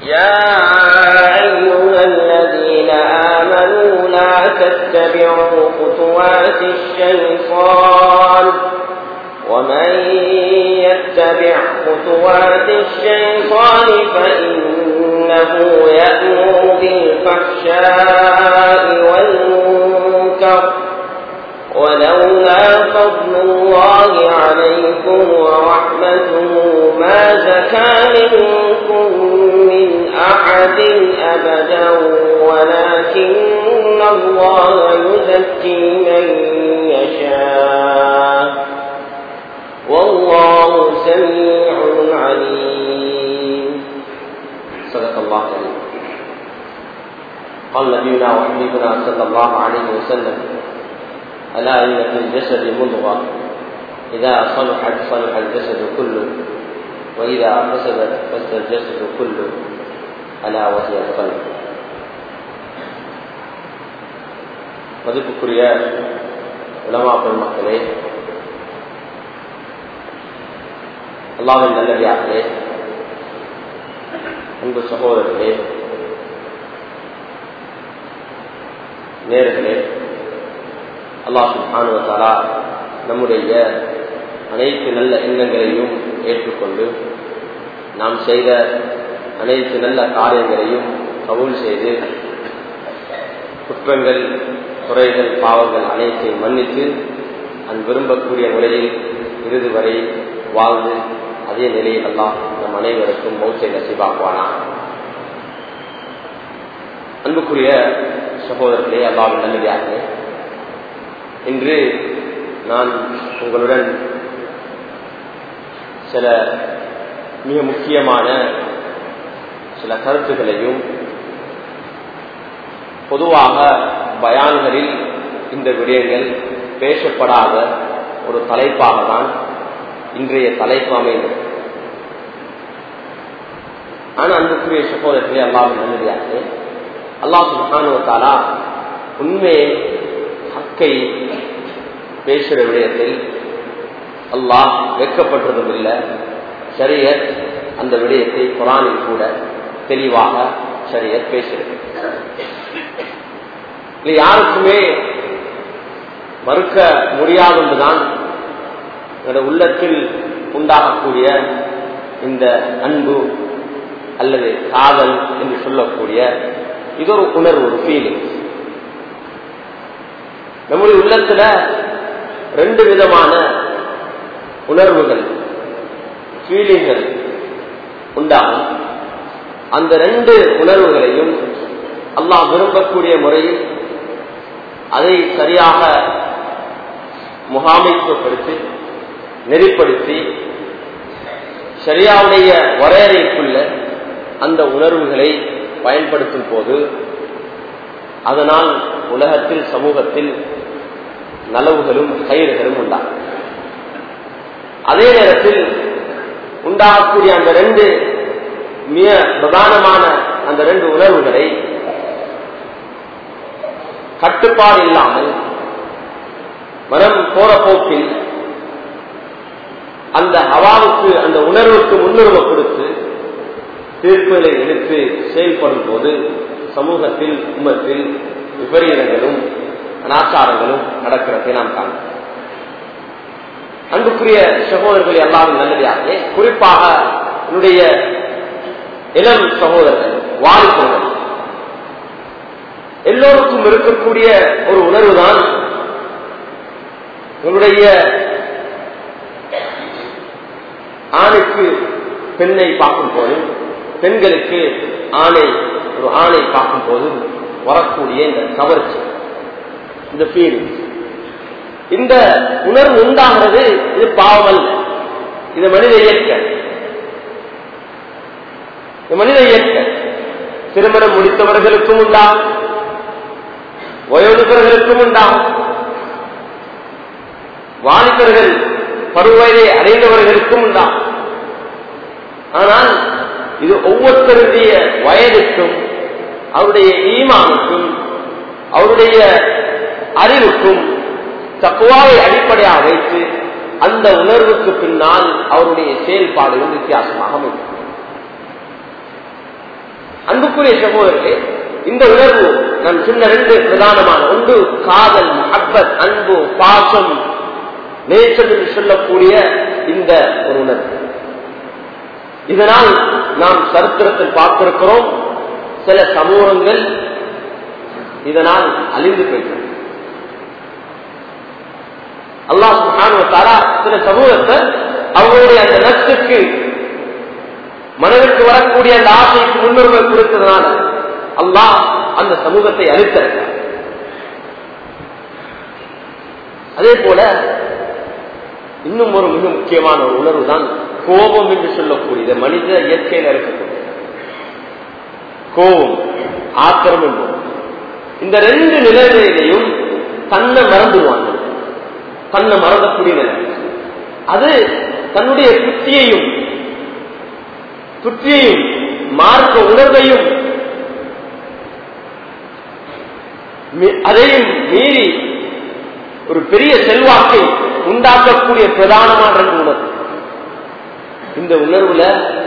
يا أيها الذين آمنوا لا تتبعوا خطوات الشيطان ومن يتبع خطوات الشيطان فإنه يأمر بالفحشاء والمنكر ولولا فضل الله عليكم ورحمته ما زكى منكم من أحد أبدا ولكن الله يزكي من يشاء والله سميع عليم صدق الله العظيم قال نبينا وحبيبنا صلى الله عليه وسلم ألا إن في الجسد مضغة إذا صلحت صلح الجسد كله وإذا فسدت فسد الجسد كله ألا وهي القلب மதிப்புக்குரிய உலமா பெருமக்களே அல்லாவின் நல்லடியார்களே அன்பு சகோதரர்களே நேர்களே அல்லாஹ் சுபானுவத்தாலா நம்முடைய அனைத்து நல்ல எண்ணங்களையும் ஏற்றுக்கொண்டு நாம் செய்த அனைத்து நல்ல காரியங்களையும் கபூல் செய்து குற்றங்கள் குறைகள் பாவங்கள் அனைத்தையும் மன்னித்து அன் விரும்பக்கூடிய முறையில் இறுதி வரை வாழ்ந்து அதே நிலையில் எல்லாம் நம் அனைவருக்கும் மௌச்சை நசிபாக்குவானா அன்புக்குரிய சகோதரர்களே அல்லாவின் நல்லதார்களே இன்று நான் உங்களுடன் சில மிக முக்கியமான சில கருத்துக்களையும் பொதுவாக பயான்களில் இந்த விடயங்கள் பேசப்படாத ஒரு தலைப்பாக தான் இன்றைய தலைப்பு அமைந்தது ஆனால் அன்புக்குரிய சகோதரர்களே அல்லாவின் நல்லதார்களே அல்லாஹ் சுல்ஹானுவத்தாலா உண்மையை ஹக்கை பேசுகிற விடயத்தில் அல்லாஹ் வெக்கப்பட்டதும் இல்லை சரியத் அந்த விடயத்தை குரானில் கூட தெளிவாக சரியத் பேசுகிறது இது யாருக்குமே மறுக்க முடியாது என்றுதான் உள்ளத்தில் உண்டாகக்கூடிய இந்த அன்பு அல்லது காதல் என்று சொல்லக்கூடிய இது ஒரு உணர்வு ஒரு ஃபீலிங் நம்முடைய உள்ளத்துல ரெண்டு விதமான உணர்வுகள் ஃபீலிங்கள் உண்டாகும் அந்த ரெண்டு உணர்வுகளையும் அல்லாஹ் விரும்பக்கூடிய முறையில் அதை சரியாக முகாமைத்துவப்படுத்தி நெறிப்படுத்தி சரியாவுடைய வரையறைக்குள்ள அந்த உணர்வுகளை பயன்படுத்தும் போது அதனால் உலகத்தில் சமூகத்தில் நலவுகளும் கயிறுகளும் உண்டாகும் அதே நேரத்தில் உண்டாகக்கூடிய அந்த ரெண்டு மிக பிரதானமான அந்த ரெண்டு உணர்வுகளை கட்டுப்பாடு இல்லாமல் மனம் போற போக்கில் அந்த ஹவாவுக்கு அந்த உணர்வுக்கு முன்னுரிமை கொடுத்து தீர்ப்புகளை எடுத்து செயல்படும் போது சமூகத்தில் உமத்தில் விபரீதங்களும் அனாச்சாரங்களும் நடக்கிறதை நாம் காணலாம் அன்புக்குரிய சகோதரர்கள் எல்லாரும் நல்லதாக குறிப்பாக என்னுடைய இளம் சகோதரர்கள் வாலிபர்கள் எல்லோருக்கும் இருக்கக்கூடிய ஒரு உணர்வு தான் உன்னுடைய ஆணுக்கு பெண்ணை பார்க்கும் போது பெண்களுக்கு ஆணை ஒரு ஆணை பார்க்கும் போது வரக்கூடிய இந்த கவர்ச்சி இந்த ஃபீலிங் இந்த உணர்வு உண்டாகிறது இது பாவம் அல்ல இது மனித இயற்க இது மனித இயற்க திருமணம் முடித்தவர்களுக்கும் உண்டாகும் வயோதிபர்களுக்கும் உண்டாகும் வாலிபர்கள் பருவதை அடைந்தவர்களுக்கும் உண்டாகும் ஆனால் இது ஒவ்வொருத்தருடைய வயதுக்கும் அவருடைய ஈமானுக்கும் அவருடைய அறிவுக்கும் தக்குவாவை அடிப்படையாக வைத்து அந்த உணர்வுக்கு பின்னால் அவருடைய செயல்பாடுகள் வித்தியாசமாக அமையும் அன்புக்குரிய சகோதரர்களே இந்த உணர்வு நான் சொன்ன ரெண்டு பிரதானமான ஒன்று காதல் மஹப்பத் அன்பு பாசம் நேச்சர் என்று சொல்லக்கூடிய இந்த ஒரு உணர்வு இதனால் நாம் சரித்திரத்தில் பார்த்திருக்கிறோம் சில சமூகங்கள் இதனால் அழிந்து போயிட்டன அல்லாஹ் சுஹானுவத்தாரா சில சமூகத்தை அவங்களுடைய அந்த நட்சுக்கு மனதிற்கு வரக்கூடிய அந்த ஆசைக்கு முன்னுரிமை கொடுத்ததுனால அல்லாஹ் அந்த சமூகத்தை அழித்திருக்கிறார் அதே போல இன்னும் ஒரு மிக முக்கியமான ஒரு உணர்வு தான் கோபம் என்று சொல்லக்கூடியது மனித இயற்கையில் இருக்கக்கூடிய கோபம் ஆத்திரம் என்பது இந்த ரெண்டு நிலைமையிலையும் தன்னை மறந்துடுவாங்க தன்னை மறந்தக்கூடிய நிலை அது தன்னுடைய புத்தியையும் புத்தியையும் மார்க்க உணர்வையும் அதையும் மீறி ஒரு பெரிய செல்வாக்கை உண்டாக்கக்கூடிய பிரதானமான ரெண்டு உணர்வு இந்த உணர்வுல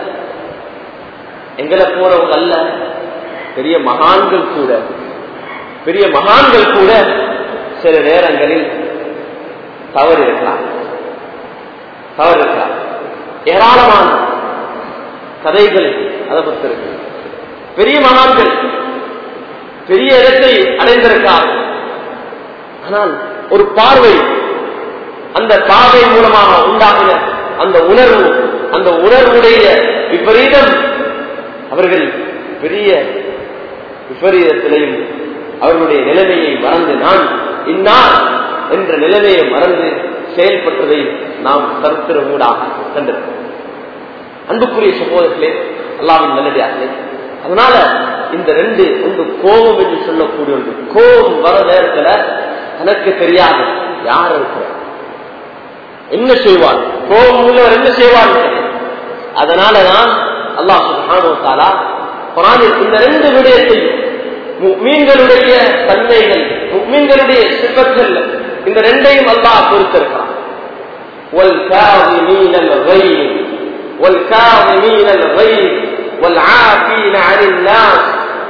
எங்களை போறவங்க அல்ல பெரிய மகான்கள் கூட பெரிய மகான்கள் கூட சில நேரங்களில் தவறு இருக்கலாம் தவறு இருக்கலாம் ஏராளமான கதைகள் அதை பத்திருக்கு பெரிய மகான்கள் பெரிய இடத்தை அடைந்திருக்கார் ஆனால் ஒரு பார்வை அந்த பார்வை மூலமாக உண்டாகின அந்த உணர்வு அந்த உணர்வுடைய விபரீதம் அவர்கள் பெரிய விபரீதத்திலையும் அவர்களுடைய நிலைமையை மறந்து நான் இன்னார் என்ற நிலைமையை மறந்து செயல்பட்டதை நாம் கருத்திர ஊடாக கண்டிருக்கிறோம் அன்புக்குரிய சகோதரர்களே அல்லாவின் நல்லடியார்களே அதனால இந்த ரெண்டு ஒன்று கோபம் என்று சொல்லக்கூடிய ஒன்று கோபம் வர நேரத்துல தனக்கு தெரியாது யார் இருக்கிறார் என்ன செய்வார் கோபம் உள்ளவர் என்ன செய்வார் அதனாலதான் அல்லாஹ் சுபானோத்தாலா குரானில் இந்த ரெண்டு விடயத்தையும் மீன்களுடைய தன்மைகள் மீன்களுடைய சிற்பங்கள் இந்த ரெண்டையும் அல்லாஹ் பொறுத்திருக்கிறான் والكاظمين الغيظ والكاظمين الغيظ والعافين عن الناس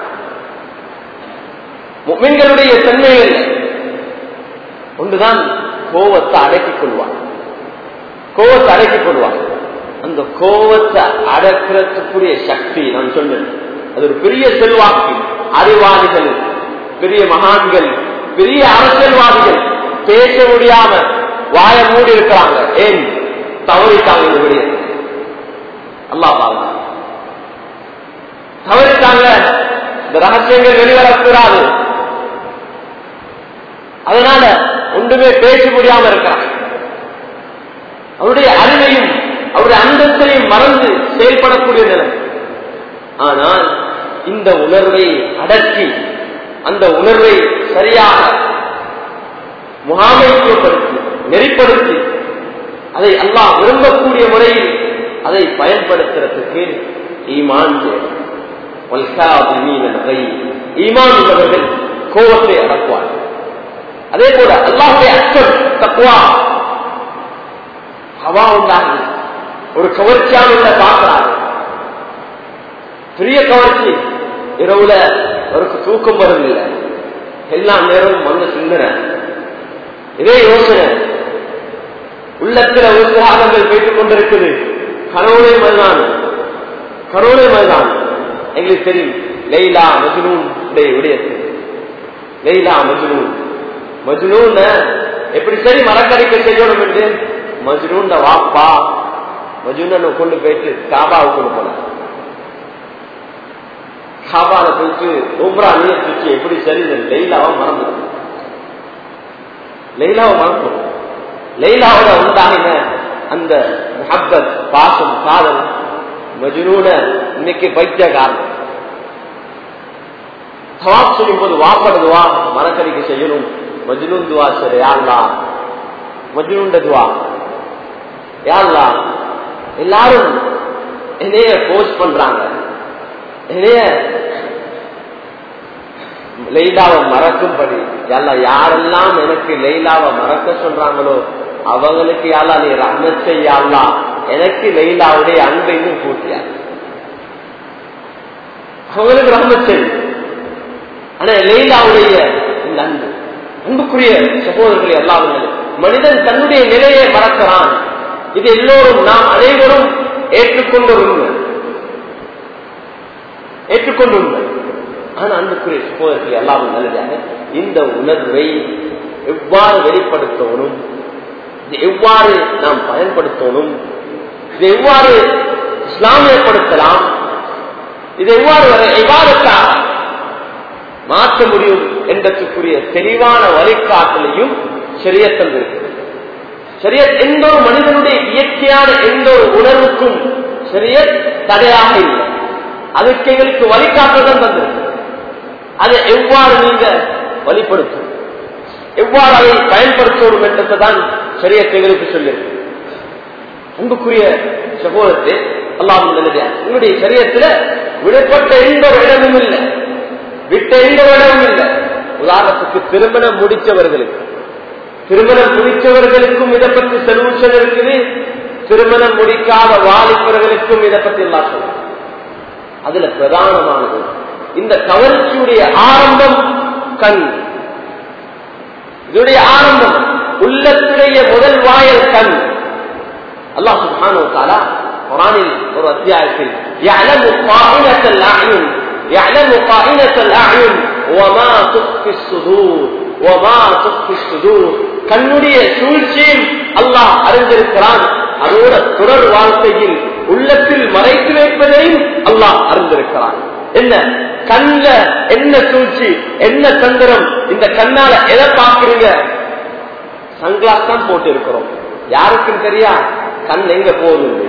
முக்மின்களுடைய தன்மைகள் ஒன்றுதான் கோவத்தை அடக்கிக் கொள்வார் கோவத்தை அடக்கிக் கொள்வார் அந்த கோவத்தை அடக்கிறதுக்குரிய சக்தி நான் சொன்னேன் அது ஒரு பெரிய செல்வாக்கு அறிவாளிகள் பெரிய மகான்கள் பெரிய அரசியல்வாதிகள் பேச முடியாம வாய மூடி இருக்கிறாங்க ஏன் தவறிட்டாங்க இந்த விடயத்தை அல்லா பாருங்க தவறிட்டாங்க இந்த ரகசியங்கள் வெளிவரக்கூடாது அதனால ஒன்றுமே பேச முடியாம இருக்கிறாங்க அவருடைய அறிவையும் அவருடைய அந்தத்தையும் மறந்து செயல்படக்கூடிய நிலை ஆனால் இந்த உணர்வை அடக்கி அந்த உணர்வை சரியாக முகாமைத்துவப்படுத்தி நெறிப்படுத்தி அதை அல்லாஹ் விரும்பக்கூடிய முறையில் அதை பயன்படுத்துறதுக்கு ஈமான் தேவை ஈமான் உள்ளவர்கள் கோபத்தை அடக்குவார்கள் அதே போல அல்லாஹுடைய அச்சம் தக்குவா ஹவா உண்டாகி ஒரு கவர்ச்சியான உள்ள பார்க்கிறார்கள் பெரிய கவர்ச்சி இரவுல அவருக்கு தூக்கம் வருதில்லை எல்லா நேரமும் வந்து சிந்தனை இதே யோசனை உள்ளத்துல உற்சாகங்கள் போய்த்துக் கொண்டிருக்குது கனவுளை மதுதான் கனவுளை மதுதான் எங்களுக்கு தெரியும் லைலா மஜ்னூன் விடயத்து லைலா மஜ்னூன் மஜ்னூன் எப்படி சரி மரக்கறிக்க செய்யணும் என்று மஜ்னூன் வாப்பா மஜ்னூன் கொண்டு போயிட்டு காபாவுக்கு கொண்டு போனார் காபால போயிட்டு உம்ரா நீர் தூக்கி எப்படி சரி லைலாவை மறந்து லைலாவை மறந்து லைலாவோட உண்டாகின அந்த முஹப்பத் பாசம் காதல் மஜ்னூன இன்னைக்கு பைத்திய காரணம் தவாப் செய்யும் போது வாப்படுதுவா மரக்கறிக்கு செய்யணும் மஜ்னூன் துவா சரி யாருலா மஜ்னூண்ட துவா யாருலா எல்லாரும் என்னைய போஸ்ட் பண்றாங்க என்னைய லைலாவை மறக்கும்படி யாரா யாரெல்லாம் எனக்கு லைலாவை மறக்க சொல்றாங்களோ அவங்களுக்கு யாரா நீ ரஹ்மத் செய்யாங்களா எனக்கு லைலாவுடைய அன்பையும் கூட்டியா அவங்களுக்கு ரஹமத் செய்யும் ஆனா லைலாவுடைய இந்த அன்பு அன்புக்குரிய சகோதரர்களை அல்லாமல் மனிதன் தன்னுடைய நிலையை மறக்கிறான் இது எல்லோரும் நாம் அனைவரும் ஏற்றுக்கொண்ட உண்மை ஏற்றுக்கொண்ட உண்மை ஆனா அன்புக்குரிய சகோதரர்களை அல்லாமல் நல்லதாக இந்த உணர்வை எவ்வாறு வெளிப்படுத்தணும் இது எவ்வாறு நாம் பயன்படுத்தணும் இது எவ்வாறு இஸ்லாமியப்படுத்தலாம் இது எவ்வாறு எவ்வாறுக்காக மாற்ற முடியும் என்பதற்குரிய தெளிவான வழிகாட்டலையும் சரிய தந்திருக்கிறது சரிய எந்த ஒரு மனிதனுடைய இயற்கையான எந்த ஒரு உணர்வுக்கும் சரிய தடையாக இல்லை அதுக்கு எங்களுக்கு வழிகாட்டுதான் தந்திருக்கு அதை எவ்வாறு நீங்க வழிபடுத்தும் எவ்வாறு அதை பயன்படுத்தணும் என்றதான் சரிய எங்களுக்கு சொல்லியிருக்கு அன்புக்குரிய சகோதரத்தை அல்லாமல் நல்லதா உங்களுடைய சரியத்துல விடப்பட்ட எந்த ஒரு இடமும் இல்லை விட்ட எந்த இடமும் இல்லை உதாரணத்துக்கு திருமணம் முடித்தவர்களுக்கு திருமணம் முடித்தவர்களுக்கும் இதை பற்றி சொல்யூஷன் இருக்குது திருமணம் முடிக்காத வாலிபர்களுக்கும் இதை பற்றி எல்லாம் சொல்லுங்க அதுல பிரதானமானது இந்த கவர்ச்சியுடைய ஆரம்பம் கண் இதனுடைய ஆரம்பம் உள்ளத்துடைய முதல் வாயல் கண் அல்லாஹ் சுப்ஹானஹு வ தஆலா குர்ஆனில் ஒரு அத்தியாயத்தில் يعلم قائنة الأعين يعلم قائنة الأعين وما تخفي الصدور وما تخفي الصدور கண்ணுடைய சூழ்ச்சியில் அல்லாஹ் அறிந்திருக்கிறான் அதோட தொடர் வாழ்க்கையில் உள்ளத்தில் மறைத்து வைப்பதையும் அல்லாஹ் அறிந்திருக்கிறான் என்ன கண்ல என்ன சூழ்ச்சி என்ன தந்திரம் இந்த கண்ணால எதை பார்க்கிறீங்க சன்கிளாஸ் தான் போட்டு இருக்கிறோம் யாருக்கும் தெரியா கண் எங்க போகுது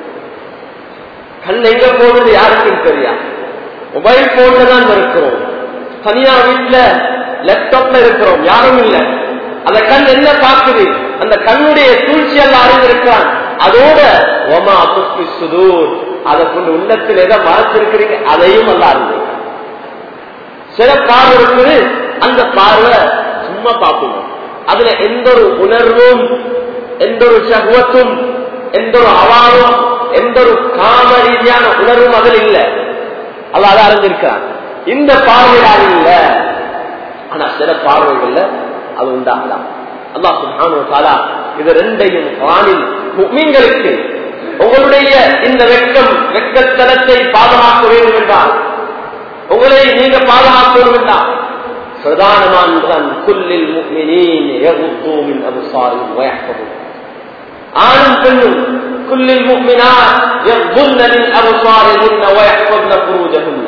கண் எங்க போகுது யாருக்கும் தெரியா மொபைல் போன்ல தான் இருக்கிறோம் தனியா வீட்டுல லேப்டாப்ல இருக்கிறோம் யாரும் இல்ல அந்த கண் என்ன பார்க்குது அந்த கண்ணுடைய சூழ்ச்சி எல்லாம் அறிந்திருக்கிறான் அதோட ஒமா துப்பி சுதூர் அதை கொண்டு உள்ளத்தில் எதை மறைச்சிருக்கிறீங்க அதையும் அல்ல அறிந்திருக்கிறான் சில பார்வை இருக்குது அந்த பார்வை சும்மா பார்க்கணும் அதுல எந்த ஒரு உணர்வும் எந்த ஒரு சகுவத்தும் எந்த ஒரு அவாவும் எந்த ஒரு காம ரீதியான உணர்வும் அதில் இல்லை அது அதை அறிஞ்சிருக்கிறான் இந்த பார்வையாக இல்ல ஆனா சில பார்வைகள்ல அது உண்டாகலாம் அல்லாஹ் சுப்ஹானஹு வ தஆலா இது ரெண்டையும் குர்ஆனில் முஃமின்களுக்கு உங்களுடைய இந்த வெட்கம் வெட்கத்தனத்தை பாதுகாக்க வேண்டும் என்றால் உங்களை நீங்க பாதுகாக்க வேண்டும் என்றால் பிரதானமானதான் குல்லில் முஃமினீன் யகுத்து மின் அப்சாரிஹிம் வயஹ்ஃபது ஆணும் பெண்ணும் குல்லில் முஃமினாத் யகுல்ன மின் அப்சாரிஹின் வயஹ்ஃபதுன ஃபுரூஜஹுன்ன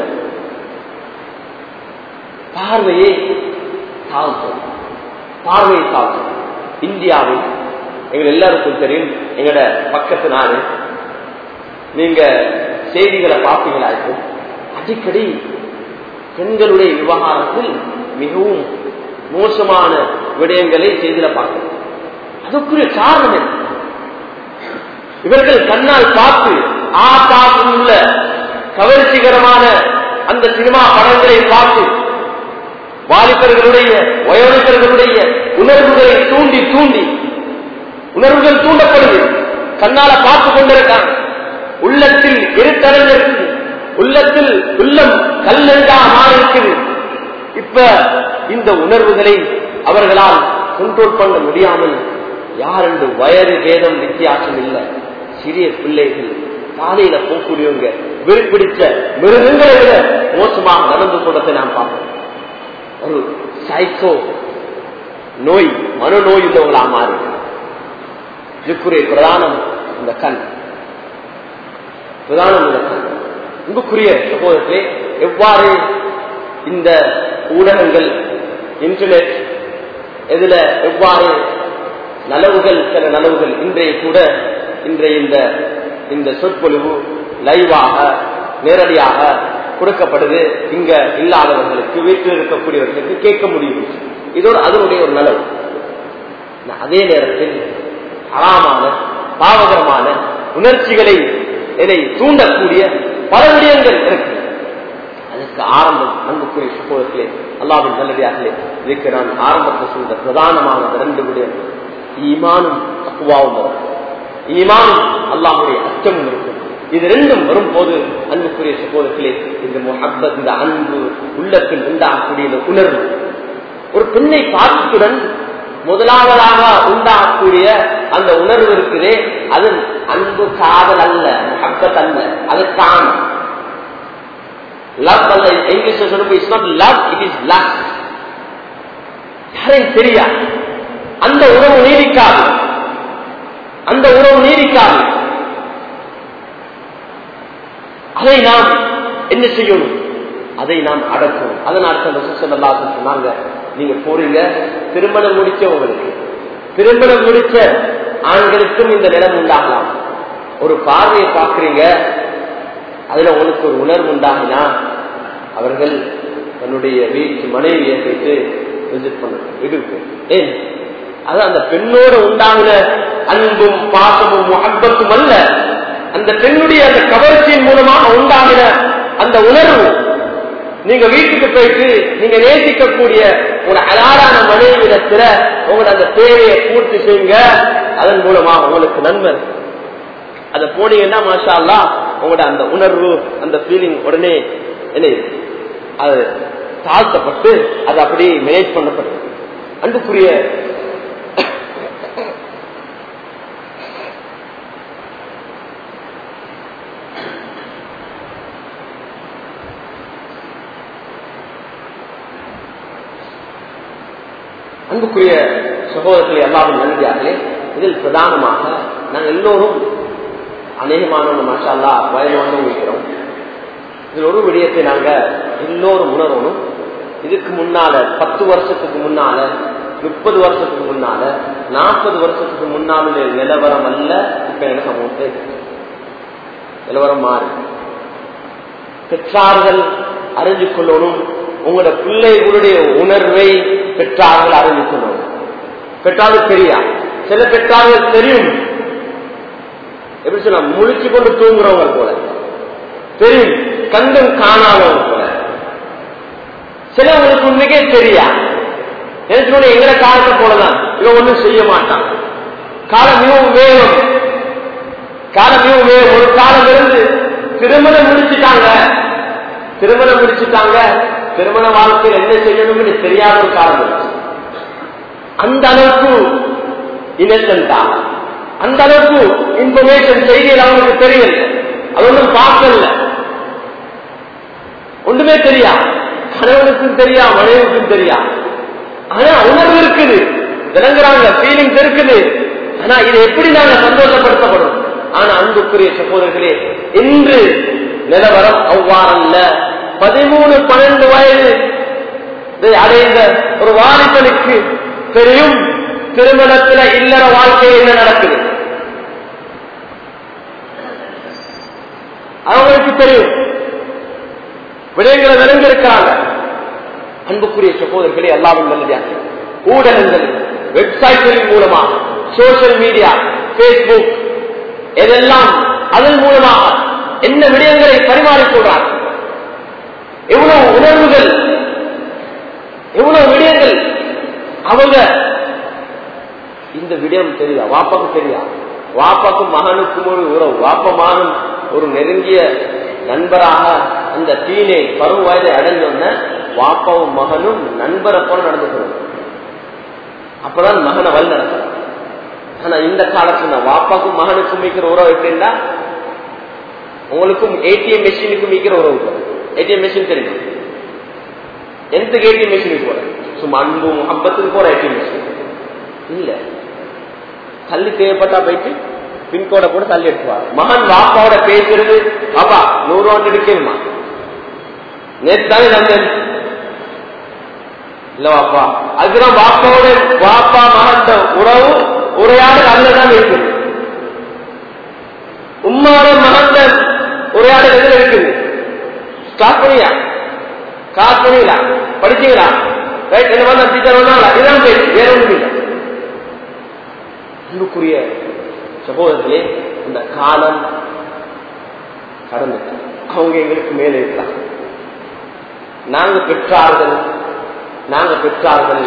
பார்வையை தாழ்த்தும் பார்வையை தாழ்த்தும் இந்தியாவில் எங்கள் எல்லாருக்கும் தெரியும் எங்களோட பக்கத்து நாடு நீங்க செய்திகளை பார்ப்பீங்களா இருக்கும் அடிக்கடி பெண்களுடைய விவகாரத்தில் மிகவும் மோசமான விடயங்களை செய்தில பார்க்கணும் அதுக்குரிய காரணம் என்ன இவர்கள் கண்ணால் பார்த்து ஆ பார்த்து உள்ள கவர்ச்சிகரமான அந்த சினிமா படங்களை பார்த்து வாலிபர்களுடைய வயோதிகர்களுடைய உணர்வுகளை தூண்டி தூண்டி உணர்வுகள் தூண்டப்படுது கண்ணால பார்த்து கொண்டிருக்காங்க உள்ளத்தில் இருட்டறிஞ்சிருக்கு உள்ளத்தில் உள்ளம் கல்லெண்டா மாறி இருக்குது இப்ப இந்த உணர்வுகளை அவர்களால் கண்ட்ரோல் பண்ண முடியாமல் யார் என்று வயது வேதம் வித்தியாசம் இல்லை சிறிய பிள்ளைகள் காலையில போகக்கூடியவங்க வெறுப்பிடிச்ச மிருகங்களை விட மோசமாக நடந்து கொண்டதை நாம் பார்ப்போம் ஒரு சைக்கோ நோய் மனநோய் உள்ளவங்களா மாறி இதுக்குரிய பிரதானம் இந்த கண் பிரதானம் இந்த கண் அன்புக்குரிய சகோதரத்திலே எவ்வாறு இந்த ஊடகங்கள் இன்டர்நெட் இதுல எவ்வாறு நலவுகள் சில நலவுகள் இன்றைய கூட இன்றைய இந்த இந்த சொற்பொழிவு லைவாக நேரடியாக கொடுக்கப்படுது இங்க இல்லாதவர்களுக்கு வீட்டில் இருக்கக்கூடியவர்களுக்கு கேட்க முடியும் இதோடு அதனுடைய ஒரு நலவு அதே நேரத்தில் அறாமான பாவகரமான உணர்ச்சிகளை இதை தூண்டக்கூடிய பல விடயங்கள் இருக்கு அதுக்கு ஆரம்பம் அன்புக்குரிய சுகோதத்திலே அல்லாவின் நல்லடியார்களே இதுக்கு நான் ஆரம்பத்தை சொல்ற பிரதானமான ரெண்டு விடயங்கள் ஈமானும் தக்குவாவும் வரும் ஈமானும் அல்லாஹுடைய அச்சமும் இருக்கும் இது ரெண்டும் வரும்போது அன்புக்குரிய அன்புக்குரிய சகோதரர்களே இந்த முஹப்பத் இந்த அன்பு உள்ளத்தில் உண்டாகக்கூடிய இந்த உணர்வு ஒரு பெண்ணை பார்த்ததுடன் முதலாவதாக உண்டாகக்கூடிய அந்த உணர்வு இருக்குதே அது அன்பு காதல் அல்ல முஹப்பத் அல்ல அது காணம் லவ் அல்ல இங்கிலீஷ் சொல்லும்போது it's not love it is love யாரையும் தெரியா அந்த உறவு நீடிக்காது அந்த உறவு நீடிக்காது அதை நாம் என்ன செய்யணும் அதை நாம் அடக்கணும் அதனால் சொல்லலாம் சொன்னாங்க நீங்க போறீங்க திருமணம் முடிச்சவங்களுக்கு திருமணம் முடிச்ச ஆண்களுக்கும் இந்த நிலம் உண்டாகலாம் ஒரு பார்வையை பார்க்கிறீங்க அதுல உங்களுக்கு ஒரு உணர்வு உண்டாகினா அவர்கள் தன்னுடைய வீட்டு மனைவியை போயிட்டு விசிட் பண்ண இருக்கு ஏன் அது அந்த பெண்ணோட உண்டாகின அன்பும் பாசமும் முகப்பத்தும் அல்ல அந்த பெண்ணுடைய அந்த கவர்ச்சியின் மூலமாக உண்டாகின அந்த உணர்வு நீங்க வீட்டுக்கு போயிட்டு நீங்க நேசிக்கக்கூடிய ஒரு அலாரான மனைவிடத்துல உங்களோட அந்த தேவையை பூர்த்தி செய்யுங்க அதன் மூலமா உங்களுக்கு நன்மை அத போனீங்கன்னா மாஷா அல்லா உங்களோட அந்த உணர்வு அந்த ஃபீலிங் உடனே என்ன அது தாழ்த்தப்பட்டு அது அப்படியே மேனேஜ் பண்ணப்பட்டது அன்புக்குரிய அன்புக்குரிய சகோதரர்களை எல்லாரும் நன்றியார்களே இதில் பிரதானமாக நாங்கள் எல்லோரும் அநேகமான மாஷால்லா வயதானவங்க இருக்கிறோம் இதில் ஒரு விடயத்தை நாங்க எல்லோரும் உணரணும் இதுக்கு முன்னால பத்து வருஷத்துக்கு முன்னால முப்பது வருஷத்துக்கு முன்னால நாற்பது வருஷத்துக்கு முன்னால நிலவரம் அல்ல இப்ப என்ன சமூகத்தை நிலவரம் மாறு பெற்றார்கள் அறிஞ்சு கொள்ளணும் உங்களோட பிள்ளைகளுடைய உணர்வை பெற்றார்கள் அறிஞ்சு கொள்ளணும் பெற்றார்கள் தெரியா சில பெற்றார்கள் தெரியும் எப்படி சொல்ல முழிச்சு கொண்டு தூங்குறவங்க போல தெரியும் கண்டம் காணாதவங்க போல சிலவங்களுக்கு உண்மைக்கே தெரியா எனக்கு எங்கட காலத்தை போலதான் இவன் ஒண்ணும் செய்ய மாட்டான் காலம் மிகவும் வேகம் காலம் மிகவும் வேகம் ஒரு காலம் இருந்து திருமணம் முடிச்சுட்டாங்க திருமணம் முடிச்சுட்டாங்க திருமண வாழ்க்கையில் என்ன செய்யணும்னு தெரியாத ஒரு காலம் இருக்கு அந்த அளவுக்கு இன்னசென்டா அந்த அளவுக்கு இன்ஃபர்மேஷன் செய்தியில் அவங்களுக்கு தெரியல அது ஒன்றும் பார்க்கல ஒன்றுமே தெரியா கணவனுக்கும் தெரியா மனைவிக்கும் தெரியா ஆனா உணர்வு இருக்குது விளங்குறாங்க ஃபீலிங்ஸ் இருக்குது ஆனா இதை எப்படி நாங்க சந்தோஷப்படுத்தப்படும் ஆனா அன்புக்குரிய சகோதரர்களே இன்று நிலவரம் அவ்வாறல்ல பதிமூணு பன்னெண்டு வயது அடைந்த ஒரு வாலிபனுக்கு தெரியும் திருமணத்துல இல்லற வாழ்க்கை என்ன நடக்குது அவங்களுக்கு தெரியும் விடயங்களை விளங்கிருக்கிறாங்க அன்புக்குரிய சகோதரர்களே எல்லாரும் நல்லதாக ஊடகங்கள் வெப்சைட்களின் மூலமாக சோசியல் மீடியா பேஸ்புக் எதெல்லாம் அதன் மூலமாக என்ன விடயங்களை பரிமாறிக்கொள்றாங்க எவ்வளவு உணர்வுகள் எவ்வளவு விடயங்கள் அவங்க இந்த விடயம் தெரியா வாப்பாக்கு தெரியா வாப்பாக்கும் மகனுக்கும் ஒரு உறவு வாப்ப மகனும் ஒரு நெருங்கிய நண்பராக அந்த தீனை பருவ வயதை அடைஞ்சோன்ன வாப்பாவும் மகனும் நண்பரை போல நடந்துக்கணும் அப்பதான் மகனை வழி நடக்கும் ஆனா இந்த காலத்துல வாப்பாக்கும் மகனுக்கும் மிக்கிற உறவு எப்படின்னா உங்களுக்கும் ஏடிஎம் மெஷினுக்கும் மிக்கிற உறவு ஏடிஎம் மெஷின் தெரியும் எந்த ஏடிஎம் மெஷினுக்கு போற சும்மா அன்பு முகப்பத்துக்கு போற ஏடிஎம் மெஷின் இல்ல தள்ளி தேவைப்பட்டா போயிட்டு பின்கோட கூட தள்ளி எடுத்துவார் மகன் வாப்பாவோட பேசுறது பாப்பா நூறு ரூபா இருக்கணுமா நேற்று தானே நந்தன் இல்ல வாப்பா அதுக்குதான் வாப்பாவோட வாப்பா மகன் உறவு உரையாடல் அதுலதான் இருக்குது உம்மாவோட மகன் உரையாடல் எதுல இருக்குது ஸ்டார்ட் பண்ணியா ஸ்டார்ட் பண்ணீங்களா படிச்சீங்களா ரைட் என்ன பண்ண டீச்சர் வந்தாங்களா இதான் பேச்சு வேற ஒன்றும் இல்லை அன்புக்குரிய சகோதரர்களே இந்த காலம் கடந்து அவங்க எங்களுக்கு மேலே இருக்கிறாங்க நாங்க பெற்றார்கள் நாங்க பெற்றார்கள்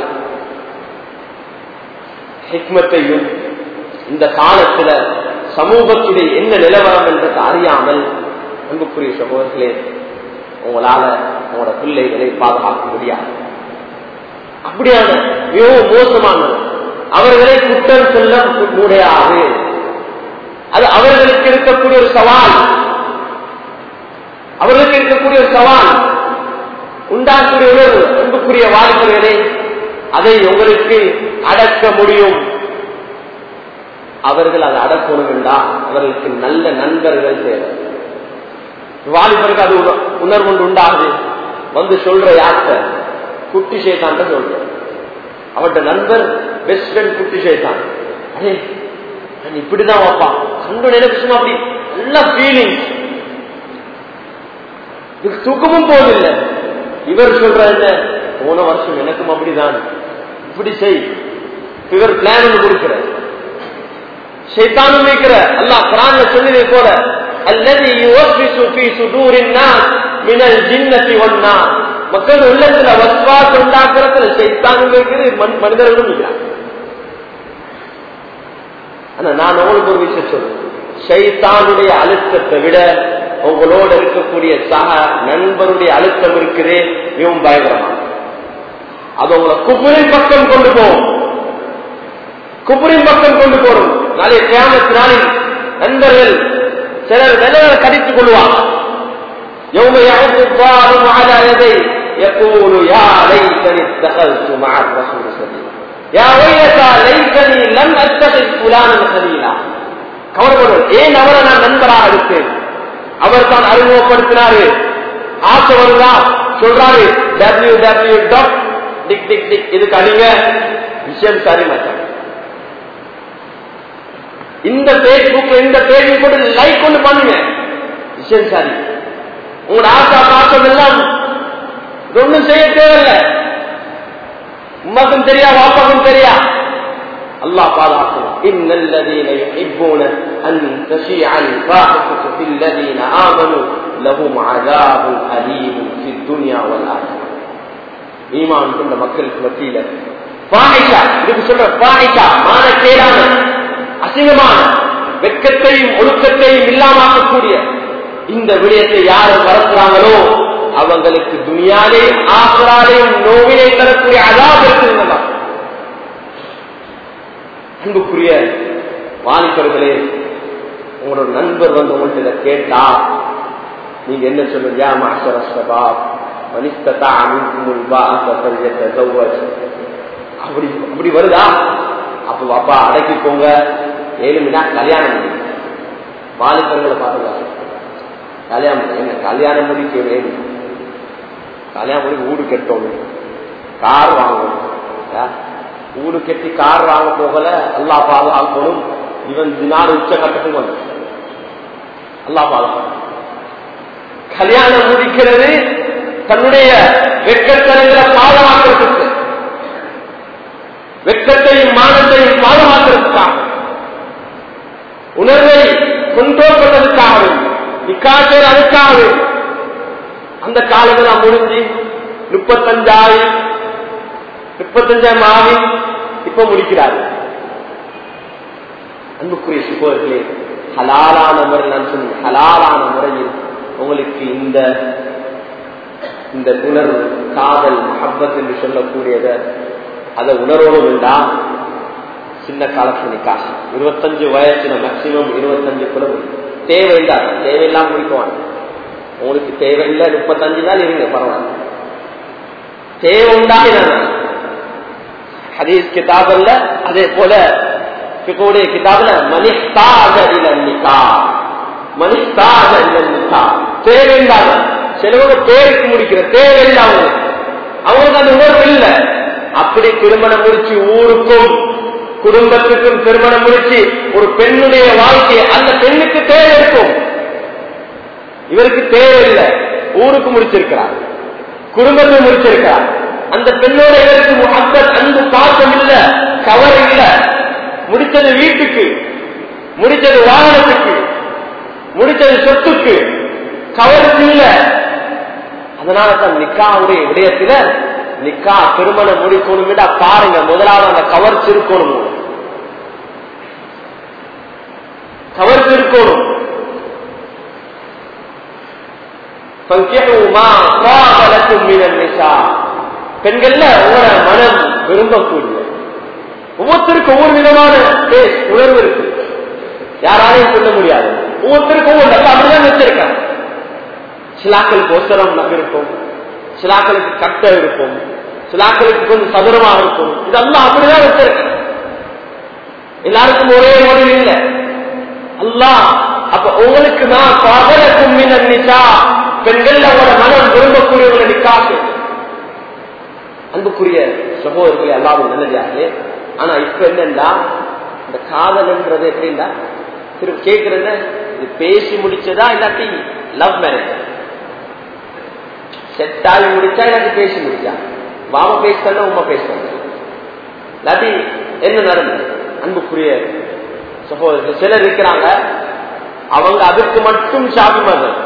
ஹிக்மத்தையும் இந்த காலத்துல சமூகத்துடைய என்ன நிலவரம் என்றதை அறியாமல் அன்புக்குரிய சகோதரர்களே உங்களால உங்களோட பிள்ளைகளை பாதுகாக்க முடியாது அப்படியான மிகவும் மோசமான அவர்களை குற்றம் சொல்ல முடியாது அது அவர்களுக்கு இருக்கக்கூடிய ஒரு சவால் அவர்களுக்கு இருக்கக்கூடிய ஒரு சவால் உண்டாக்கூடிய உணர்வு அன்புக்குரிய வாலிபர்களே அதை உங்களுக்கு அடக்க முடியும் அவர்கள் அதை அடக்கணும் என்றால் அவர்களுக்கு நல்ல நண்பர்கள் தேவை வாலிபருக்கு அது உண- உணர்வு ஒன்று உண்டாகுது வந்து சொல்ற யார்கிட்ட குட்டி சேத்தான் சொல்ற அவட்ட நண்பர் பெஸ்ட் ஃப்ரெண்ட் குட்டி சேத்தான் அடே நான் இப்படிதான் வைப்பான் கண்டு எனக்கு சும்மா அப்படி நல்ல ஃபீலிங் இதுக்கு தூக்கமும் போவதில்லை இவர் சொல்ற என்ன போன வருஷம் எனக்கும் அப்படிதான் இப்படி செய் இவர் பிளான் ஒன்று கொடுக்கிற ஷைத்தானும் வைக்கிற அல்லாஹ் குரான்ல சொல்லியதை போல அல்லது யுவஸ்விசு ஃபீ சுதூரின் நாஸ் மினல் ஜின்னதி வன்னாஸ் மக்கள் உள்ளத்துல வஸ்வாஸ் உண்டாக்குறதுல ஷைத்தானும் வைக்கிறது மன்- மனிதர்களும் இருக்கிறாங்க ஆனா நான் உங்களுக்கு ஒரு விஷயம் சொல்றேன் ஷைத்தானுடைய அழுத்தத்தை விட உங்களோட இருக்கக்கூடிய சக நண்பருடைய அழுத்தம் இருக்குது மிகவும் பயங்கரமா அது உங்களை குப்புரின் பக்கம் கொண்டு போகும் குப்புரின் பக்கம் கொண்டு போகும் நாளைய கிராமத்து நாளில் நண்பர்கள் சிலர் வெள்ளை கடித்துக் கொள்வாங்க يوم يعض الظالم على يديه يقول يا ليتني اتخذت مع الرسول سبيلا يا ويلتى ليتني لم اتخذ فلانا خليلا கவலைப்படுவது ஏன் அவரை நான் நண்பராக எடுத்தேன் அவர் தான் அறிமுகப்படுத்தினாரு ஆசை வருதா சொல்றாரு W W dot tick tick tick இதுக்கு அடிங்க விஷயம் சரி மாட்டாங்க இந்த பேஸ்புக் இந்த பேஜ் கூட லைக் ஒன்று பண்ணுங்க விஷயம் சரி உங்களோட ஆசா பாசம் எல்லாம் இது ஒண்ணும் செய்ய தேவையில்லை உமக்கும் தெரியா வாப்பாக்கும் தெரியா அல்லாஹ் பாதுகாக்கணும் إن الذين يحبون أن تشيع الفاحشة في الذين آمنوا لهم عذاب أليم في الدنيا والآخرة ஈமான் கொண்ட மக்களுக்கு மத்தியில பாயிஷா இதுக்கு சொல்ற பாயிஷா மான கேடான அசிங்கமான வெட்கத்தையும் ஒழுக்கத்தையும் இல்லாமக்கக்கூடிய இந்த விடயத்தை யார் வளர்க்கிறாங்களோ அவங்களுக்கு துணியாலேயும் ஆசராலேயும் நோவினை தரக்கூடிய அதாவது இருக்குதுங்களா அன்புக்குரிய வாலிபர்களே உங்களோட நண்பர் வந்து உங்கள்ட்ட இதை கேட்டா நீங்க என்ன சொல்லுங்க யா மாஷர ஷபாப் மனிஸ்ததா மின்குமுல் பாஅஸ ஃபல்யத்தஸவ்வஜ் அப்படி அப்படி வருதா அப்ப பாப்பா அடக்கிக்கோங்க ஏழு மணி நேரம் கல்யாணம் முடியும் வாலிபர்களை பார்த்துக்கலாம் கல்யாணம் என்ன கல்யாணம் முடிக்க வேணும் கல்யாணம் முடிக்க வீடு கட்டணும் கார் வாங்கணும் ஆ? வீடு கட்டி கார் வாங்க போகல அல்லா பாதுகாக்கணும் இவன் நாடு உச்ச கட்டத்துக்கு வந்து அல்லா பாதுகாக்கணும் கல்யாணம் முடிக்கிறது தன்னுடைய வெட்கத்தனங்களை பாதுகாக்கிறதுக்கு வெட்கத்தையும் மானத்தையும் பாதுகாக்கிறதுக்காக உணர்வை கொண்டோல் பண்ணதுக்காகவே நிக்காசர் அதுக்காகவே அந்த காலங்கள் முடிஞ்சு முப்பத்தஞ்சாயிரம் முப்பத்தஞ்சாயிரம் ஆகி இப்ப முடிக்கிறாரு அன்புக்குரிய சுகோர்களே ஹலாலான முறை நான் சொன்னேன் ஹலாலான முறையில் உங்களுக்கு இந்த இந்த உணர்வு காதல் மஹப்பத் என்று சொல்லக்கூடியத அதை உணர்வோடு வேண்டா சின்ன காலத்துல நிக்கா இருபத்தஞ்சு வயசுல மேக்சிமம் இருபத்தஞ்சு கூட தேவையில்லா தேவையில்லாம முடிக்குவாங்க உங்களுக்கு தேவையில்லை முப்பத்தஞ்சு நாள் இருங்க பரவாயில்ல தேவை உண்டாக ஹதீஸ் கிதாபல்ல அதே போல பிகோடைய கிதாபுல மனிஸ்தாக நிக்கா மனிஸ்தாக நிக்கா தேவையில்லாத சிலவங்க பேருக்கு முடிக்கிற தேவையில்லாம அவங்களுக்கு அந்த உணர்வு இல்லை அப்படி திருமணம் முடிச்சு ஊருக்கும் குடும்பத்துக்கும் திருமணம் முடிச்சு ஒரு பெண்ணுடைய வாழ்க்கை அந்த பெண்ணுக்கு தேவை இருக்கும் இவருக்கு தேவையில்லை ஊருக்கு முடிச்சிருக்கிறார் குடும்பத்தை முடிச்சிருக்கிறார் அந்த பெண்ணோட இவருக்கு முகப்பத் அன்பு பாசம் இல்ல கவர் இல்ல முடிச்சது வீட்டுக்கு முடிச்சது வாகனத்துக்கு முடிச்சது சொத்துக்கு கவருக்கு இல்ல அதனால தான் நிக்காவுடைய விடயத்துல நிக்கா திருமணம் முடிக்கணும் பாருங்க முதலாவது அந்த கவர்ச்சி இருக்கணும் கவர்ச்சி இருக்கணும் பெண்கள்ல உங்களோட மனம் விரும்பக்கூடிய ஒவ்வொருத்தருக்கும் ஒவ்வொரு விதமான taste, உணர்வு இருக்கு யாராலையும் சொல்ல முடியாது ஒவ்வொருத்தருக்கும் ஒவ்வொரு அப்ப அப்படிதான் வச்சிருக்காங்க சிலாக்களுக்கு ஒசரம் இருக்கும் சிலாக்களுக்கு கட்ட இருக்கும் சிலாக்களுக்கு கொஞ்சம் சதுரமா இருக்கும் இதெல்லாம் அப்படிதான் வச்சிருக்காங்க எல்லாருக்கும் ஒரே மொழி இல்லை அல்லாஹ் அப்ப உங்களுக்கு நான் பகலக்கும் நிச்சா பெண்கள் அவங்களோட மனம் விரும்பக்கூடியவங்களை நிக்காக்கு அன்புக்குரிய சகோதரர்களை எல்லாரும் நல்லதாகவே ஆனா இப்ப என்னன்னா இந்த காதல்ன்றது எப்படின்னா திரும்ப கேட்கறது இது பேசி முடிச்சதா இல்லாட்டி லவ் மேரேஜ் செட் ஆகி முடிச்சா இல்லாட்டி பேசி முடிச்சா வாம பேசுறா உமா பேசுறாங்க இல்லாட்டி என்ன நடந்தது அன்புக்குரிய சகோதரர்கள் சிலர் இருக்கிறாங்க அவங்க அதுக்கு மட்டும் ஷாபி மதம்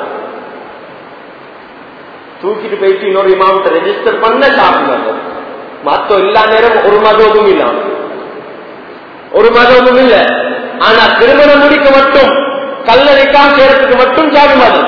தூக்கிட்டு போயிட்டு இன்னொரு இமாமத்தை ரெஜிஸ்டர் பண்ண ஷாபி மதம் மத்த எல்லா நேரம் ஒரு மதமும் இல்ல ஒரு மதமும் இல்ல ஆனா திருமணம் முடிக்க மட்டும் கல்லறைக்காம் செய்யறதுக்கு மட்டும் ஷாபி மதம்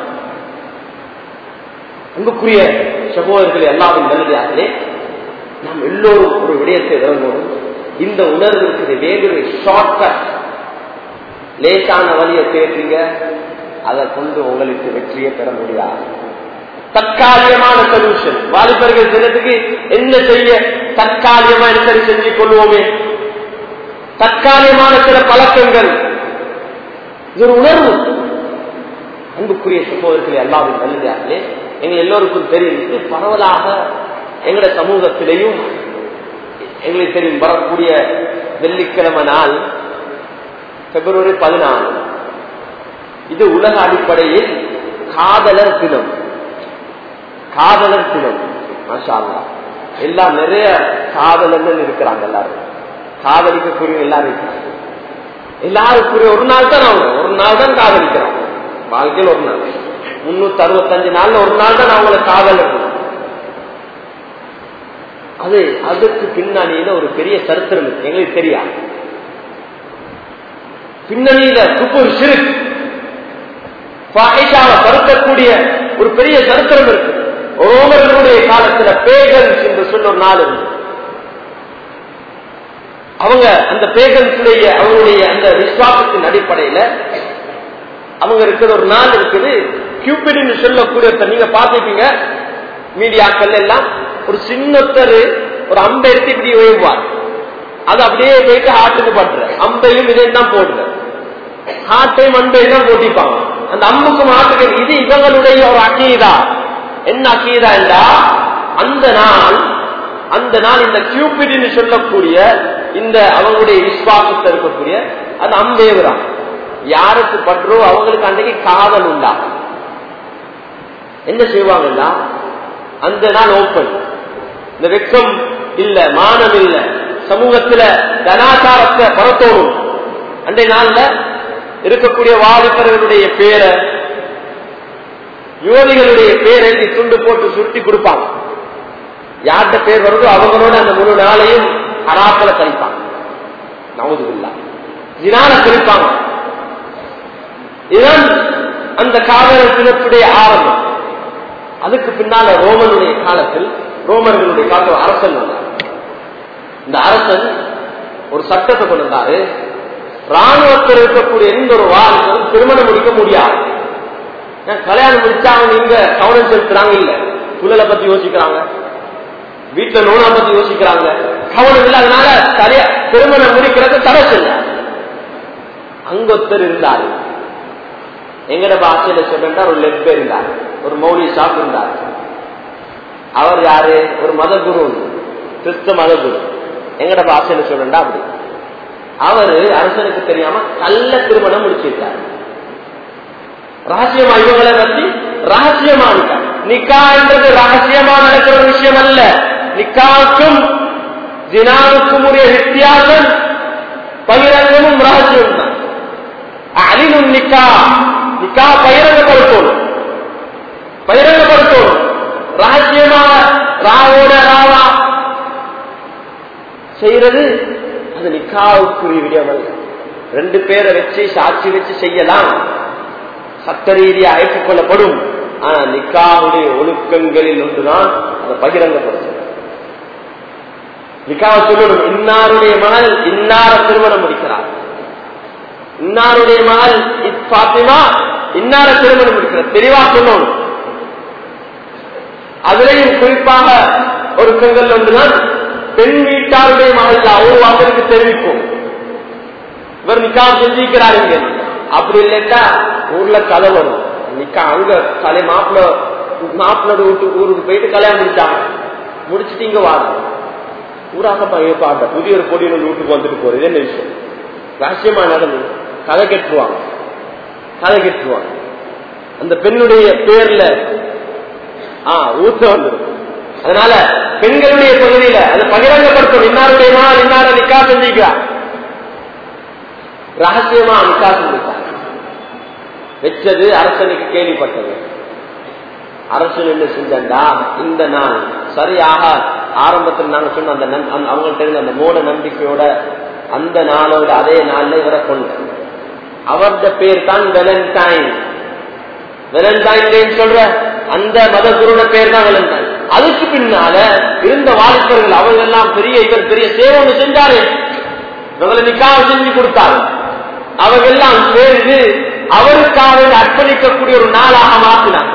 அன்புக்குரிய சகோதரர்கள் எல்லாரும் நல்லதாகவே நாம் எல்லோரும் ஒரு விடயத்தை விளங்கணும் இந்த உணர்வு இருக்குது வேறு ஷார்ட்கட் லேசான வழியை தேடுறீங்க அதை கொண்டு உங்களுக்கு வெற்றியை பெற முடியாது தற்காலிகமான சொல்யூஷன் வாலிபர்கள் சிலத்துக்கு என்ன செய்ய தற்காலிகமா சரி செஞ்சு கொள்வோமே தற்காலிகமான சில பழக்கங்கள் இது ஒரு உணர்வு அன்புக்குரிய சகோதரர்கள் எல்லாரும் நல்லதாகலே எங்க எல்லோருக்கும் தெரியும் இது பரவலாக எங்கட சமூகத்திலையும் எங்களுக்கு தெரியும் வரக்கூடிய வெள்ளிக்கிழமை நாள் பிப்ரவரி பதினாலு இது உலக அடிப்படையில் காதலர் தினம் காதலர் தினம் மாஷா எல்லாம் நிறைய காதலர்கள் இருக்கிறாங்க எல்லாரும் காதலிக்கக்கூடிய எல்லாரும் இருக்கிறாங்க எல்லாருக்குரிய ஒரு நாள் தான் அவங்க ஒரு நாள் தான் காதலிக்கிறாங்க வாழ்க்கையில் ஒரு நாள் முன்னூத்தி அறுபத்தஞ்சு நாள்ல ஒரு நாள் தான் அவங்கள காதலர் அது அதுக்கு பின்னணியில ஒரு பெரிய சரித்திரம் இருக்கு எங்களுக்கு தெரியாது பின்னணியில குப்பூர் சிறு பாகிஷாவை பருத்தக்கூடிய ஒரு பெரிய சரித்திரம் இருக்கு ரோமர்களுடைய காலத்துல பேகன்ஸ் என்று சொல்ல ஒரு நாள் இருக்கு அவங்க அந்த பேகன்ஸுடைய அவங்களுடைய அந்த விசுவாசத்தின் அடிப்படையில அவங்க இருக்கிற ஒரு நாள் இருக்குது கியூபிட்னு சொல்லக்கூடிய நீங்க பாத்துப்பீங்க மீடியாக்கள் எல்லாம் ஒரு சின்னத்தரு ஒரு அம்பை எடுத்து இப்படி ஓய்வார் அது அப்படியே போயிட்டு ஹார்ட்டுக்கு பண்ற அம்பையும் இதையும் தான் போடுற ஹார்ட்டையும் அம்பையும் தான் போட்டிப்பாங்க அந்த அம்புக்கும் ஹார்ட்டுக்கு இது இவங்களுடைய ஒரு அக்கீதா என்ன அக்கீதா என்றா அந்த நாள் அந்த நாள் இந்த கியூபிட்னு சொல்லக்கூடிய இந்த அவங்களுடைய விசுவாசத்தை இருக்கக்கூடிய அது அம்பேவுதான் யாருக்கு பற்றோ அவங்களுக்கு அன்றைக்கு காதல் உண்டாகும் என்ன செய்வாங்கன்னா அந்த நாள் ஓப்பன் இந்த வெக்கம் இல்ல மானம் இல்ல சமூகத்துல கலாச்சாரத்தை பரத்தோடும் அன்றைய நாள்ல இருக்கக்கூடிய வாலிபர்களுடைய பேரை யுவதிகளுடைய பேரை துண்டு போட்டு சுட்டி கொடுப்பாங்க யார்கிட்ட பேர் வருதோ அவங்களோட அந்த முழு நாளையும் அராப்பல கழிப்பாங்க நவதுல்லா இதனால கழிப்பாங்க இதுதான் அந்த காதல் தினத்துடைய ஆரம்பம் அதுக்கு பின்னால ரோமனுடைய காலத்தில் ரோமர்களுடைய காலத்தில் அரசன் வந்தார் இந்த அரசன் ஒரு சட்டத்தை கொண்டு வந்தாரு ராணுவத்தில் இருக்கக்கூடிய எந்த ஒரு வாழ்க்கையும் திருமணம் முடிக்க முடியாது கல்யாணம் முடிச்சா அவங்க இங்க கவனம் செலுத்துறாங்க இல்ல புள்ளலை பத்தி யோசிக்கிறாங்க வீட்டுல நோனா பத்தி யோசிக்கிறாங்க கவனம் இல்லை அதனால சரியா திருமணம் முடிக்கிறது தடை செய்ய அங்கொத்தர் இருந்தாரு எங்கட பாஷையில சொல்றா ஒரு லெப் இருந்தார் ஒரு மௌலி ஷாப் இருந்தார் அவர் யாரு ஒரு மதகுரு கிறிஸ்த மதகுரு எங்கட பாஷையில சொல்றா அப்படி அவரு அரசனுக்கு தெரியாம கள்ள திருமணம் முடிச்சிருக்காரு ரகசியமா இவங்களை பத்தி ரகசியமா நிக்கா என்றது ரகசியமா நடக்கிற ஒரு விஷயம் அல்ல நிக்காவுக்கும் ஜினாவுக்கும் உரிய வித்தியாசம் பகிரங்கமும் ரகசியம் தான் அழினும் நிக்கா நிக்கா பகிரங்கப்படுத்தணும் பகிரங்கப்படுத்தணும் ரகசியமாக ராவோட ராவா செய்யறது அது நிக்காவுக்குரிய விடயம் அல்ல ரெண்டு பேரை வச்சு சாட்சி வச்சு செய்யலாம் சட்ட ரீதியா ஏற்றுக்கொள்ளப்படும் ஆனா நிக்காவுடைய ஒழுக்கங்களில் ஒன்றுதான் அதை பகிரங்கப்படுத்த நிக்காவை சொல்லணும் இன்னாருடைய மகள் இன்னார திருமணம் முடிக்கிறார் இன்னாருடைய மகள் பாத்திமா இன்னார திருமணம் முடிக்கிறார் தெளிவா சொல்லணும் அதுலேயும் குறிப்பாக ஒழுக்கங்கள் ஒன்றுதான் பெண் வீட்டாருடைய மகள் ஒரு வாசலுக்கு தெரிவிப்போம் இவர் நிக்கா செஞ்சிருக்கிறார் இங்க அப்படி இல்லட்டா ஊர்ல கதை வரும் நிக்கா அங்க தலை மாப்பிள்ள மாப்பிள்ள வீட்டு ஊருக்கு போயிட்டு கல்யாணம் முடிச்சாங்க முடிச்சுட்டு இங்க வாங்க ஊராக பாட்ட புதிய ஒரு பொடியில் வீட்டுக்கு வந்துட்டு போறது இது என்ன விஷயம் ரகசியமா நடந்தது கதை கெட்டுருவாங்க கதை கெட்டுருவாங்க அந்த பெண்ணுடைய பேர்ல ஆ ஊத்த வந்துடும் அதனால பெண்களுடைய பகுதியில அதை பகிரங்கப்படுத்தும் இன்னாருடைய நாள் இன்னார நிக்கா செஞ்சிக்கிறார் ரகசியமா நிக்கா செஞ்சிருக்கார் வச்சது அரசனுக்கு கேள்விப்பட்டது அரசன் என்ன செஞ்சா இந்த நாள் சரியாக ஆரம்பத்தில் நாங்க சொன்ன அந்த அவங்கள்ட்ட இருந்த அந்த மூட நம்பிக்கையோட அந்த நாளோட அதே நாள்ல இவரை கொண்ட அவரது பேர் தான் வெலண்டைன் வெலண்டைன் சொல்ற அந்த மத குருட பேர் தான் வெலண்டைன் அதுக்கு பின்னால இருந்த வாலிபர்கள் அவங்க எல்லாம் பெரிய இவர் பெரிய சேவை ஒன்று செஞ்சாரு இவங்களை நிக்காக செஞ்சு கொடுத்தாரு அவங்க எல்லாம் சேர்ந்து அவருக்காக அர்ப்பணிக்கக்கூடிய ஒரு நாளாக மாற்றினார்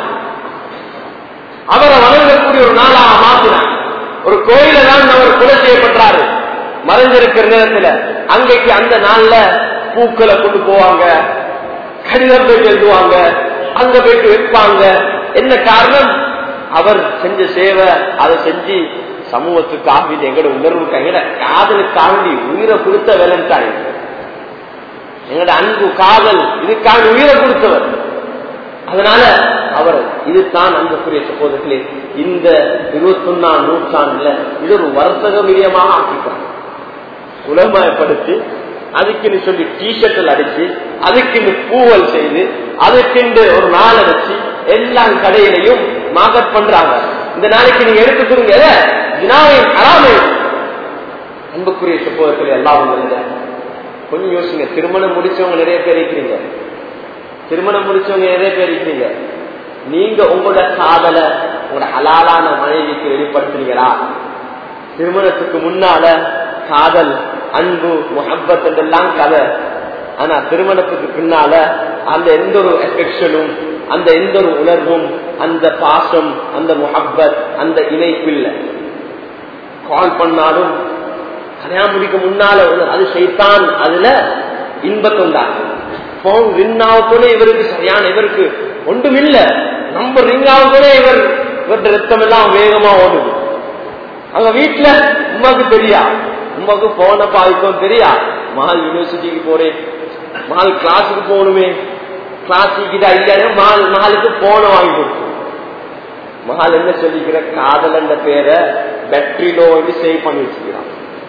அவரை வணங்கக்கூடிய ஒரு நாளாக மாற்றினார் ஒரு கோயில தான் அவர் கொலை செய்யப்பட்டாரு மறைஞ்சிருக்கிற நேரத்துல அன்றைக்கு அந்த நாள்ல பூக்களை கொண்டு போவாங்க கடிதம் போயிட்டு எழுதுவாங்க அங்க போயிட்டு வைப்பாங்க என்ன காரணம் அவர் செஞ்ச சேவை அதை செஞ்சு சமூகத்துக்காக எங்களோட உணர்வுக்கு எங்கட காதலுக்காக உயிரை கொடுத்த வேலன்டாய் எங்களோட அன்பு காதல் இதுக்காக உயிரை கொடுத்தவர் அதனால அவர் இதுதான் அன்புக்குரிய சகோதரர்களே இந்த இருபத்தி ஒன்னாம் நூற்றாண்டுல இது ஒரு வர்த்தக மீடியமாக ஆக்கிட்டாங்க உலகமயப்படுத்தி அதுக்குன்னு சொல்லி டிஷர்ட்டில் அடிச்சு அதுக்குன்னு பூவல் செய்து அதுக்குண்டு ஒரு நாளை வச்சு எல்லா கடையிலையும் மார்க்கெட் பண்றாங்க இந்த நாளைக்கு நீங்க எடுத்து கொடுங்க வினாவின் அறாமை அன்புக்குரிய சகோதரர்கள் எல்லாம் இல்லை கொஞ்சம் யோசிங்க திருமணம் முடிச்சவங்க நிறைய பேர் இருக்கிறீங்க திருமணம் முடிச்சவங்க நிறைய பேர் இருக்கிறீங்க நீங்க உங்களோட காதல உங்களோட ஹலாலான மனைவிக்கு வெளிப்படுத்துறீங்களா திருமணத்துக்கு முன்னால காதல் அன்பு முகப்பத் என்றெல்லாம் கதை ஆனா திருமணத்துக்கு பின்னால அந்த எந்த ஒரு எஃபெக்ஷனும் அந்த எந்த ஒரு உணர்வும் அந்த பாசம் அந்த முகப்பத் அந்த இணைப்பு இல்லை கால் பண்ணாலும் கல்யாணம் முடிக்க முன்னால அது செய்தான் அதுல இன்பத்தொண்டாகும் போன் ரிங் ஆகக்கூட இவருக்கு சரியான இவருக்கு ஒன்றும் இல்ல நம்ம ரிங் ஆகக்கூட இவர் இவருடைய ரத்தம் எல்லாம் வேகமா ஓடுது அங்க வீட்டுல உமாக்கு தெரியா உமாக்கு போன பாதிக்கும் தெரியா மகள் யூனிவர்சிட்டிக்கு போறேன் மகள் கிளாஸுக்கு போகணுமே கிளாஸ் இல்லையா மகள் மகளுக்கு போன வாங்கி கொடுக்கும் மகள் என்ன சொல்லிக்கிற காதல் என்ற பேரை பேட்டரியிலோ வந்து சேவ் பண்ணி வச்சுக்கிறான்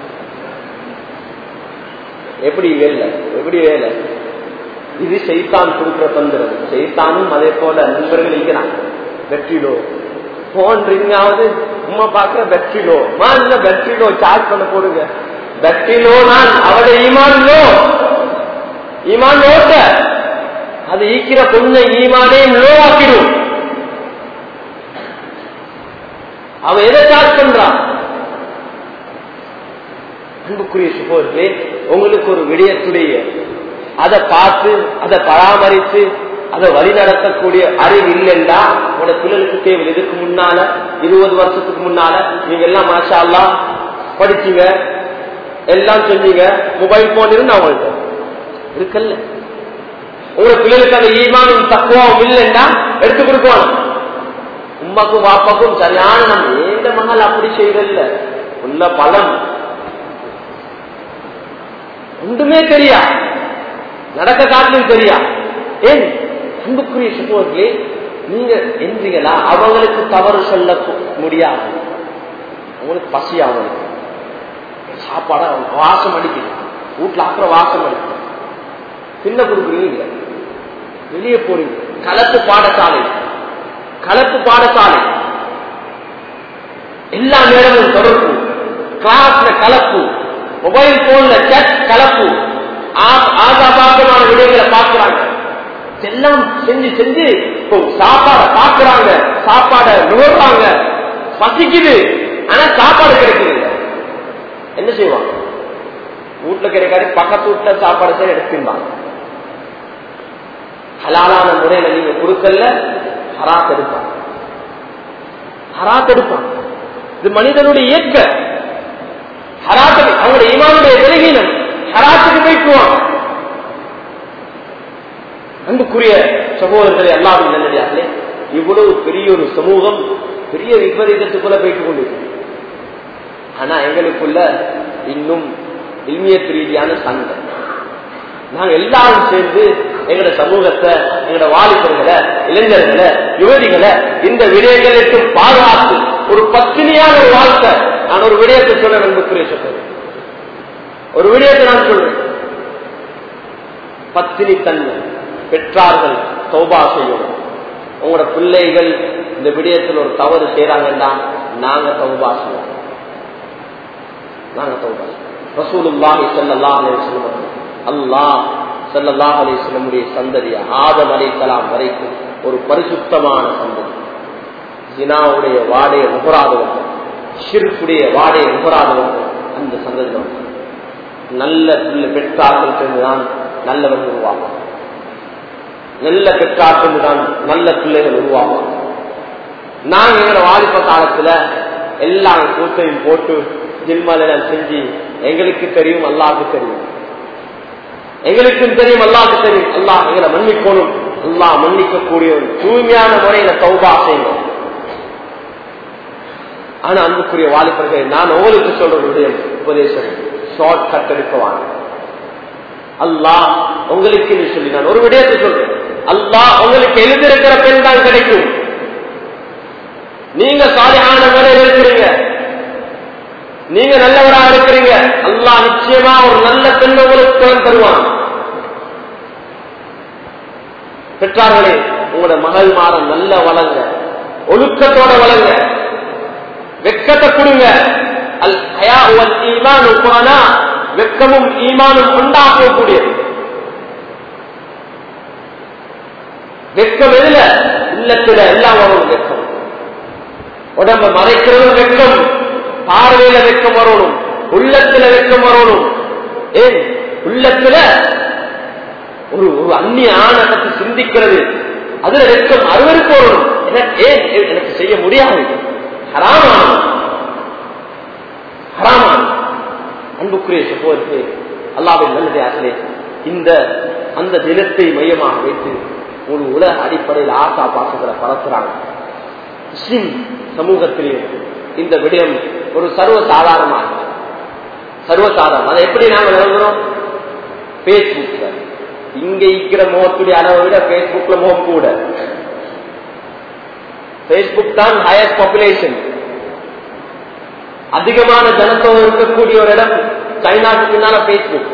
எப்படி வேலை எப்படி வேலை இது செய்தான் கொடுக்கிற தந்திரம் செய்தானும் அதே போல நண்பர்கள் இருக்கிறான் வெற்றிலோ போன் ரிங் ஆகுது உமா பாக்குற பெட்ரிலோ மா இல்ல பெட்ரிலோ சார்ஜ் பண்ண போடுங்க பெட்ரிலோ நான் அவட ஈமான்லோ ஈமான் ஓட்ட அது ஈக்கிற பொண்ணை ஈமானே லோ ஆக்கிடும் அவ எதை சார்ஜ் பண்றான் அன்புக்குரிய சுகோர்களே உங்களுக்கு ஒரு விடயத்துடைய அதை பார்த்து அதை பராமரித்து அதை வழி நடத்தக்கூடிய அறிவு இல்லைன்னா உங்களோட பிள்ளைகளுக்கு தேவை இதுக்கு முன்னால இருபது வருஷத்துக்கு முன்னால நீங்க எல்லாம் மாஷா எல்லாம் படிச்சீங்க எல்லாம் செஞ்சீங்க மொபைல் போன் இருந்து அவங்கள்ட்ட இருக்குல்ல உங்க பிள்ளைகளுக்கு அந்த ஈமானும் தக்குவாவும் இல்லைன்னா எடுத்து கொடுக்கணும் உமாக்கும் வாப்பாக்கும் சரியான நம்ம ஏந்த மகள் அப்படி செய்யறதில்ல உள்ள பலம் ஒன்றுமே தெரியா நடக்க காட்டிலும் தெரியா ஏன் அன்புக்குரிய சுகோர்களே நீங்க என்றீங்களா அவங்களுக்கு தவறு சொல்ல முடியாது அவங்களுக்கு பசி அவங்களுக்கு சாப்பாடு அவங்க வாசம் அடிக்குது வீட்டுல அப்புறம் வாசம் அடிக்குது பின்ன கொடுக்குறீங்க வெளியே போறீங்க கலப்பு பாடசாலை கலப்பு பாடசாலை எல்லா நேரமும் தொடர்பு கிளாஸ்ல கலப்பு மொபைல் போன்ல செட் கலப்பு ஆகாபாகமான விடயங்களை பார்க்கிறாங்க எல்லாம் செஞ்சு செஞ்சு இப்போ சாப்பாட பாக்குறாங்க சாப்பாட நுகர்றாங்க பசிக்குது ஆனா சாப்பாடு கிடைக்குது இல்ல. என்ன செய்வாங்க வீட்டுல கிடைக்காது பக்கத்து வீட்டுல சாப்பாடு செய்ய எடுத்துருந்தாங்க ஹலாலான முறையில நீங்க கொடுக்கல ஹராத் எடுப்பாங்க ஹராத் எடுப்பாங்க இது மனிதனுடைய இயக்க ஹராத்துக்கு அவங்களுடைய இமானுடைய விலகினம் ஹராத்துக்கு போய்க்குவாங்க அன்புக்குரிய சகோதரர்களை அல்லாவின் நல்லடியார்களே இவ்வளவு பெரிய ஒரு சமூகம் பெரிய விபரீதத்துக்குள்ள போயிட்டு கொண்டிருக்கு ஆனா எங்களுக்குள்ள இன்னும் இல்மியத் ரீதியான சண்டை நாங்க எல்லாரும் சேர்ந்து எங்கட சமூகத்தை எங்கட வாலிபர்களை இளைஞர்களை யுவதிகளை இந்த விடயங்களுக்கு பாதுகாத்து ஒரு பத்தினியான ஒரு வாழ்க்கை நான் ஒரு விடயத்தை சொல்றேன் அன்புக்குரிய சொல்றேன் ஒரு விடயத்தை நான் சொல்றேன் பத்தினி தன்மை பெற்றார்கள் தௌபா செய்யணும் உங்களோட பிள்ளைகள் இந்த விடயத்தில் ஒரு தவறு செய்யறாங்கன்னா நாங்க தௌபா செய்வோம் நாங்க தௌபா ரசூலுல்லாஹி ஸல்லல்லாஹு அலைஹி வஸல்லம் அல்லாஹ் ஸல்லல்லாஹு அலைஹி வஸல்லமுடைய சந்ததி ஆதம் அலைஹிஸ்ஸலாம் வரைக்கும் ஒரு பரிசுத்தமான சந்ததி ஜினாவுடைய வாடைய நுகராதவர்கள் ஷிர்குடைய வாடைய நுகராதவர்கள் அந்த சந்ததி நல்ல பிள்ளை பெற்றார்கள் சென்றுதான் நல்லவர்கள் உருவாகும் நல்ல பெற்றார்கள் தான் நல்ல பிள்ளைகள் உருவாகும் நாங்க எங்களோட வாலிப காலத்துல எல்லா கூத்தையும் போட்டு ஜில்மலாம் செஞ்சு எங்களுக்கு தெரியும் அல்லாவுக்கு தெரியும் எங்களுக்கும் தெரியும் அல்லாவுக்கு தெரியும் அல்லாஹ் எங்களை மன்னிக்கணும் அல்லாஹ் மன்னிக்கக்கூடிய ஒரு தூய்மையான முறையில சௌபா செய்யணும் ஆனா அன்புக்குரிய வாலிபர்கள் நான் உங்களுக்கு சொல்றதுடைய உபதேசம் ஷார்ட் கட் எடுக்கவாங்க அல்லாஹ் உங்களுக்கு சொல்லி நான் ஒரு விடயத்தை சொல்றேன் அல்லாஹ் உங்களுக்கு எழுதியிருக்கிற பெண் தான் கிடைக்கும் நீங்க சாலியான முறையில் இருக்கிறீங்க நீங்க நல்லவரா இருக்கிறீங்க அல்லாஹ் நிச்சயமா ஒரு நல்ல பெண் உங்களுக்கு திறன் தருவான் பெற்றார்களே உங்களோட மகள் மாற நல்ல வளங்க ஒழுக்கத்தோட வளங்க வெக்கத்தை கொடுங்க அல் ஹயா வல் ஈமான் உப்பானா வெக்கமும் ஈமானும் உண்டாக்கக்கூடியது வெக்கம் எதுல இல்லத்துல எல்லாம் வரும் வெக்கம் உடம்ப மறைக்கிறதும் வெக்கம் பார்வையில வெக்கம் வரணும் உள்ளத்துல வெக்கம் வரணும் ஏன் உள்ளத்துல ஒரு ஒரு அந்நிய ஆணை பற்றி சிந்திக்கிறது அதுல வெக்கம் அறுவருக்கு வரணும் எனக்கு ஏன் எனக்கு செய்ய முடியாது ஹராமான ஹராமான அன்புக்குரிய சகோதரத்து அல்லாவின் நல்லதே ஆசலே இந்த அந்த தினத்தை மையமாக வைத்து ஒரு உலக அடிப்படையில் ஆசா பாசங்களை பரப்புறாங்க முஸ்லிம் சமூகத்திலேயும் இந்த விடயம் ஒரு சர்வசாதாரணமாக சர்வசாதாரணம் அதை எப்படி நாங்கள் எழுதுறோம் பேஸ்புக்ல இங்க இருக்கிற முகத்துடைய அளவை விட பேஸ்புக்ல முகம் கூட பேஸ்புக் தான் ஹையஸ்ட் பாப்புலேஷன் அதிகமான ஜனத்தொகை இருக்கக்கூடிய ஒரு இடம் சைனாக்கு பின்னால பேஸ்புக்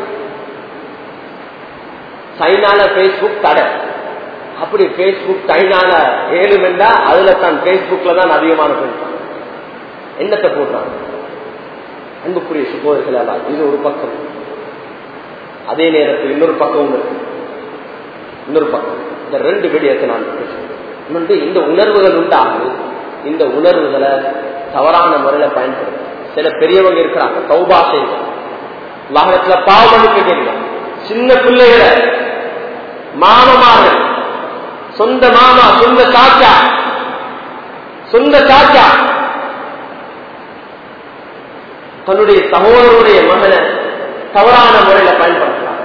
சைனால பேஸ்புக் தடை அப்படி பேஸ்புக் சைனால ஏழுமெண்டா அதுல தான் பேஸ்புக்ல தான் அதிகமான பேர் என்னத்தை போடுறாங்க அன்புக்குரிய சுகோதர்களால் இது ஒரு பக்கம் அதே நேரத்தில் இன்னொரு பக்கம் இருக்கு இன்னொரு பக்கம் இந்த ரெண்டு விடயத்தை நான் இன்னொன்று இந்த உணர்வுகள் உண்டாகுது இந்த உணர்வுகளை தவறான முறையில பயன்படுத்த சில பெரியவங்க இருக்கிறாங்க சௌபா செய்ய வாகனத்துல பாவம் கேட்க சின்ன பிள்ளைகளை மாமமார்கள் சொந்த மாமா சொந்த சாச்சா சொந்த சாச்சா தன்னுடைய சகோதரருடைய மகனை தவறான முறையில பயன்படுத்துறாங்க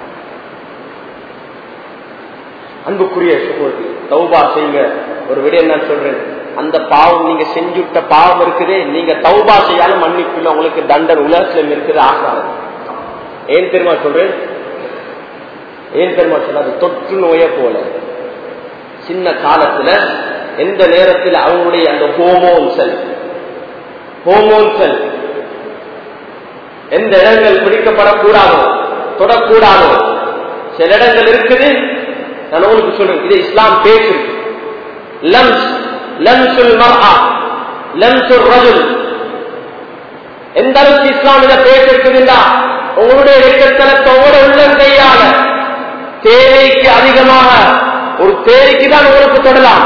அன்புக்குரிய சகோதரி தௌபா செய்யுங்க ஒரு விடயம் நான் சொல்றேன் அந்த பாவம் நீங்க செஞ்சுட்ட பாவம் இருக்குதே நீங்க தௌபா செய்யாலும் மன்னிப்புல உங்களுக்கு தண்டனை உலகத்துல இருக்குது ஆசாரம் ஏன் தெரியுமா சொல்றேன் ஏன் தெரியுமா சொல்லாது தொற்று நோய போல சின்ன காலத்துல எந்த நேரத்தில் அவங்களுடைய அந்த ஹோமோன் செல் ஹோமோன் செல் எந்த இடங்கள் பிடிக்கப்படக்கூடாதோ தொடக்கூடாதோ சில இடங்கள் இருக்குது நான் உங்களுக்கு சொல்றேன் இது இஸ்லாம் பேசு லம்ஸ் லம்சுல் மர்ஆ லம்சுல் ரஜுல் எந்த அளவுக்கு இஸ்லாம் இதை பேசிருக்குதுன்னா உங்களுடைய வெக்கத்தனத்தை உங்களோட உள்ளங்கையால தேவைக்கு அதிகமாக ஒரு தேவைக்கு தான் உங்களுக்கு தொடலாம்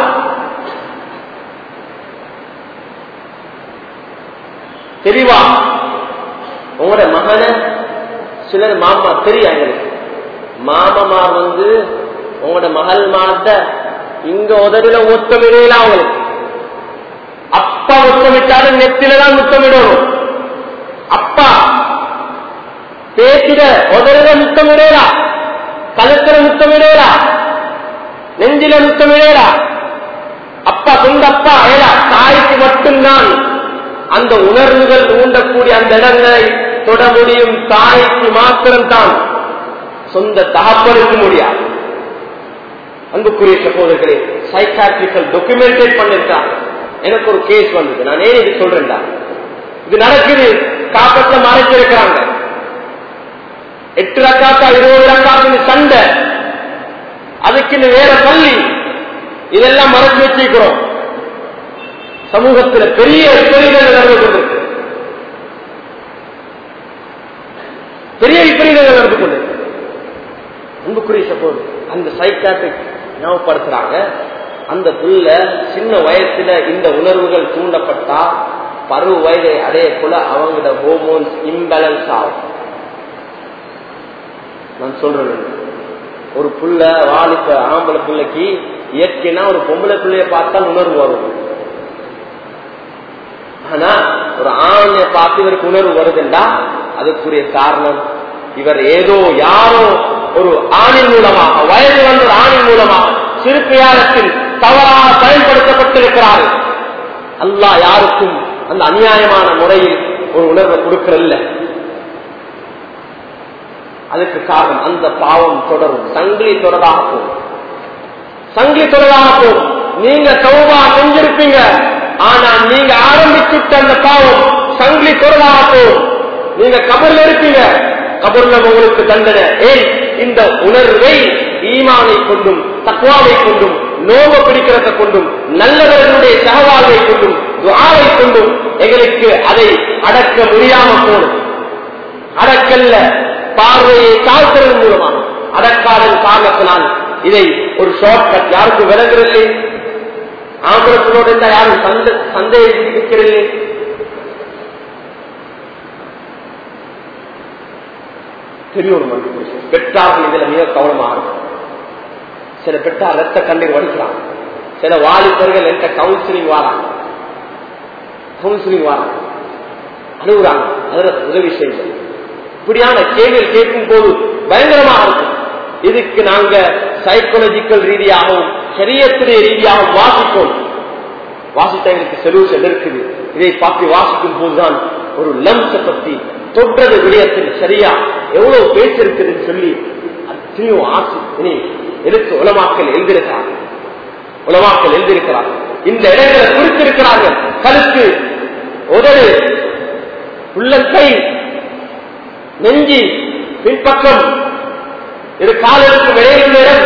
தெளிவா உங்களோட மகனை சிலர் மாமா தெரியும் எங்களுக்கு மாமமார் வந்து உங்களோட மகள் மாத்த இங்க உதவில முத்தமிடல அவங்களுக்கு அப்பா முத்தமிட்டாலும் நெத்தில தான் முத்தமிடணும் அப்பா பேசிட உதவில முத்தமிடலா கழுத்துல முத்தமிடலா நெஞ்சில முத்தமிடலா அப்பா சொந்த அப்பா ஏடா தாய்க்கு மட்டும்தான் அந்த உணர்வுகள் ஊண்டக்கூடிய அந்த இடங்களை தொட முடியும் தாய்க்கு மாத்திரம்தான் சொந்த தகப்பனுக்கு முடியாது அன்புக்குரிய சகோதரர்களே சைக்காட்ரிக்கல் டாக்குமெண்டேட் பண்ணிருக்காங்க எனக்கு ஒரு கேஸ் வந்தது நான் ஏன் இது சொல்றேன்டா இது நடக்குது காப்பத்துல மறைச்சிருக்கிறாங்க எட்டு ரக்காத்தா இருபது ரக்காத்து சண்டை அதுக்கு வேற பள்ளி இதெல்லாம் மறைச்சு வச்சிருக்கிறோம் சமூகத்தில் பெரிய விபரீதங்கள் நடந்து கொண்டிருக்கு பெரிய விபரீதங்கள் நடந்து கொண்டிருக்கு அன்புக்குரிய சப்போஸ் அந்த சைக்காட்ரிக் ஞாபகப்படுத்துறாங்க அந்த புள்ள சின்ன வயசுல இந்த உணர்வுகள் தூண்டப்பட்டா பருவ வயதை அடையக்குள்ள அவங்களோட ஹோமோன்ஸ் இம்பேலன்ஸ் ஆகும் நான் சொல்றேன் ஒரு புள்ள வாலிப்ப ஆம்பளை பிள்ளைக்கு இயற்கைனா ஒரு பொம்பளை பிள்ளைய பார்த்தா உணர்வு வரும் ஆனா ஒரு ஆணைய பார்த்து இவருக்கு உணர்வு வருதுண்டா அதுக்குரிய காரணம் இவர் ஏதோ யாரோ ஒரு ஆணின் மூலமாக வயது வந்த ஒரு ஆணின் மூலமாக சிறுப்பியாரத்தில் தவறாக பயன்படுத்தப்பட்டிருக்கிறார் அல்லாஹ் யாருக்கும் அந்த அநியாயமான முறையில் ஒரு உணர்வை கொடுக்கறதில்ல அதுக்கு காரணம் அந்த பாவம் தொடரும் சங்கிலி தொடராக போகும் சங்கிலி தொடராக போகும் நீங்க சௌபா செஞ்சிருப்பீங்க ஆனா நீங்க ஆரம்பிச்சுட்ட அந்த பாவம் சங்கிலி தொடராக போகும் நீங்க கபர்ல இருப்பீங்க கபர்ல உங்களுக்கு தண்டனை ஏன் இந்த உணர்வை ஈமானை கொண்டும் தக்குவாவை கொண்டும் நோக பிடிக்கிறத கொண்டும் நல்லவர்களுடைய சகவாழ்வை கொண்டும் துவாவை கொண்டும் எங்களுக்கு அதை அடக்க முடியாம போடும் அடக்கல்ல பார்வையை தாழ்த்துறது மூலமாக அடக்காதன் காரணத்தினால் இதை ஒரு ஷார்ட் கட் யாருக்கும் விளங்குறதில்லை ஆம்பளத்தினோடு இருந்தால் யாரும் சந்த சந்தேகிக்கிறதில்லை பெரிய ஒரு மனித பெற்றார்கள் இதுல மிக கவனமாக இருக்கும் சில பெற்றார் ரத்த கண்ணீர் வடிக்கிறாங்க சில வாலிபர்கள் என்ற கவுன்சிலிங் வாராங்க கவுன்சிலிங் வாராங்க அழுகுறாங்க அதுல உதவி செய்யுங்க இப்படியான கேள்விகள் கேட்கும் போது பயங்கரமாக இருக்கும் இதுக்கு நாங்க சைக்கோலஜிக்கல் ரீதியாகவும் சரியத்துடைய ரீதியாகவும் வாசிப்போம் வாசித்தவங்களுக்கு சொல்யூஷன் இருக்குது இதை பார்த்து வாசிக்கும் போதுதான் ஒரு லம்ச பத்தி தொற்றது விடயத்தில் சரியா எவ்வளவு பேச்சிருக்குதுன்னு சொல்லி அத்தனையும் ஆசை இனி எழுத்து உலமாக்கல் எழுதியிருக்கிறார்கள் உலமாக்கல் எழுதியிருக்கிறார்கள் இந்த இடங்களை குறித்திருக்கிறார்கள் கழுத்து உதடு உள்ளங்கை நெஞ்சி பின்பக்கம் இரு காலருக்கு விளையுள்ள இடம்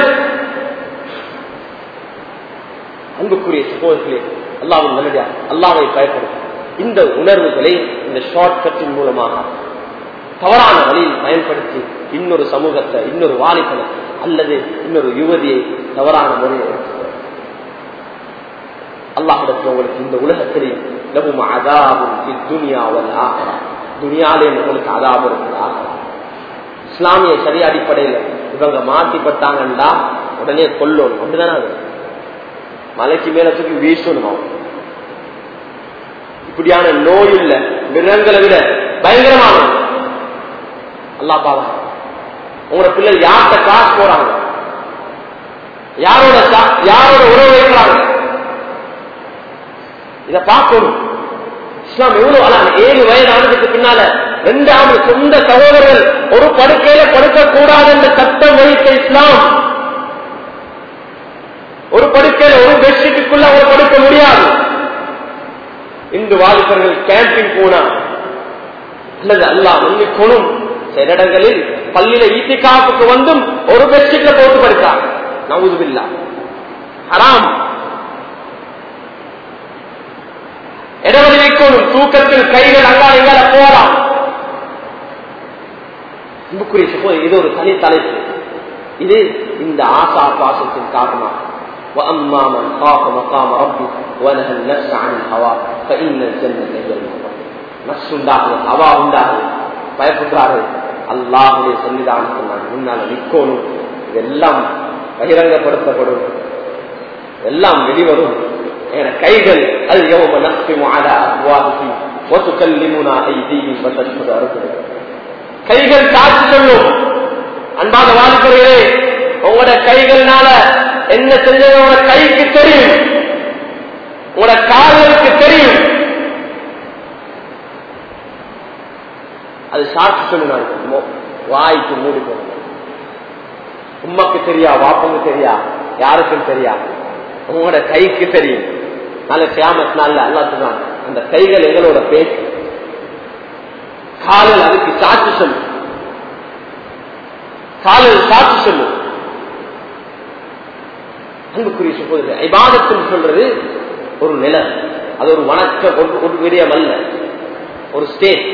அன்புக்குரிய சகோதரர்களே அல்லாவும் நல்லடியா அல்லாவை பயன்படும் இந்த உணர்வுகளை இந்த ஷார்ட் கட்டின் மூலமாக தவறான வழியில் பயன்படுத்தி இன்னொரு சமூகத்தை இன்னொரு வாலிபனை அல்லது இன்னொரு யுவதியை தவறான முறையில் அல்லாஹிடத்தில் உங்களுக்கு இந்த உலகத்திலேயும் லபும் அதாபும் துனியாவல் ஆகலாம் துனியாலே உங்களுக்கு அதாபம் இருக்கிறார் இஸ்லாமிய சரி அடிப்படையில் இவங்க மாட்டிப்பட்டாங்கண்டா உடனே கொல்லணும் அப்படிதானே அது மலைக்கு மேல தூக்கி வீசணும் அவன் இப்படியான நோய் இல்ல மிருகங்களை விட பயங்கரமான அல்லா பாவம் உங்களோட பிள்ளை யார்கிட்ட காசு போறாங்க யாரோட யாரோட உறவு வைக்கிறாங்க இத பார்க்கணும் இஸ்லாம் எவ்வளவு அழகான ஏழு வயது ஆனதுக்கு பின்னால ரெண்டாவது சொந்த சகோதரர்கள் ஒரு படுக்கையில படுக்க கூடாது என்ற சட்டம் வைத்த இஸ்லாம் ஒரு படுக்கையில ஒரு பெட்ஷீட்டுக்குள்ள அவர் படுக்க முடியாது இன்று வாலிபர்கள் கேம்பிங் போனா அல்லது அல்லா மன்னிக்கணும் சில இடங்களில் பள்ளியில ஈட்டி காப்புக்கு வந்தும் ஒரு பெட்ஷீட்ல போட்டு படுத்தாங்க நவுதுபில்லா ஹராம் இடவெளி வைக்கணும் தூக்கத்தில் கைகள் அங்கா எங்கால போலாம் அன்புக்குரிய சகோதரி இது ஒரு தனி தலைப்பு இது இந்த ஆசா பாசத்தின் காரணமாக وأما من خاف مقام ربه ونهى النفس عن الهوى فإن الجنة هي المأوى நப்ஸ் உண்டாகுது அவா உண்டாகுது பயப்படுறாரு அல்லாஹுடைய சன்னிதானத்தில் நான் முன்னால நிற்கணும் இதெல்லாம் பகிரங்கப்படுத்தப்படும் எல்லாம் வெளிவரும் என கைகள் அது யௌம நக்ஸிமு அலா அப்வாபிஹி வ துகல்லிமுனா ஐதீஹிம் வ தஷ்ஹது அர்ஜுலுஹும் கைகள் சாட்சி சொல்லும் அன்பான வாழ்க்கையே உங்களோட கைகள்னால என்ன செஞ்சது உங்களோட கைக்கு தெரியும் உங்களோட கால்களுக்கு தெரியும் அது சாட்சி சொல்லுங்க வாய்க்கு மூடி போடுங்க உம்மக்கு தெரியா வாப்பங்க தெரியா யாருக்கும் தெரியா உங்களோட கைக்கு தெரியும் நல்ல கியாமத் நாள்ல அல்லா சொல்றாங்க அந்த கைகள் எங்களோட பேச்சு காலில் அதுக்கு சாட்சி சொல்லு காலில் சாட்சி சொல்லு அன்புக்குரிய சகோதரர் ஐபாதத்தில் சொல்றது ஒரு நிலம் அது ஒரு வணக்க ஒரு- ஒரு விடயம் அல்ல ஒரு ஸ்டேட்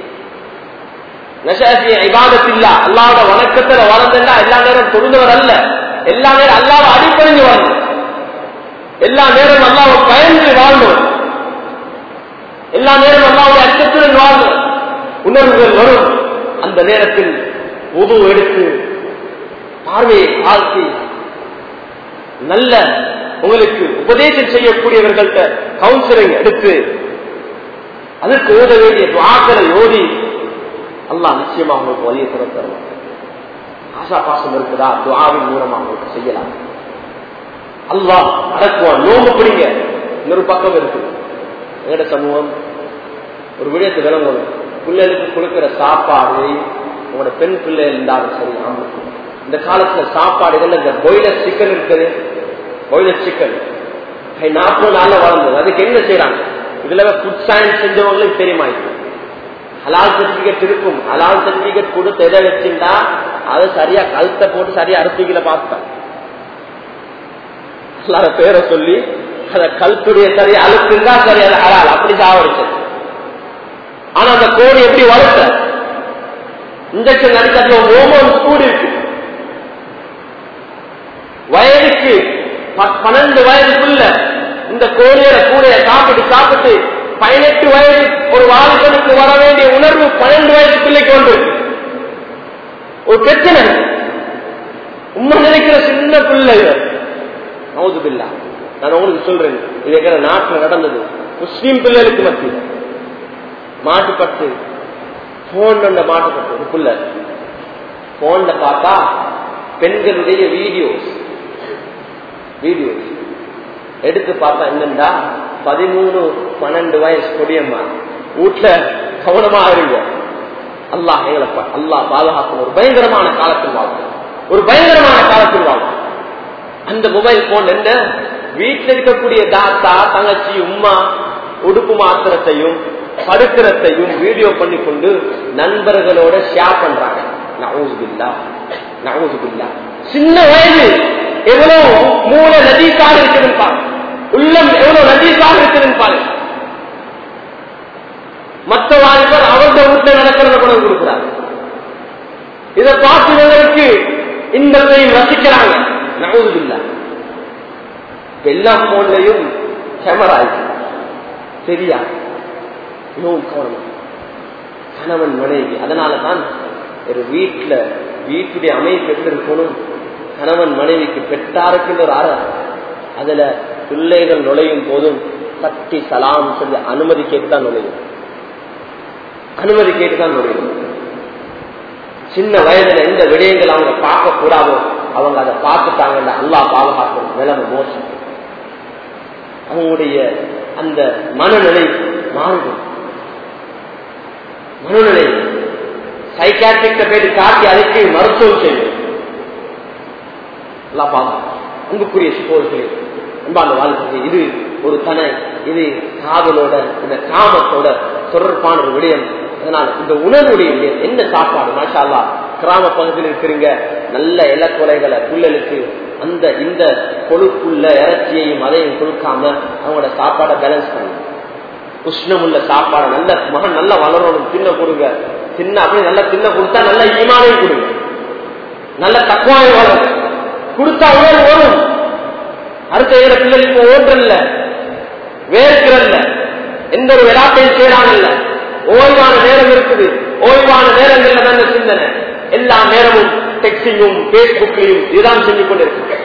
நசாசி ஐபாதத்தில்லா அல்லாவோட வணக்கத்துல வளர்ந்தா எல்லா நேரம் தொழுந்தவர் அல்ல எல்லா நேரம் அல்லாவை அடிப்படைஞ்சு வாழ்ந்து எல்லா நேரம் அல்லாவை பயந்து வாழ்ந்தவர் எல்லா நேரம் அல்லாவுடைய அச்சத்துடன் வாழ்ந்தவர் உணர்வுகள் வரும் அந்த நேரத்தில் உது எடுத்து பார்வையை தாழ்த்தி நல்ல உங்களுக்கு உபதேசம் செய்யக்கூடியவர்கள்ட்ட கவுன்சிலிங் எடுத்து அதற்கு ஓத வேண்டிய துவாக்களை ஓதி அல்லாஹ் நிச்சயமா உங்களுக்கு வழியை திறத்தருவான் ஆசா பாசம் இருக்குதா துவாவின் மூலமா உங்களுக்கு செய்யலாம் அல்லாஹ் அடக்குவான் நோம்பு பிடிங்க இன்னொரு பக்கம் இருக்கு எங்கட சமூகம் ஒரு விடயத்தை விளங்கணும் பிள்ளைகளுக்கு கொடுக்கிற சாப்பாடு உங்களோட பெண் பிள்ளை இருந்தாலும் சரி ஆமாம் இந்த காலத்துல சாப்பாடுகள் இந்த பாய்லர் சிக்கன் இருக்குது பாய்லர் சிக்கன் நாற்பது நாள்ல வளர்ந்தது அதுக்கு என்ன செய்யறாங்க இதுல ஃபுட் சயின்ஸ் செஞ்சவங்களுக்கு தெரியுமா இது ஹலால் சர்டிபிகேட் இருக்கும் ஹலால் சர்டிபிகேட் கொடுத்து எதை வச்சுட்டா அதை சரியா கழுத்தை போட்டு சரியா அறுப்பிக்கல பார்த்தான் எல்லார பேரை சொல்லி அத கழுத்துடைய சரி அழுத்துந்தா சரி அது ஹலால் அப்படி சாவடிச்சு ஆனா அந்த கோழி எப்படி வளர்த்த இன்ஜெக்ஷன் அடிக்கிறதுல ஹோமோன்ஸ் கூடி இருக்கு வயதுக்கு ப- பன்னெண்டு வயதுக்குள்ள இந்த கோழியோட கூடைய சாப்பிட்டு சாப்பிட்டு பதினெட்டு வயது ஒரு வாலிபனுக்கு வர வேண்டிய உணர்வு பன்னெண்டு வயது பிள்ளைக்கு உண்டு ஒரு பிரச்சனை உண்மை நினைக்கிற சின்ன பிள்ளை நவுது பில்லா நான் உங்களுக்கு சொல்றேன் இது எங்க நாட்டில் நடந்தது முஸ்லீம் பிள்ளைகளுக்கு மத்தியில் மாட்டுப்பட்டு போன் மாட்டுப்பட்டு ஒரு பிள்ளை போன்ல பார்த்தா பெண்களுடைய வீடியோஸ் வீடியோஸ் எடுத்து பார்த்தா என்னண்டா பதிமூணு பன்னெண்டு வயசு கொடியம்மா வீட்டுல கவனமா இருங்க அல்லாஹ் எங்களை ப- அல்லாஹ் பாதுகாக்கும் ஒரு பயங்கரமான காலத்தில் வாழ்க்கை ஒரு பயங்கரமான காலத்தில் வாழ்க்கை அந்த மொபைல் போன் என்ன வீட்டில் இருக்கக்கூடிய தாத்தா தங்கச்சி உம்மா உடுப்பு மாத்திரத்தையும் படுக்கிறத்தையும் வீடியோ பண்ணி கொண்டு நண்பர்களோட ஷேர் பண்றாங்க நவுசு பில்லா நவுசு பில்லா சின்ன வயது எவ்வளவு மூல நதீசாக இருக்குதுன்னு பாருங்க உள்ளம் எவ்வளவு நதீசாக இருக்குதுன்னு பாருங்க மற்ற வாலிபர் அவருடைய வீட்டில் நடக்கிறத கொண்டு வந்து கொடுக்கிறாங்க இதை பார்க்கிறவங்களுக்கு இன்பத்தையும் ரசிக்கிறாங்க நவுதுபில்லா எல்லா போன்லையும் கேமரா இருக்கு சரியா மிகவும் கவனம் கணவன் மனைவி அதனால தான் ஒரு வீட்டுல வீட்டுடைய அமைப்பு எப்படி இருக்கணும் கணவன் மனைவிக்கு பெற்றாருக்குன்ற ஒரு அற அதுல பிள்ளைகள் நுழையும் போதும் தட்டி சலாம் சொல்லி அனுமதி கேட்டு தான் நுழையும் அனுமதி கேட்டு தான் நுழையும் சின்ன வயதுல எந்த விடயங்கள் அவங்க பார்க்க கூடாதோ அவங்க அதை பார்த்துட்டாங்கன்னு அல்லாஹ் பாதுகாக்கும் நிலைமை மோசம் அவங்களுடைய அந்த மனநிலை மாறும் மனநிலை சைக்காட்ரிக்ட போயிட்டு காட்டி அதுக்கு மருத்துவம் செய்யும் எல்லாம் பார்க்கணும் அன்புக்குரிய சுப்போர்களே அன்பான வாழ்க்கை இது ஒரு தனை இது காதலோட இந்த காமத்தோட தொடர்பான ஒரு விடயம் அதனால இந்த உணர்வுடைய விடயம் என்ன சாப்பாடு மாஷா அல்லாஹ் கிராம பகுதியில் இருக்கிறீங்க நல்ல இலக்கொலைகளை புள்ளலுக்கு அந்த இந்த கொழுப்புள்ள இறைச்சியையும் அதையும் கொடுக்காம அவங்களோட சாப்பாடை பேலன்ஸ் பண்ணுங்க உஷ்ணமுள்ள சாப்பாடு நல்ல மகன் நல்லா வளரணும் தின்ன கொடுங்க தின்ன அப்படியே நல்லா தின்ன கொடுத்தா நல்ல ஈமானையும் கொடுங்க நல்ல தக்குவாய் வரும் கொடுத்தா உணர்வு வரும் அடுத்த ஏற பிள்ளைகளுக்கு ஓன்றல்ல வேர்க்கிறல்ல எந்த ஒரு விழாக்கையும் செய்யறாங்கல்ல ஓய்வான நேரம் இருக்குது ஓய்வான நேரங்கள்ல நல்ல சிந்தனை எல்லா நேரமும் டெக்ஸ்டிங்கும் பேஸ்புக்லையும் இதுதான் செஞ்சு கொண்டிருக்கு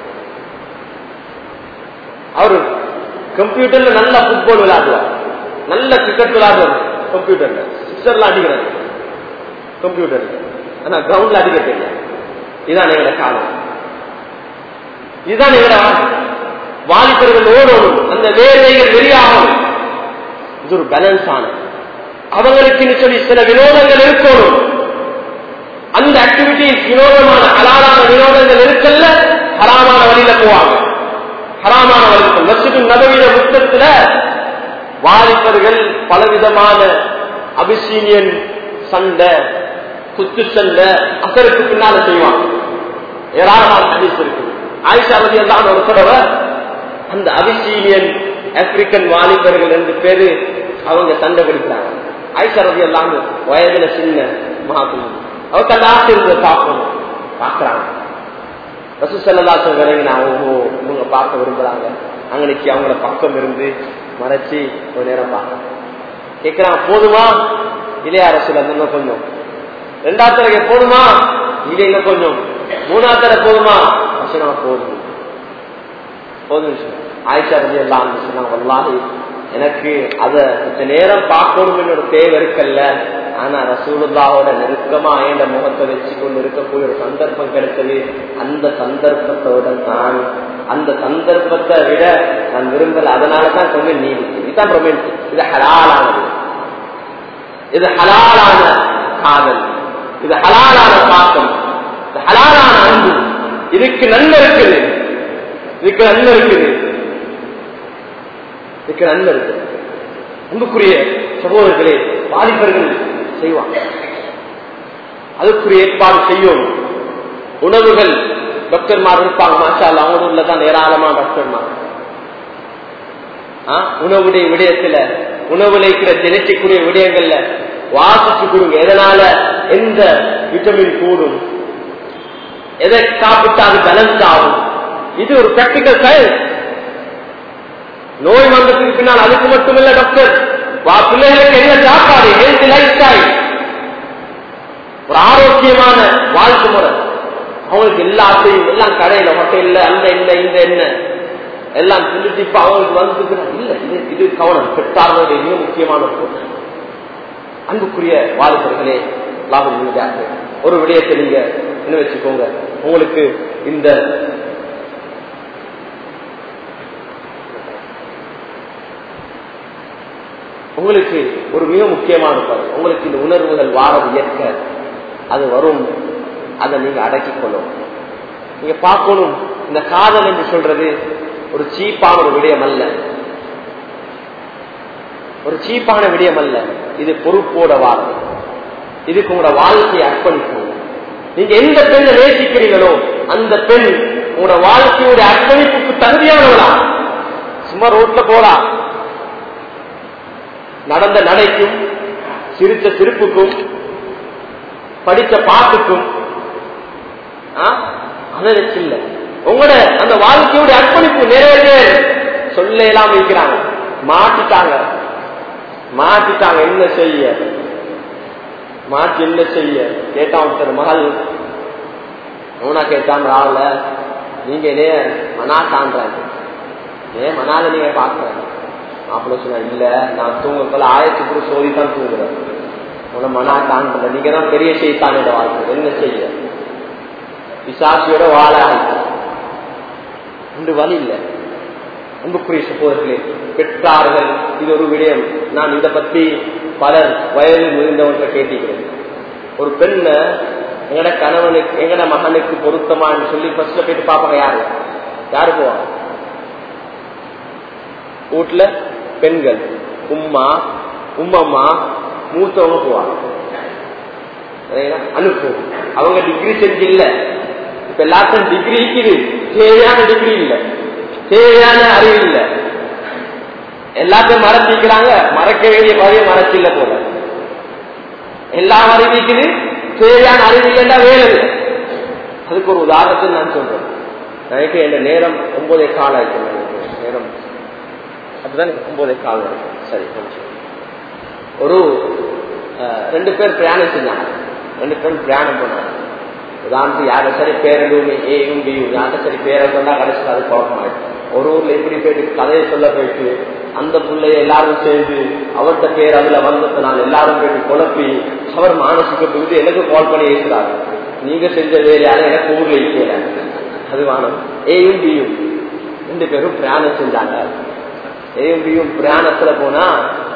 அவரு கம்ப்யூட்டர்ல நல்லா ஃபுட்பால் விளையாடுவார் நல்ல கிரிக்கெட் விளையாடுவார் கம்ப்யூட்டர்ல சிக்ஸர்லாம் அடிக்கிறார் கம்ப்யூட்டர் ஆனா கிரவுண்ட்ல அடிக்க தெரியும் இதுதான் எங்களோட காலம் இதுதான் எங்களோட வாலிபர்கள் ஓடணும் அந்த வேலைகள் வெளியாகும் இது ஒரு பேலன்ஸ் ஆன அவங்களுக்கு சொல்லி சில வினோதங்கள் இருக்கணும் அந்த ஆக்டிவிட்டிஸ் வினோதமான ஹலாலான வினோதங்கள் இருக்கல்ல ஹராமான வழியில போவாங்க ஹராமான வழிகள் மசிது நபவீன புத்தத்துல வாலிபர்கள் பலவிதமான அபிசீனியன் சண்டை குத்து சண்டை அசருக்கு பின்னால செய்வாங்க ஏராளமான ஹதீஸ் இருக்கு ஆயிஷா ரதி எல்லாம் ஒரு தடவை அந்த அபிசீனியன் ஆப்பிரிக்கன் வாலிபர்கள் ரெண்டு பேரு அவங்க சண்டை பிடிக்கிறாங்க ஆயிஷா ரதி எல்லாம் வயதுல சின்ன மகாத்மா அவர் தன் ஆசை இருந்ததை பார்க்கணும் பார்க்கறாங்க ரசூசல்லாசம் விளங்கினா ஓஹோ இவங்க பார்க்க விரும்புறாங்க அங்கனைக்கு அவங்களோட பக்கம் இருந்து மறைச்சு ஒரு நேரம் பார்க்க கேட்கிறான் போதுமா இல்லையா அரசு இன்னும் கொஞ்சம் ரெண்டாவது தடவை போதுமா இல்லை இன்னும் கொஞ்சம் மூணாவது தடவை போதுமா சொன்னா போதும் போதும் ஆயிஷா ரதி எல்லாம் சொன்னா வல்லாது எனக்கு அத கொஞ்ச நேரம் பார்க்கணும் என்னோட தேவை இருக்கல்ல ஆனா ரசூலுல்லாவோட நெருக்கமா என்ற முகத்தை வச்சு கொண்டு இருக்கக்கூடிய ஒரு சந்தர்ப்பம் கிடைச்சது அந்த சந்தர்ப்பத்தோட நான் அந்த சந்தர்ப்பத்தை விட நான் விரும்பல அதனாலதான் கொஞ்சம் நீடிச்சு இதுதான் ரொமான்டிக் இது ஹலாலானது இது ஹலாலான காதல் இது ஹலாலான பாக்கம் இது ஹலாலான அன்பு இதுக்கு நன்மை இருக்குது இதுக்கு நன்மை இருக்குது இதுக்கு நன்மை இருக்குது அன்புக்குரிய சகோதரர்களே வாலிபர்கள் செய்வாங்க அதுக்குரிய ஏற்பாடு செய்யும் உணவுகள் டாக்டர்மார் இருப்பாங்க மாஷால் அவங்க ஊர்ல தான் ஏராளமான டாக்டர்மார் உணவுடைய விடயத்துல உணவுல இருக்கிற திணைக்கக்கூடிய விடயங்கள்ல வாசிச்சு கொடுங்க எதனால எந்த விட்டமின் கூடும் எதை சாப்பிட்டா அது பேலன்ஸ் ஆகும் இது ஒரு பிராக்டிக்கல் சயின்ஸ் நோய் வந்ததுக்கு பின்னால் அதுக்கு மட்டுமில்ல டாக்டர் வா பிள்ளைகளுக்கு என்ன சாப்பாடு ஹெல்த் லைஃப் ஸ்டைல் ஒரு ஆரோக்கியமான வாழ்க்கை முறை அவங்களுக்கு எல்லாத்தையும் எல்லாம் கடையில ஹோட்டல்ல அந்த இந்த இந்த என்ன எல்லாம் சொல்லிட்டு இப்ப அவங்களுக்கு வந்துட்டு இல்ல இது இது கவனம் பெற்றார்களுடைய மிக முக்கியமான பொருள் அன்புக்குரிய வாலிபர்களே லாபம் மீதாக ஒரு விடயத்தை நீங்க என்ன வச்சுக்கோங்க உங்களுக்கு இந்த உங்களுக்கு ஒரு மிக முக்கியமான படம் உங்களுக்கு இந்த உணர்வுகள் வாரம் இயற்க அது வரும் அதை நீங்க அடக்கிக் கொள்ளும் நீங்க பார்க்கணும் இந்த காதல் என்று சொல்றது ஒரு சீப்பான ஒரு விடயம் அல்ல ஒரு சீப்பான விடயம் அல்ல இது பொறுப்போட வாரம் இதுக்கு உங்களோட வாழ்க்கையை அர்ப்பணிக்கும் நீங்க எந்த பெண்ணை நேசிக்கிறீங்களோ அந்த பெண் உங்களோட வாழ்க்கையோட அர்ப்பணிப்புக்கு தகுதியானவளா சும்மா ரோட்ல போலாம் நடந்த நடைக்கும் சிரித்த சிரிப்புக்கும் படித்த பாட்டுக்கும் அதை வச்சு இல்ல உங்களோட அந்த வாழ்க்கையோட அர்ப்பணிப்பு நிறைவேற்ற சொல்ல எல்லாம் வைக்கிறாங்க மாட்டிட்டாங்க மாட்டிட்டாங்க என்ன செய்ய மாற்றி என்ன செய்ய கேட்டான் ஒருத்தர் மகள் அவனா கேட்டான் ராவல நீங்க ஏ மனா காண்றாங்க ஏன் மனால நீங்க பாக்குறாங்க மாப்பிள்ள சொன்னா இல்ல நான் தூங்க போல ஆயிரத்துக்கு ஒரு சோதி தான் தூங்குறேன் உன மனா காண்பல நீங்க தான் பெரிய செய்தானோட வாழ்க்கை என்ன செய்ய விசாசியோட வாழ ரெண்டு வழி இல்லை அன்புக்குரிய சகோதரர்களே பெற்றார்கள் இது ஒரு விடயம் நான் இதை பத்தி பலர் வயதில் முதிர்ந்தவற்றை கேட்டிக்கிறேன் ஒரு பெண்ண எங்கட கணவனுக்கு எங்கட மகனுக்கு பொருத்தமான்னு சொல்லி ஃபர்ஸ்ட்ல போயிட்டு பாப்பாங்க யாரு யாரு போவாங்க வீட்டுல பெண்கள் உம்மா உம்மம்மா மூத்தவங்க போவாங்க அனுப்பும் அவங்க டிகிரி செஞ்சு இல்ல இப்ப எல்லாத்தையும் டிகிரி இருக்குது தேவையான டிகிரி இல்ல தேவையான அறிவு இல்ல எல்லாத்தையும் மறைச்சிக்கிறாங்க மறைக்க வேண்டிய பதவியை மறைச்சில்ல போல எல்லா அறிவிக்குது தேவையான அறிவு இல்லைன்னா வேலை இல்லை அதுக்கு ஒரு உதாரணத்தை நான் சொல்றேன் நைட்டு என் நேரம் ஒன்பதே கால் ஆயிடுச்சு எனக்கு நேரம் அதுதான் எனக்கு ஒன்பதே கால் ஆயிடுச்சு சரி கொஞ்சம். ஒரு அஹ், ரெண்டு பேர் பிரயாணம் செஞ்சாங்க ரெண்டு பேரும் பிரயாணம் பண்ணாங்க உதாரணத்துக்கு யார சரி பேரலுமே ஏயும் பியும் யார்கிட்ட சரி பேரை சொன்னா கடைசி அது குழப்பமாயிடும் ஒரு ஊர்ல இப்படி போயிட்டு கதையை சொல்ல போயிட்டு அந்த பிள்ளைய எல்லாரும் சேர்ந்து அவர்கிட்ட பேர் அதுல வந்ததுனால எல்லாரும் போயிட்டு குழப்பி அவர் மானசிக்க போகுது எனக்கு கால் பண்ணி இருக்கிறாரு நீங்க செஞ்ச வேலையால எனக்கு ஊர்ல இருக்கல அது வானம் ஏயும் பியும் ரெண்டு பேரும் பிரயாணம் செஞ்சாங்க ஏயும் பியும் பிரயாணத்துல போனா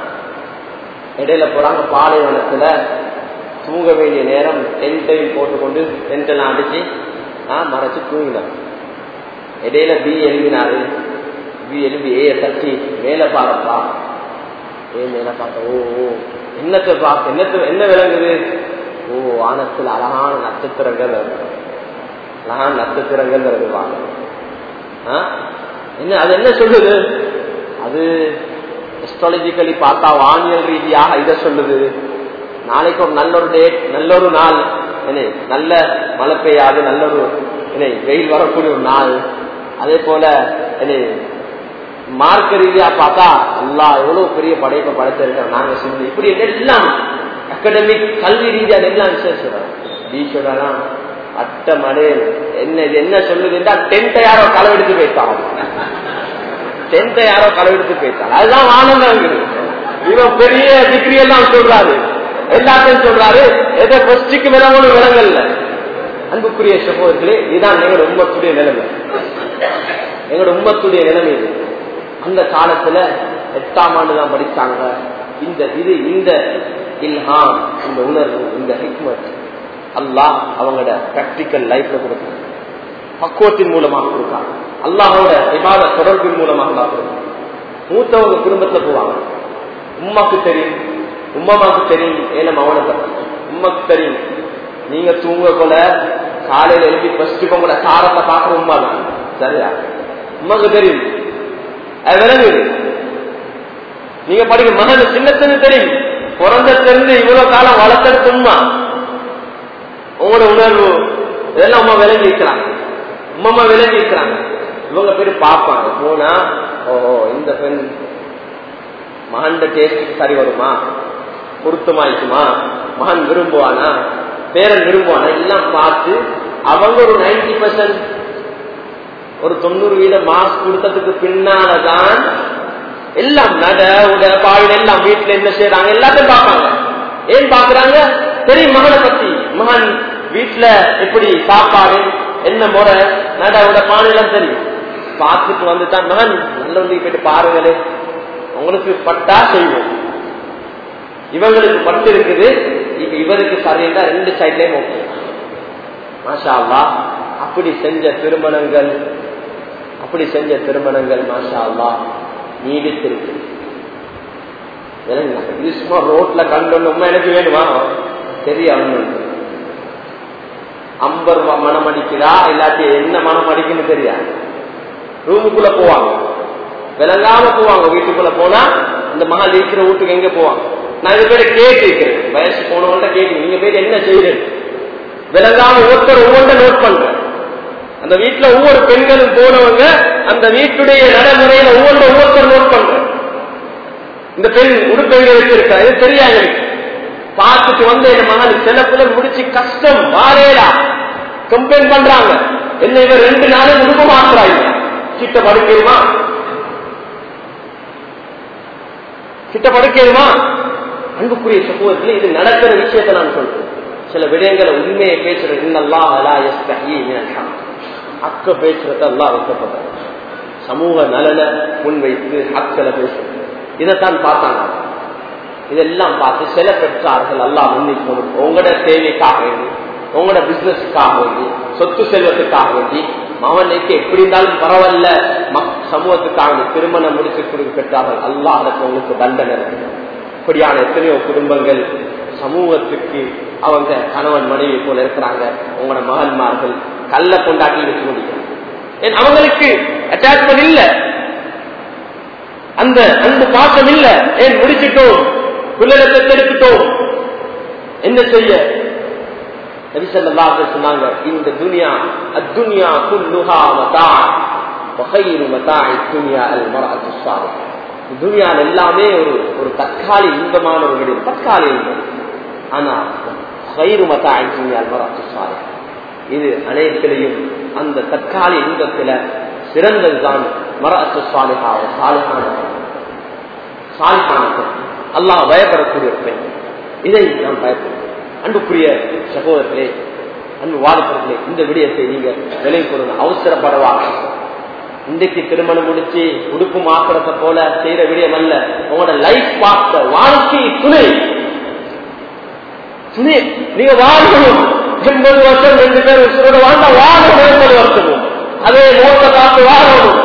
இடையில போறாங்க பாலைவனத்துல தூங்க வேண்டிய நேரம் டென்ட்டையும் போட்டுக்கொண்டு டென்ட் எல்லாம் அடிச்சு ஆஹ் மறைச்சு தூங்கினார் இடையில பி எழுதினாரு பி எழுதி ஏ தட்டி மேல பாருப்பா ஏ மேல பார்த்த ஓ ஓ என்னத்தை பார்க்க என்னத்து என்ன விளங்குது ஓ வானத்தில் அழகான நட்சத்திரங்கள் இருக்கு. அழகான நட்சத்திரங்கள் இருக்குவாங்க ஆ? என்ன அது என்ன சொல்லுது அது அஸ்ட்ராலஜிக்கலி பார்த்தா வானியல் ரீதியாக இதை சொல்லுது நாளைக்கு ஒரு நல்ல ஒரு டேட் நல்ல ஒரு நாள் என்ன நல்ல மழை பெய்யாது நல்ல ஒரு என்ன வெயில் வரக்கூடிய ஒரு நாள் அதே போல என்ன மார்க்க ரீதியா பார்த்தா அல்லா எவ்வளவு பெரிய படைப்பை படைச்சிருக்கோம் நாங்க செஞ்சு இப்படி எல்லாம் அகடமிக் கல்வி ரீதியா எல்லாம் விசேஷம் பீச்சோடலாம் அட்ட மழை என்ன இது என்ன சொல்லுதுன்னா டென்த்தை யாரோ களவெடுத்து போயிட்டாங்க டென்த்தை யாரோ களவெடுத்து போயிட்டாங்க அதுதான் ஆனந்தம் இவன் பெரிய டிகிரி எல்லாம் சொல்றாரு எல்லாத்தையும் சொல்றாரு எதை ஃபர்ஸ்டுக்கு விளங்கணும் விலங்கல்ல அன்புக்குரிய சகோதரர்களே இதுதான் எங்களோட உம்மத்துடைய நிலைமை எங்களோட உம்மத்துடைய நிலைமை இது அந்த காலத்துல எட்டாம் ஆண்டு தான் படிச்சாங்க இந்த இது இந்த இல்ஹாம் இந்த உணர்வு இந்த ஹிக்மத் அல்லாஹ் அவங்களோட பிராக்டிக்கல் லைஃப்ல கொடுக்குறாங்க பக்குவத்தின் மூலமாக கொடுக்காங்க அல்லாஹோட விவாத தொடர்பின் மூலமாக அல்லாஹ் கொடுக்காங்க மூத்தவங்க குடும்பத்துல போவாங்க உமாக்கு தெரியும் உமாமாக்கு தெரியும் ஏனம் அவனை பத்தி உமாக்கு தெரியும் நீங்க தூங்க கொல காலையில எழுதி ஃபர்ஸ்ட் உங்களோட சாரத்தை பாக்குற உமா தான் சரியா உமாக்கு தெரியும் அது விளங்குது நீங்க படிக்க மகன் சின்னத்துன்னு தெரியும் பிறந்தத்திலிருந்து இவ்வளவு காலம் வளர்த்தெடுத்து உமா உங்களோட உணர்வு இதெல்லாம் அம்மா விளங்கி இருக்கிறாங்க உம்மா விளங்கி இருக்கிறாங்க இவங்க பேரு பார்ப்பாங்க போனா ஓ இந்த பெண் மகன் டேஸ்ட் சரி வருமா பொருத்தமாயிக்குமா மகன் விரும்புவானா பேரன் விரும்புவானா எல்லாம் பார்த்து அவங்க ஒரு நைன்டி பர்சன்ட் ஒரு தொண்ணூறு வீத மார்க்ஸ் கொடுத்ததுக்கு பின்னாலதான் எல்லாம் நட உட பாவிட எல்லாம் வீட்டுல என்ன செய்யறாங்க எல்லாத்தையும் பார்ப்பாங்க ஏன் பாக்குறாங்க தெரியும் மகனை பத்தி மகன் வீட்டுல எப்படி சாப்பாடு என்ன முறை நட உட பானையெல்லாம் தெரியும் பார்த்துட்டு வந்துட்டான் மகன் நல்ல போயிட்டு பாருங்களே உங்களுக்கு பட்டா செய்வோம் இவங்களுக்கு பட்டு இருக்குது இப்ப இவருக்கு சரியா ரெண்டு சைட்லயும் ஓகே மாஷா அல்லா அப்படி செஞ்ச திருமணங்கள் அப்படி செஞ்ச திருமணங்கள் மாஷா அல்லா நீடித்திருக்கு இது சும்மா ரோட்ல கண்டு எனக்கு வேணுமா தெரிய அவங்களுக்கு அம்பர் மனம் அடிக்கிறா இல்லாட்டி என்ன மனம் அடிக்குன்னு தெரியாது ரூமுக்குள்ள போவாங்க விளங்காம போவாங்க வீட்டுக்குள்ள போனா இந்த மகள் இருக்கிற வீட்டுக்கு எங்க போவாங்க நான் இது பேரை கேட்டு இருக்கிறேன் வயசு போனவங்கள்ட்ட கேட்டு நீங்க பேர் என்ன செய்யறேன் விளங்காம ஒருத்தர் ஒவ்வொன்றை நோட் பண்றேன் அந்த வீட்டுல ஒவ்வொரு பெண்களும் போனவங்க அந்த வீட்டுடைய நடைமுறையில ஒவ்வொன்று ஒவ்வொருத்தர் நோட் பண்றேன் இந்த பெண் உடுப்பெங்க வச்சிருக்கா இது தெரியாது எனக்கு பார்த்துட்டு வந்து என் மகன் சில பிள்ளை முடிச்சு கஷ்டம் வாரேடா கம்ப்ளைண்ட் பண்றாங்க என்ன இவன் ரெண்டு நாளும் உடுப்ப மாத்துறாங்க கிட்ட படுக்கையுமா கிட்ட படுக்கையுமா அன்புக்குரிய சமூகத்தில் இது நடக்கிற விஷயத்தை நான் சொல்றேன் சில விடயங்களை உண்மையை பேசுறது இன்னல்லா அலா அக்க பேசுறது எல்லாம் வைக்கப்பட்டது சமூக நலனை முன்வைத்து அக்களை பேசுறது இதைத்தான் பார்த்தாங்க இதெல்லாம் பார்த்து சில பெற்றார்கள் எல்லாம் முன்னிக்கணும் உங்களோட தேவைக்காக வேண்டி உங்களோட பிசினஸுக்காக வேண்டி சொத்து செல்வத்துக்காக வேண்டி மகனுக்கு எப்படி இருந்தாலும் பரவாயில்ல சமூகத்துக்காக திருமணம் முடிச்சு கொடுக்க பெற்றார்கள் அல்லா அதற்கு உங்களுக்கு தண்டனை இப்படியான எத்தனையோ குடும்பங்கள் சமூகத்துக்கு அவங்க கணவன் மனைவி போல இருக்கிறாங்க உங்களோட மகன்மார்கள் கல்ல கொண்டாட்டி வச்சு முடியும் அவங்களுக்கு அட்டாச்மெண்ட் இல்ல அந்த அந்த பாசம் இல்ல ஏன் முடிச்சிட்டோம் பிள்ளைகளை பெற்றெடுத்துட்டோம் என்ன செய்ய நபிசல்லாஹ் சொன்னாங்க இந்த துனியா அத்துனியா குல்லுஹா மதா வகைரு மதாய் துனியா அல் மரஅத்து ஸாலிஹ் துனியால எல்லாமே ஒரு ஒரு தற்காலி இன்பமான ஒரு விடம் தற்காலி இன்பம் ஆனா வகைரு மதாய் துனியா அல் மரஅத்து ஸாலிஹ் இது அனைத்திலையும் அந்த தற்காலி இன்பத்துல சிறந்ததுதான் மரஅத்து ஸாலிஹா சாலிஹான சாலிஹான பெண் அல்லாஹ் பயப்படக்கூடிய ஒரு பெண் இதை நாம் பயப்படும் அன்புக்குரிய சகோதரர்களே அன்பு வாலிபர்களே இந்த விடயத்தை நீங்க விலை கொள்ளுங்க அவசரப்படவாங்க இன்றைக்கு திருமணம் முடிச்சு உடுப்பு மாத்திரத்தை போல செய்யற விடயம் அல்ல உங்களோட லைஃப் பார்த்த வாழ்க்கை துணை துணை நீங்க வாழணும் எண்பது வருஷம் ரெண்டு பேர் உசுரோட வாழ்ந்தா வாழணும் எண்பது வருஷமும் அதே மோட்ட காத்து வாழணும்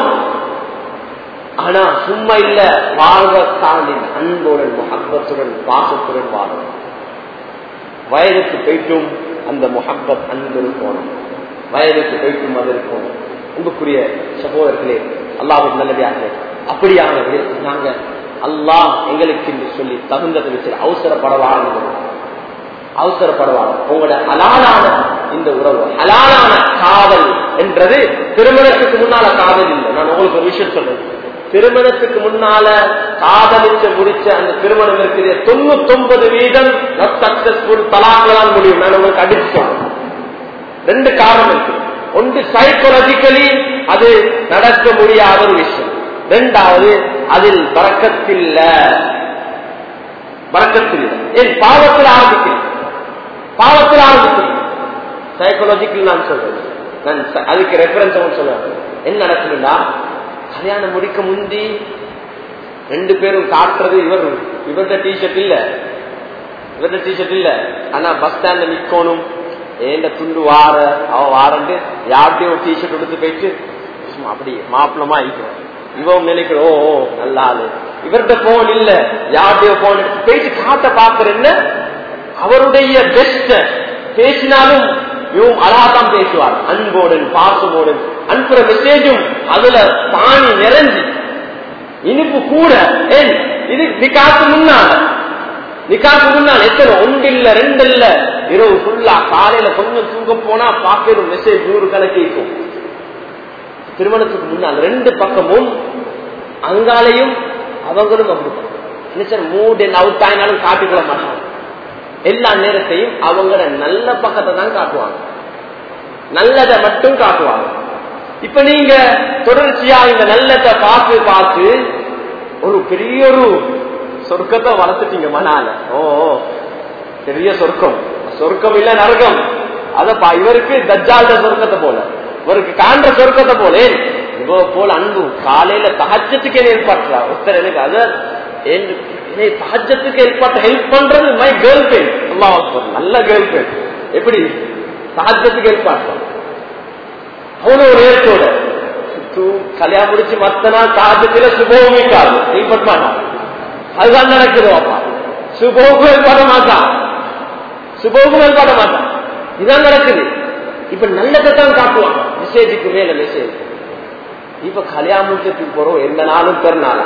ஆனா சும்மா இல்ல வாழ்வத்தாண்டி அன்புடன் முகப்பத்துடன் பாசத்துடன் வாழணும் வயதுக்கு போயிட்டும் அந்த முகப்பத் அன்பு இருக்கணும் வயதுக்கு போயிட்டும் அது இருக்கணும் அன்புக்குரிய சகோதரர்களே அல்லாவின் நல்லதாக அப்படியான நாங்க அல்லாஹ் எங்களுக்கு என்று சொல்லி தகுந்ததை வச்சு அவசரப்படவாங்க அவசரப்படுவாங்க உங்களோட ஹலாலான இந்த உறவு ஹலாலான காதல் என்றது திருமணத்துக்கு முன்னால காதல் இல்லை நான் உங்களுக்கு ஒரு விஷயம் சொல்றேன் திருமணத்துக்கு முன்னால காதலிச்சு முடிச்ச அந்த திருமணம் இருக்குது தொண்ணூத்தி ஒன்பது வீதம் சக்சஸ்ஃபுல் தலாக்களால் முடியும் நான் உங்களுக்கு அடிச்சோம் ரெண்டு காரணம் இருக்கு ஒன்று சைக்கோலஜிக்கலி அது நடக்க முடியாத ஒரு விஷயம் ரெண்டாவது அதில் பறக்கத்தில்ல பறக்கத்தில் ஏன் பாவத்தில் ஆரம்பிக்கிறேன் பாவத்தில் ஆரம்பிக்கிறேன் சைக்கோலஜிக்கல் நான் சொல்றேன் நான் அதுக்கு ரெஃபரன்ஸ் சொல்லுவேன் என்ன நடக்குதுன்னா கல்யாணம் முடிக்க முந்தி ரெண்டு பேரும் காட்டுறது இவர் இவர்கிட்ட டிஷர்ட் இல்ல இவர்கிட்ட டிஷர்ட் இல்ல ஆனா பஸ் ஸ்டாண்ட்ல நிக்கணும் ஏண்ட துண்டு வார அவ வாரண்டு யார்கிட்டயும் ஒரு டிஷர்ட் எடுத்து போயிட்டு அப்படி மாப்பிளமா இருக்கிறோம் இவன் நினைக்கிற ஓ ஓ நல்ல ஆளு இவர்கிட்ட போன் இல்ல யார்கிட்டயோ போன் எடுத்து போயிட்டு காட்ட பாக்குறேன்னு அவருடைய பெஸ்ட் பேசினாலும் இவன் அழகாதான் பேசுவார் அன்போடன் பாசமோடன் அனுப்புற மெசேஜும் அதுல பாணி நிறைஞ்சு இனிப்பு கூட ஏன் இது நிக்காக்கு முன்னால நிக்காக்கு முன்னால் எத்தனை ஒன்று இல்ல ரெண்டு இல்ல இரவு ஃபுல்லா காலையில கொஞ்சம் தூங்க போனா பாக்கிற மெசேஜ் நூறு கணக்கு இருக்கும் திருமணத்துக்கு முன்னால் ரெண்டு பக்கமும் அங்காலையும் அவங்களும் அப்படித்தான் மூட் அவுட் ஆயினாலும் காட்டிக்கொள்ள மாட்டாங்க எல்லா நேரத்தையும் அவங்களோட நல்ல பக்கத்தை தான் காட்டுவாங்க நல்லதை மட்டும் காட்டுவாங்க இப்ப நீங்க தொடர்ச்சியா இந்த நல்லதை பார்த்து பார்த்து ஒரு பெரிய ஒரு சொர்க்கத்தை வளர்த்துட்டீங்க மனால ஓ பெரிய சொர்க்கம் சொர்க்கம் இல்ல நரகம் அதப்பா இவருக்கு தஜ்ஜால்ட சொர்க்கத்தை போல இவருக்கு காண்ற சொர்க்கத்தை போல இவ போல அன்பு காலையில தகச்சத்துக்கு ஏற்பாட்டுறா ஒருத்தர் எனக்கு அத தகச்சத்துக்கு ஏற்பாட்டு ஹெல்ப் பண்றது மை கேர்ள் ஃபிரெண்ட் அல்லாஹ் நல்ல கேர்ள் ஃபிரெண்ட் எப்படி சஹஜத்துக்கு ஏற்பாடு அவ்வளவு நேரத்தோட கல்யாணம் முடிச்சு மத்த நாள் சாதத்துல சுபோகமே காது ஹெல்ப் மாட்டான் அதுதான் நடக்குது அப்பா சுபோகம் ஏற்பாட மாட்டான் சுபோகம் ஏற்பாட மாட்டான் இதுதான் நடக்குது இப்ப நல்லதை தான் காட்டுவான் மெசேஜுக்கு மேல மெசேஜ் இப்ப கல்யாணம் முடிச்சதுக்கு போறோம் எந்த நாளும் பெருநாளா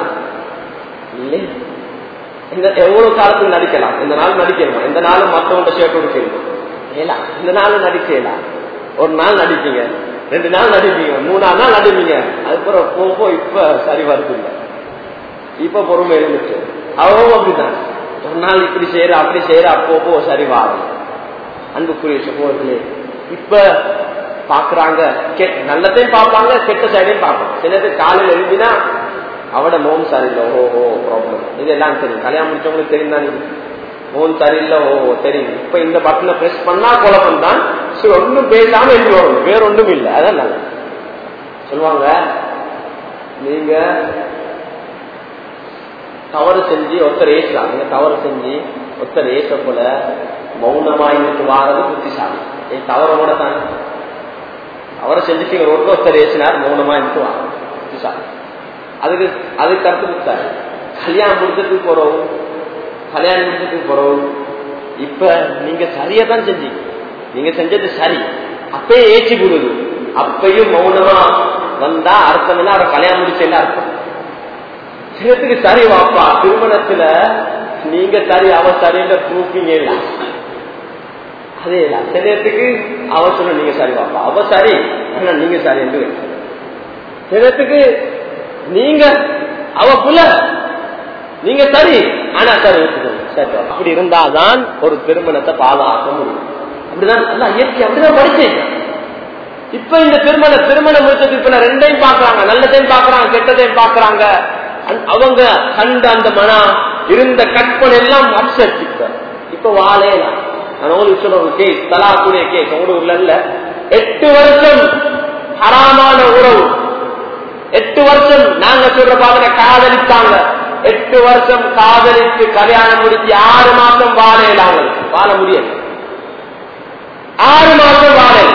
இல்லை இந்த எவ்வளவு காலத்துக்கு நடிக்கலாம் இந்த நாள் நடிக்கணுமா இந்த நாளும் மற்றவங்க ஷேர்ட் கொடுக்கணுமா ஏலா இந்த நாள் நடிக்கலாம் ஒரு நாள் நடிப்பீங்க ரெண்டு நாள் நடிப்பீங்க மூணாம் நாள் நடிப்பீங்க அதுக்கப்புறம் போப்போ இப்ப சரி வருது இல்ல இப்ப பொறுமை இருந்துச்சு அவவும் அப்படிதான் ஒரு நாள் இப்படி செய்யற அப்படி செய்யற அப்போப்போ சரி வாரும் அன்புக்குரிய சகோதரர்களே இப்ப பாக்குறாங்க நல்லதையும் பார்ப்பாங்க கெட்ட சைடையும் பார்ப்பாங்க சிலது காலையில் எழுதினா அவட மோம் சரியில்லை ஓ ஓ ப்ராப்ளம் இதெல்லாம் தெரியும் கல்யாணம் முடிச்சவங்களுக்கு தெரியும் தானே மோன் சரியில்லை ஓ தெரியும் இப்ப இந்த பட்டனை பிரஸ் பண்ணா குழப்பம் தான் ஒன்றும் பேசாம எழுதி வரும் வேற ஒன்றும் இல்லை அதான் நல்ல சொல்லுவாங்க நீங்க தவறு செஞ்சு ஒருத்தர் ஏசலாம் நீங்க தவறு செஞ்சு ஒருத்தர் ஏச போல மௌனமா இன்னைக்கு வாரது புத்திசாலி என் தவறோட தானே அவரை செஞ்சுட்டு ஒருத்தர் ஒருத்தர் ஏசினார் மௌனமா இருந்து வாங்க புத்திசாலி அதுக்கு அதுக்கு அடுத்து புத்தாரு கல்யாணம் முடிச்சதுக்கு போறோம் கல்யாணம் முடிச்சதுக்கு போறோம் இப்ப நீங்க சரியா தான் செஞ்சீங்க நீங்க செஞ்சது சரி அப்பயே ஏற்றி கொடுது அப்பயும் மௌனமா வந்தா அர்த்தம் என்ன அவரை கல்யாணம் முடிச்சேன் அர்த்தம் சிலத்துக்கு சரி வாப்பா திருமணத்துல நீங்க சரி அவ சரின்ற ப்ரூஃபிங் அதே தான் சிலத்துக்கு அவ சொல்ல நீங்க சரி பாப்பா அவ சரி ஆனா நீங்க சரி என்று சிலத்துக்கு நீங்க அவ புல நீங்க சரி ஆனா சரி ஒத்துக்கணும். சரி பாப்பா. அப்படி இருந்தாதான் ஒரு திருமணத்தை பாதுகாக்க முடியும் அப்படிதான் அல்லாஹ் இயற்கை அப்படிதான் படிச்சேன் இப்ப இந்த திருமண திருமணம் முடிச்சதுக்கு இப்ப ரெண்டையும் பாக்குறாங்க நல்லதையும் பாக்குறாங்க கெட்டதையும் பாக்குறாங்க அந்- அவங்க கண்ட அந்த மனா இருந்த கற்பனை எல்லாம் அப்செட் இப்ப இப்ப வாழையலாம் நான் உங்களுக்கு சொல்ற ஒரு கேஸ் தலா கூடிய கேஸ் உங்க ஊர்ல இல்ல எட்டு வருஷம் ஹராமான உறவு எட்டு வருஷம் நாங்க சொல்ற பாருங்க காதலித்தாங்க எட்டு வருஷம் காதலித்து கல்யாணம் முடிச்சு ஆறு மாசம் வாழையில அவங்களுக்கு வாழ முடியாது ஆறு மாசம் வாழையில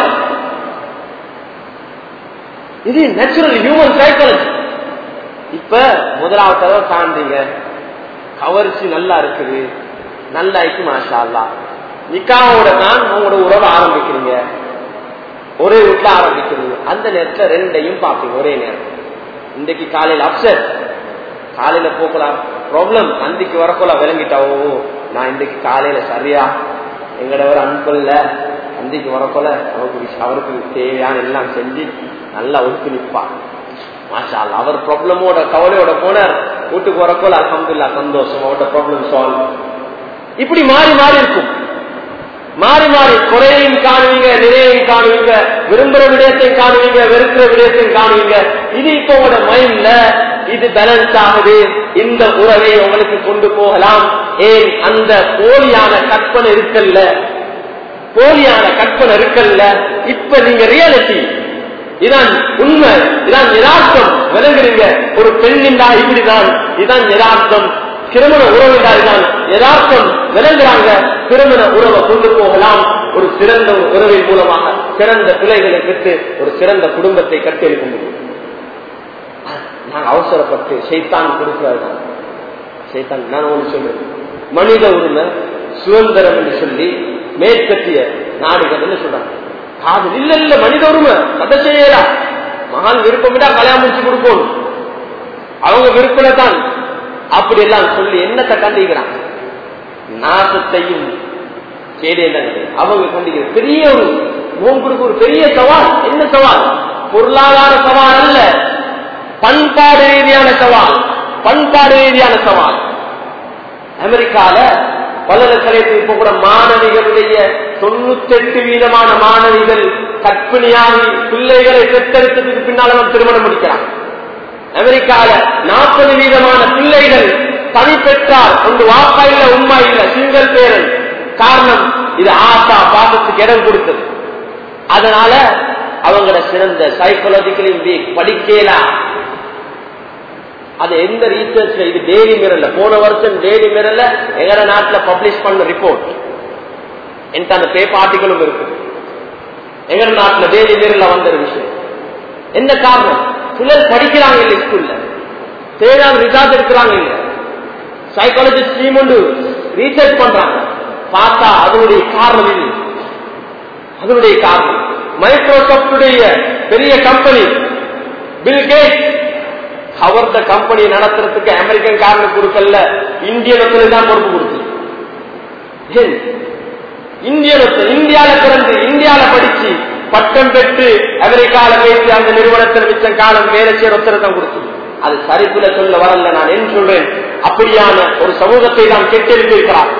இது நேச்சுரல் ஹியூமன் சைக்காலஜி இப்ப முதலாவது தடவை காண்றீங்க கவர்ச்சி நல்லா இருக்குது நல்லா இருக்கு மாஷா அல்லா நிக்காவோட தான் உங்களோட உறவை ஆரம்பிக்கிறீங்க ஒரே வீட்டுல ஆரம்பிக்கிறீங்க அந்த நேரத்துல ரெண்டையும் பார்ப்பீங்க ஒரே நேரம் இன்றைக்கு காலையில அப்செட் காலையில போக்கலாம் ப்ராப்ளம் அந்திக்கு வரக்கோல விளங்கிட்டாவோ நான் இன்றைக்கு காலையில சரியா எங்கட ஒரு அன்பல்ல அந்திக்கு வரக்கோல அவருக்கு அவருக்கு தேவையான எல்லாம் செஞ்சு நல்லா ஒதுக்கி நிற்பார் மாஷா அல்லாஹ். அவர் ப்ராப்ளமோட கவலையோட போனார் வீட்டுக்கு வரக்கோல அலமதுல்லா சந்தோஷம் அவரோட ப்ராப்ளம் சால்வ் இப்படி மாறி மாறி இருக்கும் மாறி மாறி குறையையும் காணுவீங்க நிறையையும் காணுவீங்க விரும்புற விடயத்தையும் காணுவீங்க வெறுக்கிற விடயத்தையும் காணுவீங்க இது இப்போ உங்களோட மைண்ட்ல இது பேலன்ஸ் ஆகுது இந்த உறவை உங்களுக்கு கொண்டு போகலாம் ஏன் அந்த போலியான கற்பனை இருக்கல்ல போலியான கற்பனை இருக்கல்ல இப்ப நீங்க ரியாலிட்டி இதான் உண்மை இதான் யதார்த்தம் விளங்குறீங்க ஒரு பெண்ணின்றா இப்படிதான் இதான் யதார்த்தம் திருமண உறவுதான் யதார்த்தம் விளங்குறாங்க திருமண உறவை கொண்டு போகலாம் ஒரு சிறந்த ஒரு உறவின் மூலமாக சிறந்த பிள்ளைகளை பெற்று ஒரு சிறந்த குடும்பத்தை கட்டியெழுக்க முடியும் நான் அவசரப்பட்டு சைத்தான் கொடுக்கிறார்கள் சைத்தான் நான் ஒன்று சொல்றேன் மனித உரிமை சுதந்திரம் என்று சொல்லி மேற்கத்திய நாடுகள் என்ன சொல்றாங்க காதல் இல்ல இல்ல மனித உரிமை கதை செய்யலா மகான் விருப்பமிட்டா கல்யாணம் முடிச்சு கொடுக்கணும் அவங்க விருப்பம் தான் அப்படி எல்லாம் சொல்லி என்னத்தை கண்டிக்கிறாங்க நாசத்தையும் கேடேன் அவங்க கண்டிக்கிற பெரிய ஒரு உங்களுக்கு ஒரு பெரிய சவால் என்ன சவால் பொருளாதார சவால் அல்ல பண்பாடு ரீதியான சவால் பண்பாடு ரீதியான சவால் அமெரிக்கால பல்கலைக்கழகத்தில் இப்ப கூட மாணவிகளுடைய தொண்ணூத்தி எட்டு வீதமான மாணவிகள் கற்பிணியாகி பிள்ளைகளை பெற்றெடுத்ததுக்கு பின்னால நம்ம திருமணம் முடிக்கிறாங்க அமெரிக்கால நாற்பது வீதமான பிள்ளைகள் தனி பெற்றார் ஒன்று வாப்பா இல்ல உண்மை இல்ல சிங்கள் பேரன் காரணம் இது ஆசா பாசத்துக்கு இடம் கொடுத்தது அதனால அவங்களோட சிறந்த சைக்கலாஜிக்கலி படிக்கலாம் அது எந்த ரீசர்ச்ல இது டெய்லி மிரல்ல போன வருஷம் டெய்லி மிரல்ல எங்கட நாட்டுல பப்ளிஷ் பண்ண ரிப்போர்ட் என்கிட்ட அந்த பேப்பர் ஆர்டிகளும் இருக்கு எங்கட நாட்டுல டெய்லி மிரல்ல வந்த ஒரு விஷயம் என்ன காரணம் சிலர் படிக்கிறாங்க இல்ல ஸ்கூல்ல தேவையான ரிசார்ட் எடுக்கிறாங்க இல்ல சைக்காலஜிஸ்ட் டீம் ஒன்று ரீசர்ச் பண்றாங்க பார்த்தா அதனுடைய காரணம் இல்லை அதனுடைய காரணம் மைக்ரோசாப்டுடைய பெரிய கம்பெனி பில் கேட் அவர்த கம்பெனி நடத்துறதுக்கு அமெரிக்கன் காரனுக்கு கொடுக்கல இந்தியனத்துல தான் பொறுப்பு கொடுத்து ஏன் இந்தியனத்துல இந்தியால பிறந்து இந்தியால படிச்சு பட்டம் பெற்று அமெரிக்கால பேசி அந்த நிறுவனத்தில் மிச்ச காலம் வேலை செய்ய ஒத்தரத்தம் கொடுத்து அது சரிப்புல சொல்ல வரல நான் என்ன சொல்றேன் அப்படியான ஒரு சமூகத்தை நாம் கெட்டெடுத்திருக்கிறார்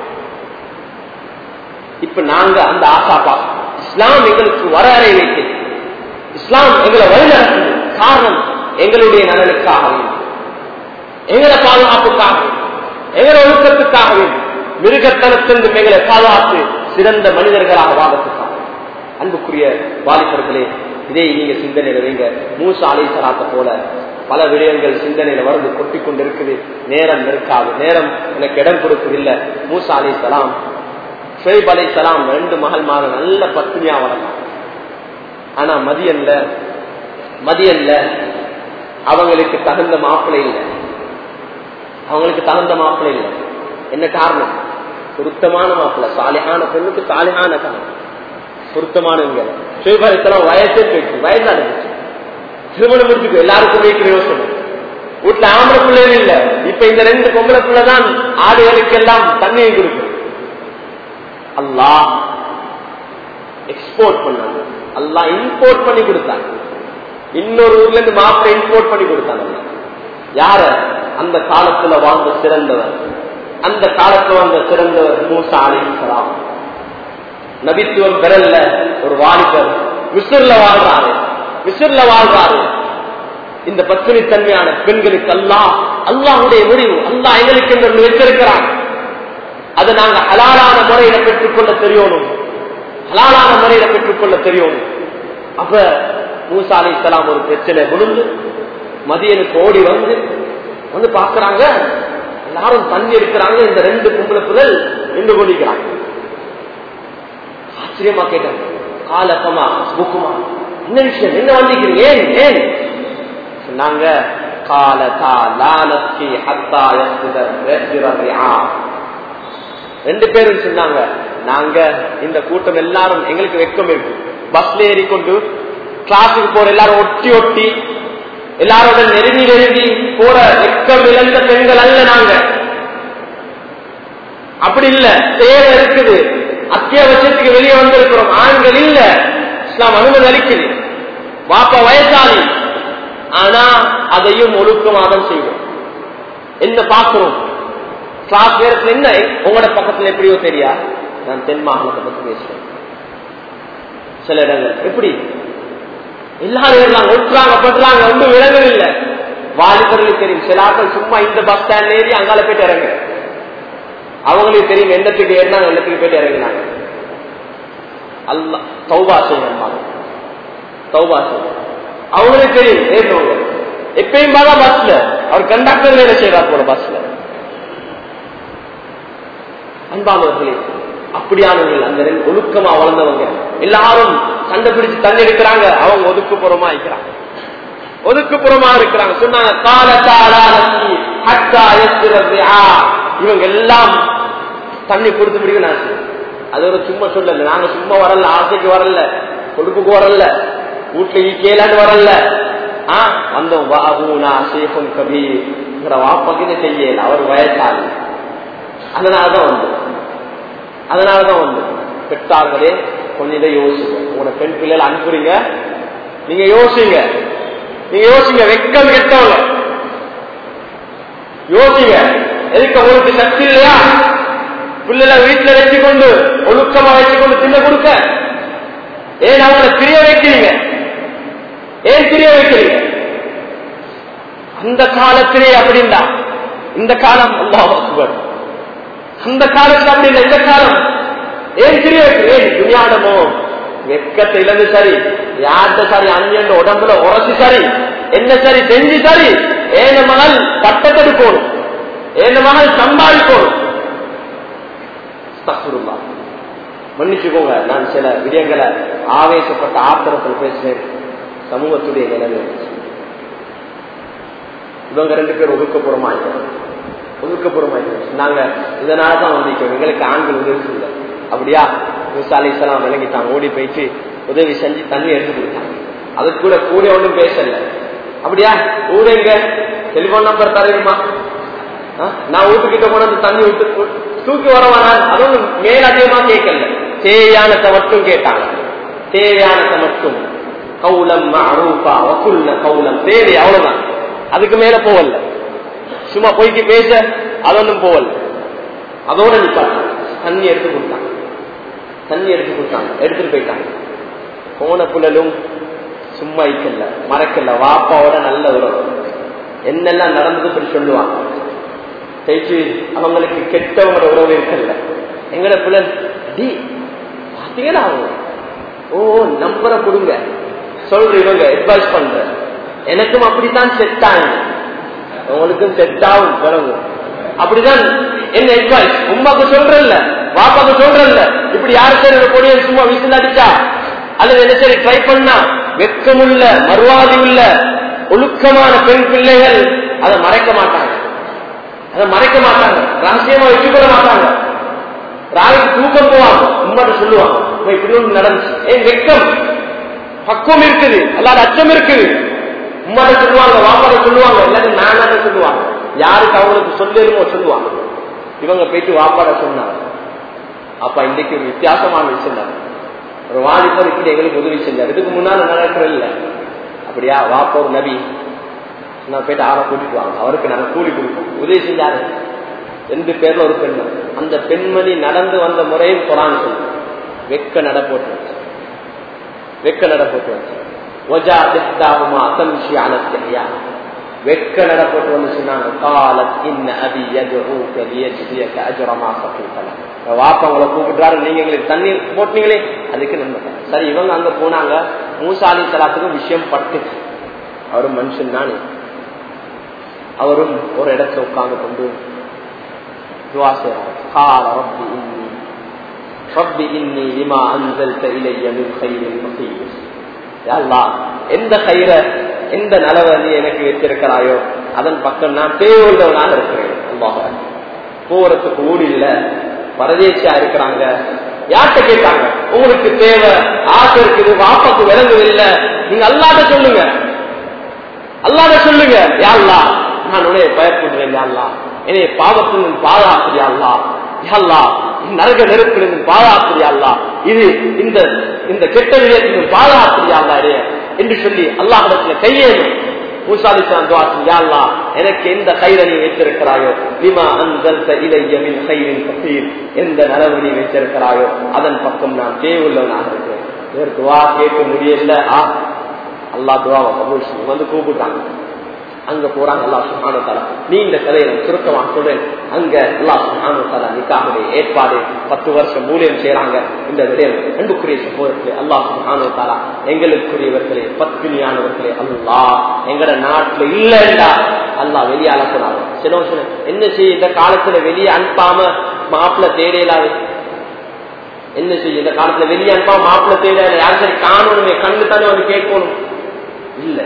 இப்ப நாங்க அந்த ஆசா பார்க்கணும் இஸ்லாம் எங்களுக்கு வரையறை வைத்து இஸ்லாம் எங்களை வழிநடத்துது காரணம் எங்களுடைய நலனுக்காக எங்களை பாதுகாப்புக்காக எங்களை ஒழுக்கத்துக்காக மிருகத்தனத்திலிருந்து எங்களை பாதுகாத்து சிறந்த மனிதர்களாக வாழ்வதற்காக அன்புக்குரிய வாலிபர்களே இதை நீங்க சிந்தனையில வைங்க மூசா அலை சலாத்தை போல பல விடயங்கள் சிந்தனையில வந்து கொட்டி கொண்டு இருக்குது நேரம் இருக்காது நேரம் எனக்கு இடம் கொடுக்கவில்லை மூசா அலை சலாம் ஷுவைப் அலை சலாம் ரெண்டு மகள் மாத நல்ல பத்னியா வரலாம் ஆனா மதியன்ல மதியன்ல அவங்களுக்கு தகுந்த மாப்பிள்ளை இல்லை அவங்களுக்கு தகுந்த மாப்பிள்ளை இல்லை என்ன காரணம் பொருத்தமான மாப்பிள்ளை சாலியான பெண்ணுக்கு சாலியான காரணம் பொருத்தமானவங்க சிவபாரித்தலாம் வயசே போயிடுச்சு வயசா இருந்துச்சு திருமணம் முடிச்சுக்கு எல்லாருக்கும் வைக்கிற யோசனை வீட்டுல ஆம்பளை பிள்ளைகள் இல்ல இப்ப இந்த ரெண்டு பொம்பளை பிள்ளை தான் ஆடுகளுக்கு எல்லாம் தண்ணியை கொடுக்கும் அல்லாஹ் எக்ஸ்போர்ட் பண்ணாங்க அல்லாஹ் இம்போர்ட் பண்ணி கொடுத்தாங்க இன்னொரு ஊர்ல இருந்து மாப்பிளை இம்போர்ட் பண்ணி கொடுத்தாங்க யார அந்த காலத்துல வாழ்ந்த சிறந்தவர் அந்த காலத்துல வாழ்ந்த சிறந்தவர் மூசா அலிசலாம் நபித்துவம் பெறல ஒரு வாலிபர் விசிறுல வாழ்றாரு விசிறுல வாழ்றாரு இந்த பத்தினி தன்மையான பெண்களுக்கு அல்லாஹ் அல்லாஹுடைய முடிவு அல்லாஹ் எங்களுக்கு என்று ஒண்ணு வச்சிருக்கிறான் அதை நாங்க ஹலாலான முறையில பெற்றுக்கொள்ள தெரியணும் ஹலாலான முறையில பெற்றுக்கொள்ள தெரியணும் அப்ப மூசா அலி இஸ்லாம் ஒரு பிரச்சனை விழுந்து மதியனுக்கு ஓடி வந்து வந்து பாக்குறாங்க எல்லாரும் தண்ணி எடுக்கிறாங்க இந்த ரெண்டு பொம்பளை புதல் நின்று கொண்டிருக்கிறாங்க ஆச்சரியமா கேட்டாங்க காலப்பமா புக்குமா என்ன விஷயம் என்ன வந்திருக்கிறீங்க ஏன் ஏன் சொன்னாங்க காலதா லாலத்தி ஹத்தா ரெண்டு பேரும் சொன்னாங்க நாங்க இந்த கூட்டம் எல்லாரும் எங்களுக்கு வெக்கம் இருக்கு பஸ்ல ஏறிக்கொண்டு கிளாஸுக்கு போற எல்லாரும் ஒட்டி ஒட்டி எல்லாரோட நெருங்கி நெருங்கி போற வெக்கம் இழந்த பெண்கள் அல்ல நாங்க அப்படி இல்ல தேவை இருக்குது அத்தியாவசியத்துக்கு வெளியே வந்திருக்கிறோம் ஆண்கள் இல்ல இஸ்லாம் அனுமதி அளிக்குது வாப்பா வயசாளி ஆனா அதையும் ஒழுக்கமாதம் செய்வோம் என்ன பார்க்கிறோம் கிளாஸ் நேரத்தில் என்ன உங்களோட பக்கத்துல எப்படியோ தெரியா நான் தென் மாகாணத்தை பத்தி பேசுறேன் சில இடங்கள் எப்படி எல்லாரும் இருந்தாங்க ஒட்டுறாங்க பண்றாங்க ஒன்றும் விலங்குகள் இல்ல வாலிபர்களுக்கு தெரியும் சில ஆட்கள் சும்மா இந்த பஸ் ஸ்டாண்ட் ஏறி அங்கால போயிட்டு இறங்க அவங்களுக்கு தெரியும் எண்ணத்துக்கு ஏறினாங்க எண்ணத்துக்கு போயிட்டு இறங்கினாங்க அல்ல தௌபா செய்யணும் தௌபா செய்யணும் அவங்களுக்கு தெரியும் ஏறினவங்க எப்பயும் பார்த்தா பஸ்ல அவர் கண்டக்டர் வேலை செய்யறார் போல பஸ்ல அன்பானவர்களே அப்படியானவர்கள் அந்த ரெண்டு ஒழுக்கமா வளர்ந்தவங்க எல்லாரும் சண்டை பிடிச்சு தண்ணி எடுக்கிறாங்க அவங்க ஒதுக்குப்புறமா இருக்கிறாங்க ஒதுக்குப்புறமா இருக்கிறாங்க சொன்னாங்க இவங்க எல்லாம் தண்ணி கொடுத்து முடியும் நான் அது ஒரு சும்மா சொல்லல நாங்க சும்மா வரல ஆசைக்கு வரல கொடுப்புக்கு வரல வீட்டுல ஈக்கேலான்னு வரல ஆஹ் வந்தோம் வாபூனா சேஃபம் கபீர் வாப்பகின்னு செய்யல அவர் வயசாளி அதனாலதான் வந்து அதனாலதான் வந்து பெற்றார்களே கொஞ்சம் இதை யோசிங்க உங்களோட பெண் பிள்ளைகள் அனுப்புறீங்க நீங்க யோசிங்க நீங்க யோசிங்க வெக்கம் கெட்டவங்க யோசிங்க எதுக்கு உங்களுக்கு சக்தி இல்லையா பிள்ளைல வீட்டுல வச்சு கொண்டு ஒழுக்கமா வச்சு கொண்டு தின்ன கொடுக்க ஏன் அவங்களை பிரிய வைக்கிறீங்க ஏன் பிரிய வைக்கிறீங்க அந்த காலத்திலே அப்படின்னா இந்த காலம் அல்லாஹ் அக்பர் அந்த காலத்துல அப்படி இல்லை இந்த காலம் ஏன் பிரிய ஏன் துணியாடமோ வெக்கத்தை இழந்து சரி யார்கிட்ட சரி அஞ்சு உடம்புல உரசி சரி என்ன சரி செஞ்சு சரி ஏன மகள் பட்டத்தெடுக்கணும் ஏன மகள் சம்பாதிக்கணும் மன்னிச்சுக்கோங்க நான் சில விடயங்களை ஆவேசப்பட்ட ஆத்திரத்தில் பேசுறேன் சமூகத்துடைய நிலைமை இவங்க ரெண்டு பேர் ஒதுக்கப்புறமாயிட்டோம் ஒதுக்கப்புறமாயிட்டோம் நாங்க இதனாலதான் வந்திருக்கோம் எங்களுக்கு ஆண்கள் உதவி செய்யல அப்படியா விசாலி இஸ்லாம் விளங்கிட்டாங்க ஓடி போயிட்டு உதவி செஞ்சு தண்ணி எடுத்து கொடுத்தாங்க அதுக்கு கூட கூட ஒன்றும் பேசல அப்படியா ஊட எங்க டெலிபோன் நம்பர் தருமா நான் வீட்டுக்கிட்ட கொண்டு தண்ணி விட்டு தூக்கி வரவானா அதுவும் மேல் அதிகமா கேட்கல தேவையானதை மட்டும் கேட்டாங்க தேவையானதை மட்டும் கவுலம் அரூபா வக்குல்ல கவுலம் தேவை அவ்வளவுதான் அதுக்கு மேல போவல சும்மா போய்க்கு பேச அதொன்னும் போவல அதோட நிப்பாங்க தண்ணி எடுத்து கொடுத்தாங்க தண்ணி எடுத்து கொடுத்தாங்க எடுத்துட்டு போயிட்டாங்க போன புலலும் சும்மா இருக்கல மறக்கல வாப்பாவோட நல்ல உறவு என்னெல்லாம் நடந்தது இப்படி சொல்லுவாங்க பேச்சு அவங்களுக்கு கெட்டவங்களோட உறவு இருக்கல எங்கட புலன் டி பாத்தீங்களா அவங்க ஓ நம்பரை கொடுங்க சொல்ற இவங்க அட்வைஸ் பண்ற எனக்கும் அப்படித்தான் செட் ஆகும் உங்களுக்கும் செட் ஆகும் பிறகு அப்படிதான் என்ன அட்வைஸ் உமாக்கு சொல்றல்ல வாப்பாக்கு சொல்றல்ல இப்படி யாரு சரி ஒரு கொடியை சும்மா விசில் அடிச்சா அல்லது என்ன சரி ட்ரை பண்ணா வெக்கமுள்ள மறுவாதி உள்ள ஒழுக்கமான பெண் பிள்ளைகள் அதை மறைக்க மாட்டாங்க அதை மறைக்க மாட்டாங்க ரகசியமா வச்சுக்கொள்ள மாட்டாங்க ராவிக்கு தூக்கம் போவாங்க உண்மாட்ட சொல்லுவாங்க இப்படி ஒன்று நடந்துச்சு ஏன் வெக்கம் பக்குவம் இருக்குது அல்லாத அச்சம் இருக்குது உம்மாட்ட சொல்லுவாங்க வாப்பாட சொல்லுவாங்க இல்லாட்டி நானாட்ட சொல்லுவாங்க யாருக்கு அவங்களுக்கு சொல்லிருமோ சொல்லுவாங்க இவங்க போயிட்டு வாப்பாட சொன்னாங்க அப்பா இன்னைக்கு ஒரு வித்தியாசமான விஷயம் ஒரு வாலிபர் இப்படி எங்களுக்கு உதவி செஞ்சார் இதுக்கு முன்னால நடக்கிறது இல்ல அப்படியா வாப்பா ஒரு நபி நான் போயிட்டு ஆற கூட்டிட்டு வாங்க அவருக்கு நாங்க கூலி கொடுப்போம் உதவி செஞ்சாரு ரெண்டு பேர்ல ஒரு பெண்மணி அந்த பெண்மணி நடந்து வந்த முறையும் குரான் சொல்லு வெக்க நட போட்டு வச்சு. வெக்க நட போட்டு வச்சு. ஒஜா திஸ்தாவுமா அசம்ஷி அனஸ்தியா வெக்க நட போட்டு வந்து சொன்னாங்க காலத் இன்ன அபி யதுஊக லியஜ்தியக அஜ்ரமா சஃபீதல வாப்பா உங்களை கூப்பிடுறாரு நீங்க எங்களுக்கு தண்ணீர் போட்டீங்களே அதுக்கு நன்மை சரி இவங்க அங்க போனாங்க மூசாலி சலாத்துக்கும் விஷயம் பட்டு அவரும் மனுஷன் தானே அவரும் ஒரு இடத்துல உட்கார்ந்து கொண்டு துவா செய்றார் قال رب إني رب إني لما أنزلت إلي من خير فقير يا الله எந்த கயிற எந்த நலவை நீ எனக்கு வச்சிருக்கிறாயோ அதன் பக்கம் நான் தேவையுள்ளவனாக இருக்கிறேன் அல்லாஹ் போறதுக்கு ஊடு இல்ல பரதேசியா இருக்கிறாங்க யார்கிட்ட கேட்டாங்க உங்களுக்கு தேவை ஆசை இருக்குது வாப்பாக்கு விளங்குது இல்ல நீங்க அல்லாத சொல்லுங்க அல்லாத சொல்லுங்க யாழ்லா நான் உன்னைய பயப்படுறேன் யாழ்லா என்னைய பாவத்தின் பாதுகாப்பியாள்லா யாழ்லா நரக நெருப்பிலிருந்து பாதுகாப்பியாள்லா இது இந்த இந்த கெட்ட விதத்தின் பாதுகாப்பியாள்லா என்று சொல்லி அல்லாஹிடத்துல கையேறும் மூசாலிசான் துவாசம் யாழ்லா எனக்கு எந்த கயிறை நீ வைத்திருக்கிறாயோ லிமா அந்த இலையமின் கயிறின் பசீர் எந்த நலவு நீ வைத்திருக்கிறாயோ அதன் பக்கம் நான் தேவையுள்ளவனாக இருக்கிறேன் இவர் துவா கேட்க முடியல ஆ அல்லா துவாவை கபூல் செய்யும் வந்து கூப்பிட்டாங்க அங்க போறாங்க அல்லா சுஹானு தாலா நீ இந்த கதையை நான் சுருக்கமாக சொல்றேன் அங்க அல்லா சுஹானு தாலா நிக்காவுடைய ஏற்பாடு பத்து வருஷம் மூலியம் செய்யறாங்க இந்த விடயம் அன்புக்குரிய சகோதரர்களே அல்லா சுஹானு தாலா எங்களுக்குரியவர்களே பத்தினியானவர்களே அல்லா எங்கட நாட்டுல இல்லைண்டா அல்லா வெளியே அனுப்புறாங்க சில வருஷம் என்ன செய்ய இந்த காலத்துல வெளியே அனுப்பாம மாப்பிள்ள தேடையிலாது என்ன செய்ய இந்த காலத்துல வெளியே அனுப்பா மாப்பிள்ள தேட யார் சரி காணணுமே கண்ணு தானே வந்து கேட்கணும் இல்ல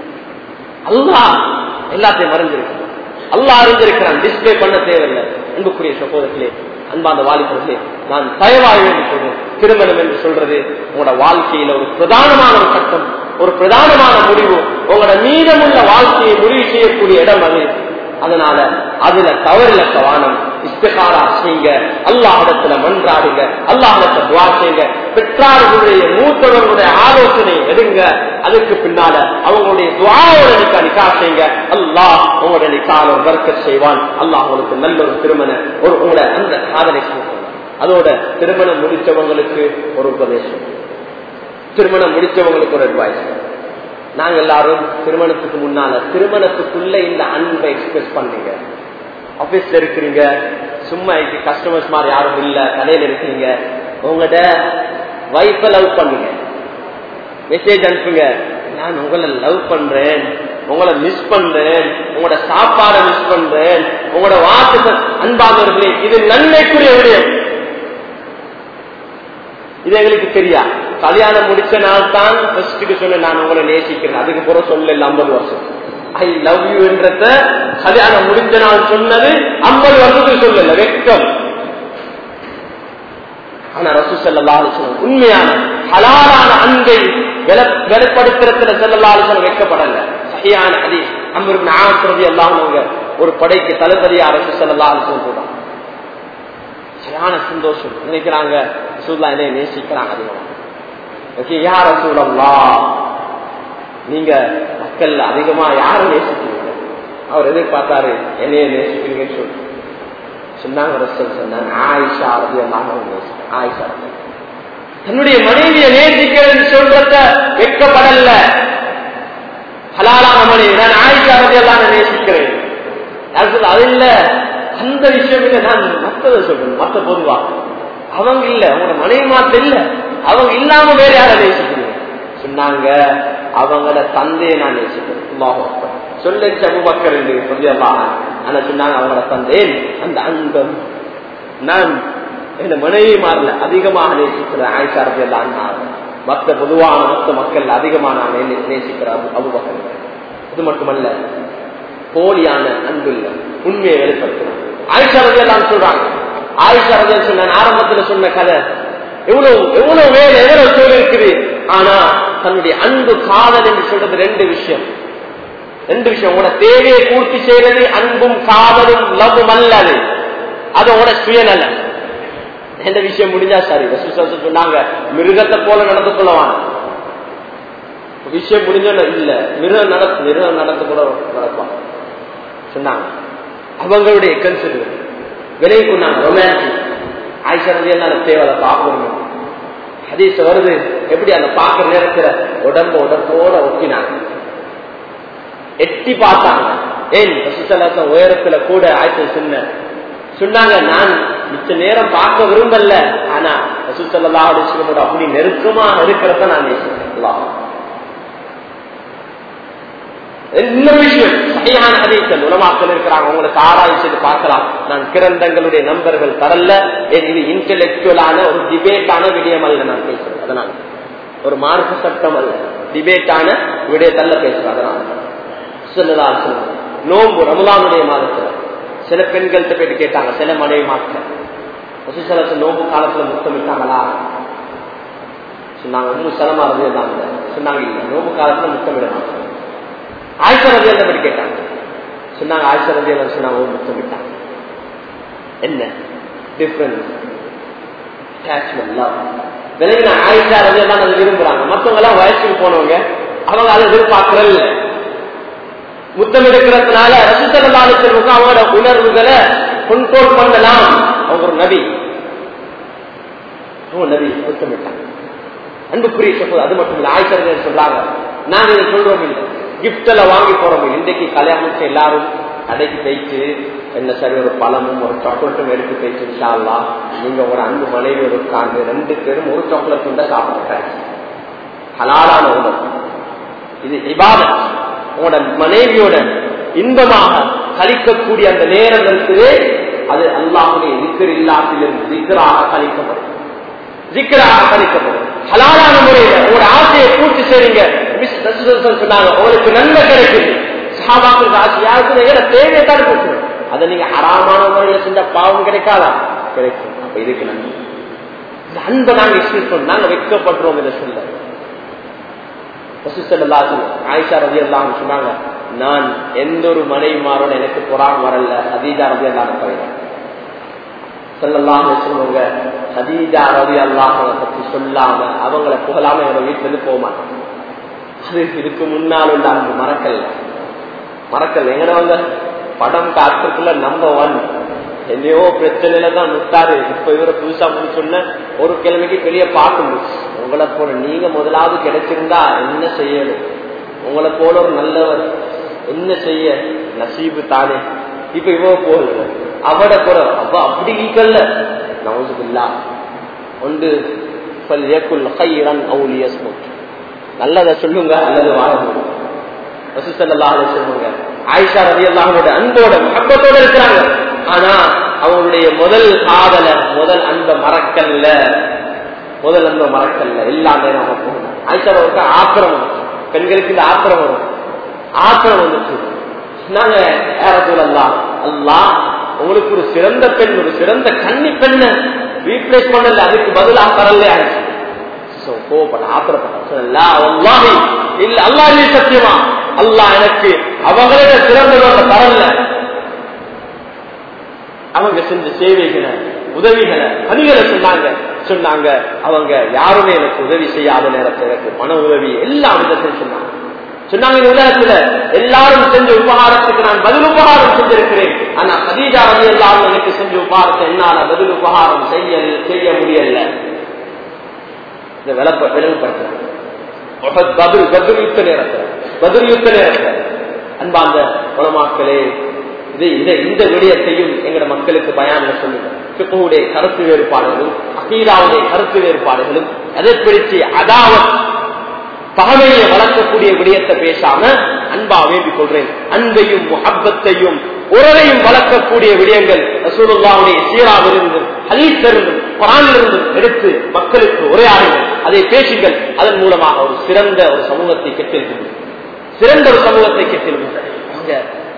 அல்லா எல்லாத்தையும் மறைஞ்சிருக்கு அல்லா அறிஞ்சிருக்கிறான் டிஸ்பிளே பண்ண தேவையில்லை அன்புக்குரிய சகோதரர்களே அன்பாந்த வாலிபர்களே நான் தயவாய் என்று சொல்றேன் திருமணம் என்று சொல்றது உங்களோட வாழ்க்கையில ஒரு பிரதானமான ஒரு கட்டம் ஒரு பிரதானமான முடிவு உங்களோட மீதமுள்ள வாழ்க்கையை முடிவு செய்யக்கூடிய இடம் அது அதனால அதுல தவறிலக்க வானம் இஸ்திகாரா செய்யுங்க அல்லாஹிடத்துல மன்றாடுங்க அல்லாஹிடத்துல துவா செய்யுங்க பெற்றார்களுடைய மூத்தவர்களுடைய ஆலோசனை எடுங்க அதுக்கு பின்னால அவங்களுடைய துவாவோட நிக்கா நிக்கா செய்யுங்க அல்லாஹ் உங்களுடைய நிக்கால ஒரு வர்க்க செய்வான் அல்லாஹ் உங்களுக்கு நல்ல ஒரு திருமண ஒரு உங்களோட அந்த காதலை அதோட திருமணம் முடிச்சவங்களுக்கு ஒரு உபதேசம் திருமணம் முடிச்சவங்களுக்கு ஒரு அட்வைஸ் நாங்க எல்லாரும் திருமணத்துக்கு முன்னால திருமணத்துக்குள்ள இந்த அன்பை எக்ஸ்பிரஸ் பண்ணீங்க ஆபீஸ்ல இருக்கிறீங்க சும்மா கஸ்டமர்ஸ் மாதிரி யாரும் இல்ல கடையில இருக்கீங்க உங்களோட வைஃப லவ் பண்ணுங்க மெசேஜ் அனுப்புங்க நான் உங்களை லவ் பண்றேன் உங்களை மிஸ் பண்றேன் உங்களோட சாப்பாடை மிஸ் பண்றேன் உங்களோட வாக்கு அன்பானவர்களே இது நன்மைக்குரிய விடயம் இது எங்களுக்கு தெரியா கல்யாணம் முடிச்ச நாள் தான் ஃபர்ஸ்டுக்கு சொன்ன நான் உங்களை நேசிக்கிறேன் அதுக்கு பிறகு சொல்ல ஐம்பது வருஷம் ஐ லவ் யூ என்றத கல்யாணம் முடிஞ்ச நாள் சொன்னது ஐம்பது வருஷத்துக்கு சொல்லல வெக்கம் ஆனா ரசூ செல்லல்லாலும் உண்மையான ஹலாலான அன்பை வெளிப்படுத்துறதுல செல்லல்லாலும் வைக்கப்படல சரியான அதி அம்பருக்கு ஆசிரதி எல்லாம் ஒரு படைக்கு தளபதியா அரசு செல்லல்லாலும் போட்டான் சரியான சந்தோஷம் நினைக்கிறாங்க ரசூல்லா என்னை நேசிக்கிறாங்க அதிகமா ஓகே யார் ரசூலல்லா நீங்க மக்கள் அதிகமா யாரை நேசிக்கிறீங்க அவர் எதிர்பார்த்தாரு என்னைய நேசிக்கிறீங்கன்னு சொல்லி சொன்னாங்க ரசூல் சொன்னாங்க ஆயிஷா ரவி எல்லாம் ஆயிஷா தன்னுடைய மனைவியை நேசிக்கிறது சொல்றத வெட்கப்படல ஹலாலான மனைவி நான் ஆயிஷா ரவி எல்லாம் நேசிக்கிறேன் அது இல்ல அந்த விஷயம் இல்ல நான் மத்தத சொல்றேன் மத்த பொதுவா அவங்க இல்ல உங்களோட மனைவி மாத்த இல்ல அவங்க இல்லாம வேற யார நேசிக்கிறீங்க சொன்னாங்க அவங்களோட தந்தையை நான் நேசிக்கிறேன் சொல்ல அபுபக்கர் என்று சொல்லியல்லாம் ஆனா சொன்னாங்க அவங்களோட தந்தையன் அந்த அன்பம் நான் இந்த மனைவி மாறல அதிகமாக நேசிக்கிறேன் ஆயிஷா ரபி எல்லாம் மற்ற பொதுவான மற்ற மக்கள் அதிகமாக நான் நேசிக்கிறேன் அபுபக்கர் இது மட்டுமல்ல போலியான அன்பு இல்லை உண்மையை வெளிப்படுத்துறேன் ஆயிஷா ரபி எல்லாம் சொல்றாங்க ஆயிஷா ரபி சொன்ன ஆரம்பத்துல சொன்ன கதை எவ்வளவு எவ்வளவு வேறு எவ்வளவு சூழல் இருக்குது ஆனா தன்னுடைய அன்பு காதல் என்று சொல்றது ரெண்டு விஷயம் ரெண்டு விஷயம் உங்களோட தேவையை பூர்த்தி செய்யறது அன்பும் காதலும் லவ்வும் அல்லது அது உங்களோட சுயநலம் எந்த விஷயம் முடிஞ்சா சரி ரசூசல் சொன்னாங்க மிருகத்தை போல நடந்து கொள்ளவான் விஷயம் முடிஞ்சோன்னு இல்ல மிருகம் நட மிருகம் நடந்து கூட நடப்பான் சொன்னாங்க அவங்களுடைய கன்சிடர் விலை கொண்டாங்க ரொமான்டிக் ஆயிஷா ரவி எல்லாம் தேவை பார்க்கணும் ஹதீஸ் வருது எப்படி அந்த பார்க்கிற நேரத்துல உடம்பு உடம்போட ஒட்டினாங்க எட்டி பார்த்தாங்க ஏன் ரசூசல்லாத்த உயரத்துல கூட ஆயிஷா சொன்ன சொன்னாங்க நான் மிச்ச நேரம் பார்க்க விரும்பல ஆனா ரசூசல்லா அலிஸ்லமோட அப்படி நெருக்கமா இருக்கிறத நான் நேசிக்கிறேன் இன்னொரு விஷயம் சரியான ஹதீசல் உலமாக்கள் இருக்கிறாங்க உங்களுக்கு ஆராய்ச்சி செய்து பார்க்கலாம் நான் கிரந்தங்களுடைய நம்பர்கள் தரல இது இன்டெலெக்சுவலான ஒரு டிபேட்டான விடயம் அல்ல நான் பேசுறேன் அதனால ஒரு மார்க்க சட்டம் அல்ல டிபேட்டான விடயத்தல்ல பேசுறேன் அதனால சொல்லலாம் சொல்லுங்க நோம்பு ரமலானுடைய மாதத்துல சில பெண்கள்கிட்ட போயிட்டு கேட்டாங்க சில மனைவி மாற்ற நோம்பு காலத்துல முத்தமிட்டாங்களா சொன்னாங்க இன்னும் சிரமம் இருந்தாங்க சொன்னாங்க இல்ல நோம்பு காலத்துல முத்தமிடலாம் ஆயிஷா ரவி அந்த படி கேட்டாங்க சொன்னாங்க ஆயிஷா ரவி எல்லாம் சொன்னாங்க ஒரு முத்தம் விட்டாங்க என்ன டிஃபரன்ஸ் விலகின ஆயிஷா ரவி எல்லாம் அதை விரும்புறாங்க மத்தவங்க எல்லாம் வயசுக்கு போனவங்க அவங்க அதை எதிர்பார்க்கறது முத்தம் எடுக்கிறதுனால ரசித்தலாளுக்கு அவங்களோட உணர்வுகளை கண்ட்ரோல் பண்ணலாம் அவங்க ஒரு நபி அவங்க நபி முத்தமிட்டாங்க அன்புக்குரிய சொல்றது அது மட்டும் இல்லை ஆயிஷா சொல்றாங்க நாங்க இதை சொல்றோம் இல்லை கிஃப்ட்ல வாங்கி போறோம் இன்றைக்கு கல்யாணம் எல்லாரும் கடைக்கு போயிட்டு என்ன சரி ஒரு பழமும் ஒரு சாக்லேட்டும் எடுத்து போயிட்டு இன்ஷால்லா நீங்க ஒரு அன்பு மனைவியோட உட்கார்ந்து ரெண்டு பேரும் ஒரு சாக்லேட் தான் சாப்பிடுறேன் ஹலாலான உணவு இது இபாதத் உங்களோட மனைவியோட இன்பமாக கழிக்கக்கூடிய அந்த நேரம் இருக்குது அது அல்லாஹுடைய திக்கர் இல்லாத்திலிருந்து திக்கராக கழிக்கப்படும் திக்கராக கழிக்கப்படும் ஹலாலான முறையில உங்களோட ஆசையை பூர்த்தி செய்றீங்க சொன்னாங்க உங்களுக்கு நன்மை கிடைக்குது சஹாபாக்களுக்கு ஆசை யாருக்கு எங்களை தேவையை தான் கொடுக்கணும் அதை நீங்க ஹராமான முறையில செஞ்ச பாவம் கிடைக்காதா கிடைக்கும் அப்ப இதுக்கு நன்மை இந்த அன்பை நாங்க இஷ்டம் நாங்க வைக்கப்படுறோம் இதை சொல்ல ஆயிஷா ரவி எல்லாம் சொன்னாங்க நான் எந்த ஒரு மனைவிமாரோட எனக்கு புறாம வரல அதீஜா ரவி எல்லாம் தவிர சொல்லலாம் சொல்லுவாங்க சதீஜா ரவி அல்லாஹங்களை பத்தி சொல்லாம அவங்கள புகழாம எங்க வீட்டுல இருந்து போக மாட்டாங்க அது இதுக்கு முன்னால் உள்ள அந்த மறக்கல் மறக்கல் எங்கடவங்க படம் காட்டுறதுல நம்பர் ஒன் என்னையோ பிரச்சனையில தான் விட்டாரு இப்ப இவரை புதுசா முடிச்சோன்ன ஒரு கிழமைக்கு வெளியே பார்க்கணும் உங்களை போல நீங்க முதலாவது கிடைச்சிருந்தா என்ன செய்யணும் உங்களை போல ஒரு நல்லவர் என்ன செய்ய நசீபு தானே இப்ப இவ போகல அவட கூட அப்ப அப்படி ஈக்கல்ல நமக்கு இல்லா ஒன்று நல்லதை சொல்லுங்க அல்லது வாழணும் சொல்லுங்க ஆயிஷா ரவி அல்லாஹோட அன்போட மகப்பத்தோட இருக்கிறாங்க ஆனா அவங்களுடைய முதல் காதல முதல் அன்ப மறக்கல்ல முதல் அன்ப மறக்கல்ல எல்லா நேரம் அவங்க போகணும் ஆயிஷாவுக்கு ஆத்திரம் பெண்களுக்கு இந்த ஆத்திரம் வரும் ஆத்திரம் வந்துச்சு நாங்க யாரத்துல அல்லா அல்லா உங்களுக்கு ஒரு சிறந்த பெண் ஒரு சிறந்த கன்னி பெண்ண ரீப்ளேஸ் பண்ணல அதுக்கு பதிலாக தரல ஆயிடுச்சு கோவப்பட ஆத்திரப்பட்ட இல்ல அல்லாஹே சத்தியமா அல்லாஹ் எனக்கு அவங்களோட சிறந்தவங்க தரல அவங்க செஞ்ச சேவைகளை உதவிகளை பணிகளை சொன்னாங்க சொன்னாங்க அவங்க யாருமே எனக்கு உதவி செய்யாத நேரத்தில் எனக்கு பண உதவி எல்லா விதத்தையும் சொன்னாங்க சொன்னாங்க இந்த உலகத்துல எல்லாரும் செஞ்ச உபகாரத்துக்கு நான் பதில் உபகாரம் செஞ்சிருக்கிறேன் ஆனா கதீஜா ரவி எல்லாரும் எனக்கு செஞ்ச உபகாரத்தை என்னால பதில் உபகாரம் செய்ய செய்ய முடியல இதை விளப்ப விளவுபடுத்துறாங்க பதில் பதில் யுத்த நேரத்தில் பதில் யுத்த நேரத்தில் அன்பாந்த உலமாக்களே இது இதை இந்த விடயத்தையும் எங்கட மக்களுக்கு பயான்ல சொல்லுங்க பிக்குடைய கருத்து வேறுபாடுகளும் அகீதாவுடைய கருத்து வேறுபாடுகளும் எதை பிடிச்சு அதாவது பகமையை வளர்க்கக்கூடிய விடயத்தை பேசாம அன்பா வேண்டிக் கொள்றேன் அன்பையும் முகப்பத்தையும் உறவையும் வளர்க்கக்கூடிய விடயங்கள் ரசூலுல்லாவுடைய சீராவிலிருந்து ஹலீஸிலிருந்து குரானிலிருந்து எடுத்து மக்களுக்கு உரையாடுங்கள் அதை பேசுங்கள் அதன் மூலமாக ஒரு சிறந்த ஒரு சமூகத்தை கெட்டிருக்கிறது சிறந்த ஒரு சமூகத்தை கெட்டிருக்கிறது அவங்க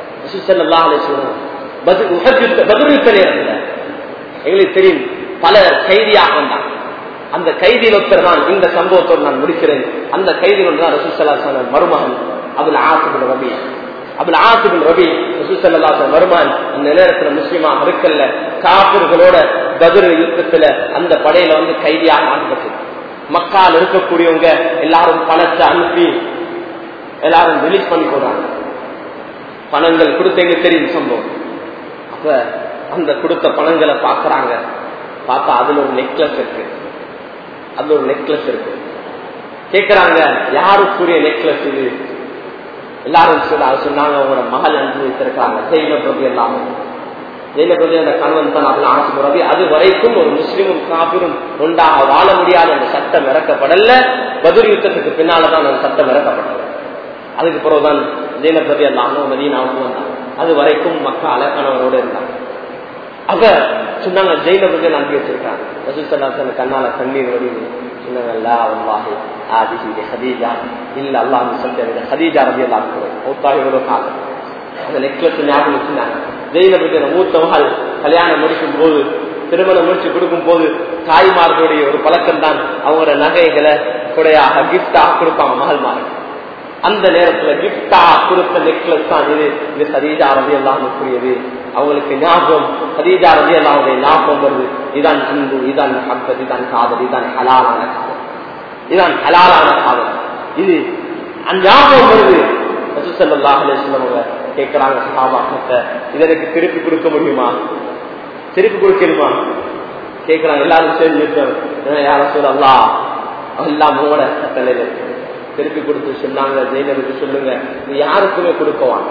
பதிலுத்த நேரத்தில் எங்களுக்கு தெரியும் பல கைதியாக வந்தாங்க அந்த கைதியில் ஒருத்தர் தான் இந்த சம்பவத்தோடு நான் முடிக்கிறேன் அந்த கைதியில் தான் ரசூசல்லா மருமகன் அபுல் ஆசிபின் ரபி அபுல் ஆசிபின் ரபி ரசூசல்லா மருமகன் அந்த நேரத்தில் முஸ்லீமா இருக்கல்ல காப்பர்களோட பதில் யுத்தத்துல அந்த படையில வந்து கைதியாக ஆக்கப்பட்டு மக்கால் இருக்கக்கூடியவங்க எல்லாரும் பணத்தை அனுப்பி எல்லாரும் ரிலீஸ் பண்ணி போடுறாங்க பணங்கள் கொடுத்தீங்க தெரியும் சம்பவம் அப்ப அந்த கொடுத்த பணங்களை பாக்குறாங்க பார்த்தா அதுல ஒரு நெக்லஸ் இருக்கு அதுல ஒரு நெக்லஸ் இருக்கு கேக்குறாங்க யாருக்குரிய நெக்லஸ் இது எல்லாரும் சொன்னாங்க உங்களோட மகள் அனுப்பி வைத்திருக்காங்க ஜெயில பிரபு எல்லாமே ஜெயில பிரபு அந்த கணவன் தான் அதில் ஆசை ரவி அது வரைக்கும் ஒரு முஸ்லீமும் காபிரும் ஒன்றாக வாழ முடியாத அந்த சட்டம் இறக்கப்படல பதில் யுத்தத்துக்கு பின்னால்தான் அந்த சட்டம் இறக்கப்பட்டது அதுக்கு பிறகுதான் ஜெயில பிரபு எல்லாமே மதியனாவும் வந்தாங்க அது வரைக்கும் மக்கள் கணவரோடு இருந்தாங்க அவ சொன்னாங்க ஜெயில பிரபு அனுப்பி வச்சிருக்காங்க ரசூசல்லாசன் கண்ணால கண்ணீர் வடிவு சொன்னாங்கல்ல அல்லாஹி ஆதிஹி ஹதீஜா இல்ல அல்லாஹ் சொல்லிட்டு ஹதீஜா ரபி அல்லாஹ் ஒத்தாகி இவ்வளவு காலம் அந்த நெக்லஸ் ஞாபகம் வச்சிருந்தாங்க ஜெயில மூத்த மகள் கல்யாணம் முடிக்கும் போது திருமணம் முடிச்சு கொடுக்கும் போது தாய்மார்களுடைய ஒரு பழக்கம் தான் அவங்களோட நகைகளை கொடையாக கிஃப்டாக கொடுப்பாங்க மகள்மார்கள் அந்த நேரத்துல கிஃப்டா கொடுத்த நெக்லஸ் தான் இது இது சதீஜா ரவி அல்லாமுக்குரியது அவங்களுக்கு ஞாபகம் சதீஜா ரவி அல்லாவுடைய ஞாபகம் வருது இதான் அன்பு இதான் ஹப்பத் இதான் காதல் இதான் ஹலாலான காதல் இதான் ஹலாலான காதல் இது அந்த ஞாபகம் வருது ரசூசல்லாஹ் கேட்கிறாங்க சஹாபாக்கிட்ட இதற்கு திருப்பி கொடுக்க முடியுமா திருப்பி கொடுக்கணுமா கேட்கிறாங்க எல்லாரும் சேர்ந்து யாரும் சொல்லலா எல்லாம் உங்களோட கட்டளையில இருக்கு திருப்பி கொடுத்து சொன்னாங்க ஜெயினருக்கு சொல்லுங்க இது யாருக்குமே கொடுக்கவாங்க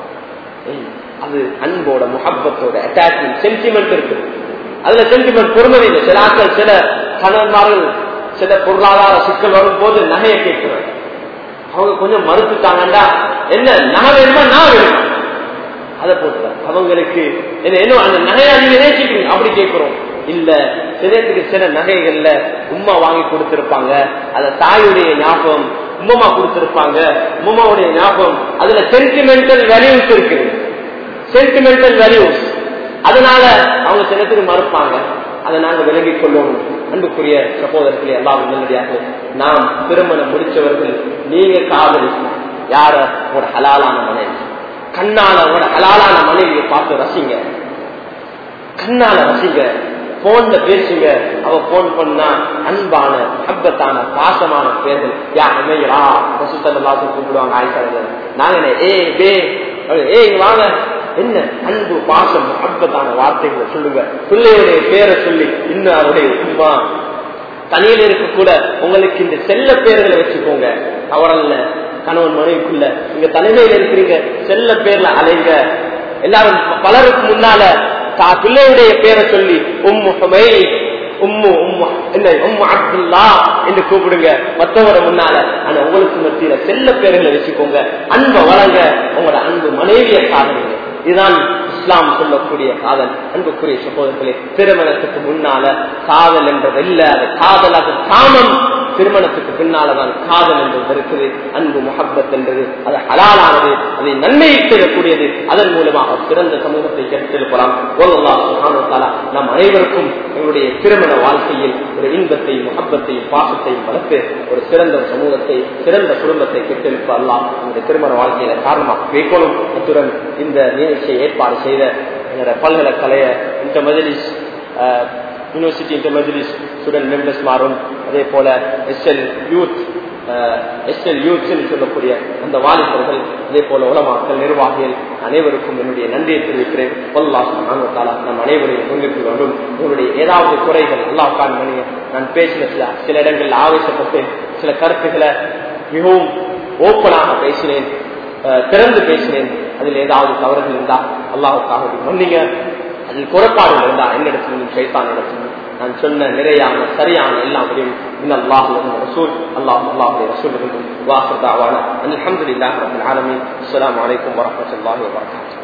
அது அன்போட முகப்பத்தோட அட்டாச்மெண்ட் சென்டிமெண்ட் இருக்கு அதுல சென்டிமெண்ட் பொறுமதி இல்லை சில ஆட்கள் சில கணவன்மார்கள் சில பொருளாதார சிக்கல் வரும் போது நகையை கேட்கிறாங்க அவங்க கொஞ்சம் மறுத்துட்டாங்கடா என்ன நகை வேணுமா நான் வேணுமா அதை போட்டு அவங்களுக்கு என்ன அந்த நகையா நீங்க நேசிக்கிறீங்க அப்படி கேட்கிறோம் இல்ல சிலத்துக்கு சில நகைகள்ல உமா வாங்கி கொடுத்திருப்பாங்க அந்த தாயுடைய ஞாபகம் உம்மமா கொடுத்திருப்பாங்க உம்மாவுடைய ஞாபகம் அதுல சென்டிமெண்டல் வேல்யூஸ் இருக்குது சென்டிமெண்டல் வேல்யூஸ் அதனால அவங்க சிலத்துக்கு மறுப்பாங்க அதை நாங்க விலகிக் கொள்ளணும் அன்புக்குரிய சகோதரர்களே எல்லாம் நல்லடியாக நாம் திருமணம் முடிச்சவர்கள் நீங்க காதலிக்கணும் யார ஒரு ஹலாலான மனைவி கண்ணால ஒரு ஹலாலான மனைவியை பார்த்து ரசிங்க கண்ணால ரசிங்க போன்ல பேசுங்க அவ போன் பண்ணா அன்பான ஹப்பத்தான பாசமான பேர்கள் யா அமையரா ரசூசல்லாசம் கூப்பிடுவாங்க ஆயிட்டாங்க நாங்க ஏ பே ஏய் வாங்க என்ன அன்பு பாசம் ஹப்பத்தான வார்த்தைகளை சொல்லுங்க பிள்ளையுடைய பேரை சொல்லி இன்னும் அவருடைய உமா தனியில இருக்க கூட உங்களுக்கு இந்த செல்ல பேர்களை வச்சுக்கோங்க அவரல்ல கணவன் மனைவிக்குள்ள நீங்க தலைமையில இருக்கிறீங்க செல்ல பேர்ல அலைங்க எல்லாரும் பலருக்கு முன்னால தா பிள்ளையுடைய பேரை சொல்லி உம்மு ஹமை உம்மு உம்மு என்ன உம்மு அப்துல்லா என்று கூப்பிடுங்க மற்றவரை முன்னால ஆனா உங்களுக்கு மத்தியில செல்ல பேர்களை வச்சுக்கோங்க அன்பை வளங்க உங்களோட அன்பு மனைவியை காதலுங்க இதுதான் இஸ்லாம் சொல்லக்கூடிய காதல் அன்புக்குரிய சகோதரர்களே திருமணத்துக்கு முன்னால காதல் என்றது இல்ல அது காதல் அது காமம் திருமணத்துக்கு பின்னாலதான் காதல் என்பது இருக்குது அன்பு முகப்பத் என்றது அது ஹலாலானது அதை நன்மையை பெறக்கூடியது அதன் மூலமாக சிறந்த சமூகத்தை கெடுத்திருக்கலாம் நம் அனைவருக்கும் எங்களுடைய திருமண வாழ்க்கையில் ஒரு இன்பத்தையும் முகப்பத்தையும் பாசத்தையும் வளர்த்து ஒரு சிறந்த சமூகத்தை சிறந்த குடும்பத்தை கெட்டிருப்பலாம் இந்த திருமண வாழ்க்கையில காரணமாக வைக்கணும் அத்துடன் இந்த நிகழ்ச்சியை ஏற்பாடு செய்த எங்களோட பல்கலைக்கழக இந்த மஜலிஸ் யூனிவர்சிட்டி இன்டர் மஜ்லிஸ் ஸ்டூடெண்ட் மெம்பர்ஸ் மாறும் அதே போல எஸ்எல் யூத் எஸ்எல் யூத் சொல்லக்கூடிய அந்த வாலிபர்கள் அதே போல உலமாக்கள் நிர்வாகிகள் அனைவருக்கும் என்னுடைய நன்றியை தெரிவிக்கிறேன் நம் அனைவரையும் பங்கிட்டு வேண்டும் உங்களுடைய ஏதாவது குறைகள் எல்லா காரணம் நான் பேசின சில சில இடங்களில் ஆவேசப்பட்டேன் சில கருத்துக்களை மிகவும் ஓப்பனாக பேசினேன் திறந்து பேசினேன் அதில் ஏதாவது தவறுகள் இருந்தா அல்லாவுக்காக மன்னிங்க அதில் குறைபாடுகள் இருந்தா என்னிடத்திலும் சைத்தான் இடத்திலும் நான் சொன்ன நிறையான சரியான எல்லாவற்றையும் இன்னும் அல்லாஹ் ரசூல் அல்லாஹ் அல்லாஹுடைய ரசூல் இருந்தும் வாசதாவான அல்ஹம்துலில்லாஹ் ரப்பில் ஆலமீன் அஸ்ஸலாமு அலைக்கும் வரஹ்மத்துல்லாஹி வபரகாத்துஹு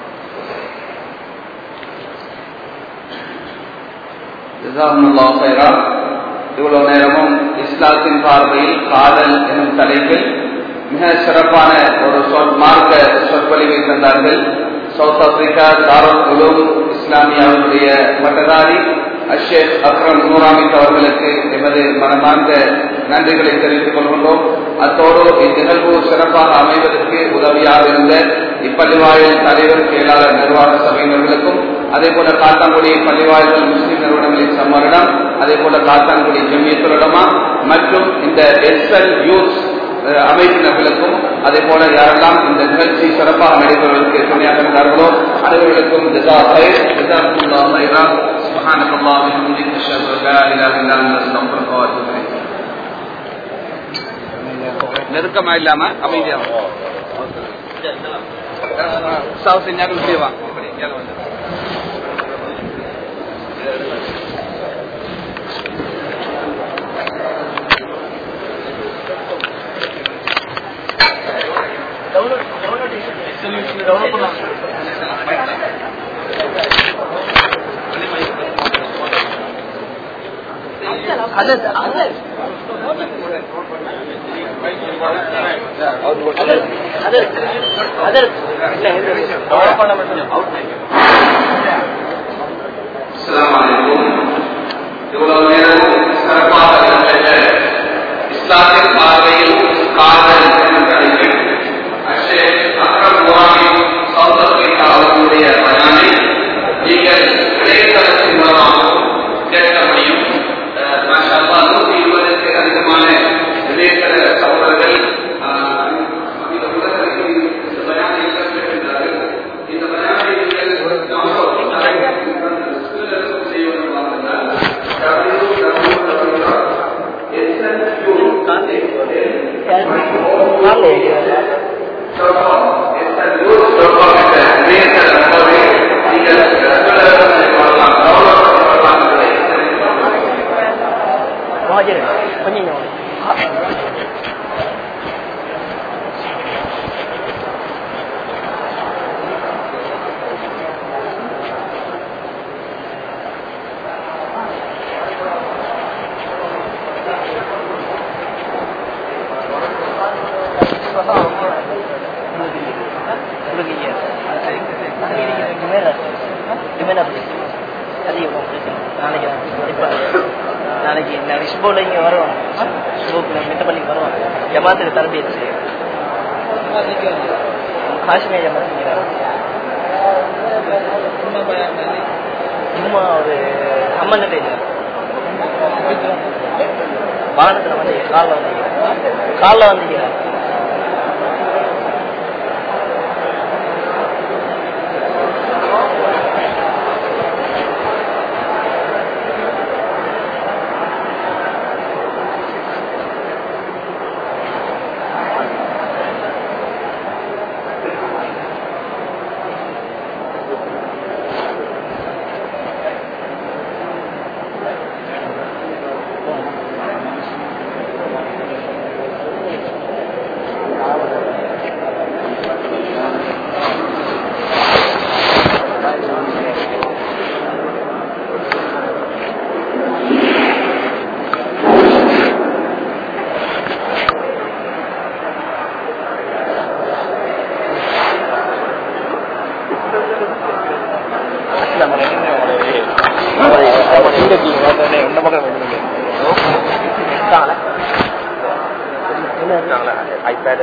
இவ்வளவு நேரமும் இஸ்லாத்தின் பார்வையில் காதல் எனும் தலைப்பில் மிக சிறப்பான ஒரு சொல் மார்க்க சொற்பொழிவை தந்தார்கள் சவுத் ஆப்பிரிக்கா தாரல் உலூம் இஸ்லாமியாவுடைய பட்டதாரி அஷேக் அக்ரம் நூராமித் அவர்களுக்கு எமது மனமார்ந்த நன்றிகளை தெரிவித்துக் கொள்கின்றோம் அத்தோடு இந்நிகழ்வு சிறப்பாக அமைவதற்கு உதவியாக இருந்த இப்பள்ளிவாயில் தலைவர் செயலாளர் நிர்வாக சபையினர்களுக்கும் அதே போல காத்தாங்குடி பள்ளிவாய்கள் முஸ்லிம் நிறுவனங்களின் சம்மரிடம் அதே போல காத்தாங்குடி ஜமியத்துலமா மற்றும் இந்த எஸ்எல் யூத் அமைப்பினர்களுக்கும் அதே போல யாரெல்லாம் இந்த நிகழ்ச்சி சிறப்பாக நடைபெறுவதற்கு துணையாக இருந்தார்களோ அனைவர்களுக்கும் ஜசா கயிர் ஜசாக்குல்லா ஹைரா சுப்ஹானக அல்லாஹ் வபிஹம்திக அஷ்ஹது அன் லா இலாஹ இல்லா அன்த அஸ்தக்ஃபிருக வ அத்தூபு இலைக் நெருக்கமா இல்லாம அமைதியா சாவு செஞ்சாங்க செய்வான் அஸ்ஸலாமு அலைக்கும் இவ்வளவு நேரம் சிறப்பாக நடைபெற்ற இஸ்லாமின் பார்வையில் காதல் என்ற தலைப்பில் அஷேக் அக்ரம் குரானி சவுத் ஆப்பிரிக்கா அவர்களுடைய பயானை நீங்கள் இணையதளத்தின் மூலமாகவும் கேட்க முடியும் அஹ், மாஷா அல்லாஹ், நூற்றி இருபதுக்கு அதிகமான இணையதள சகோதரர்கள் அஹ், இந்த உலகத்தில் இந்த பயானை ஏற்பட்டிருக்கிறார்கள் இந்த பயானை நீங்கள் download கொஞ்சம் நாளைக்கு நான் விஷ்போல இங்க வருவோம் விஷ்போக்கு மிட்டப்பள்ளிக்கு வருவோம் ஜமாத்துக்கு தரபியத்து காஷ்மீர் ஜமாத்து சும்மா ஒரு அம்மன் பேஜ் வாகனத்துல வந்து காலில் வந்து காலில் வந்து ஐபேட்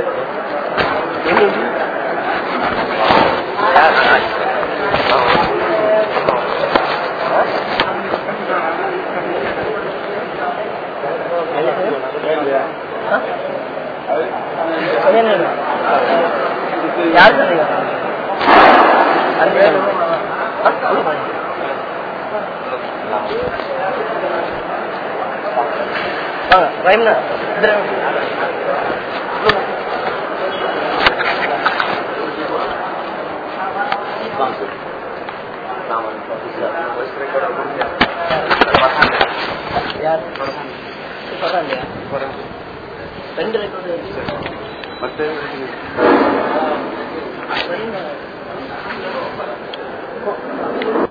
யார் சொன்னீங்க வாங்க ரைம்னா யார் சொல்றாங்க ரெண்டு ரெக்கார்டு மற்ற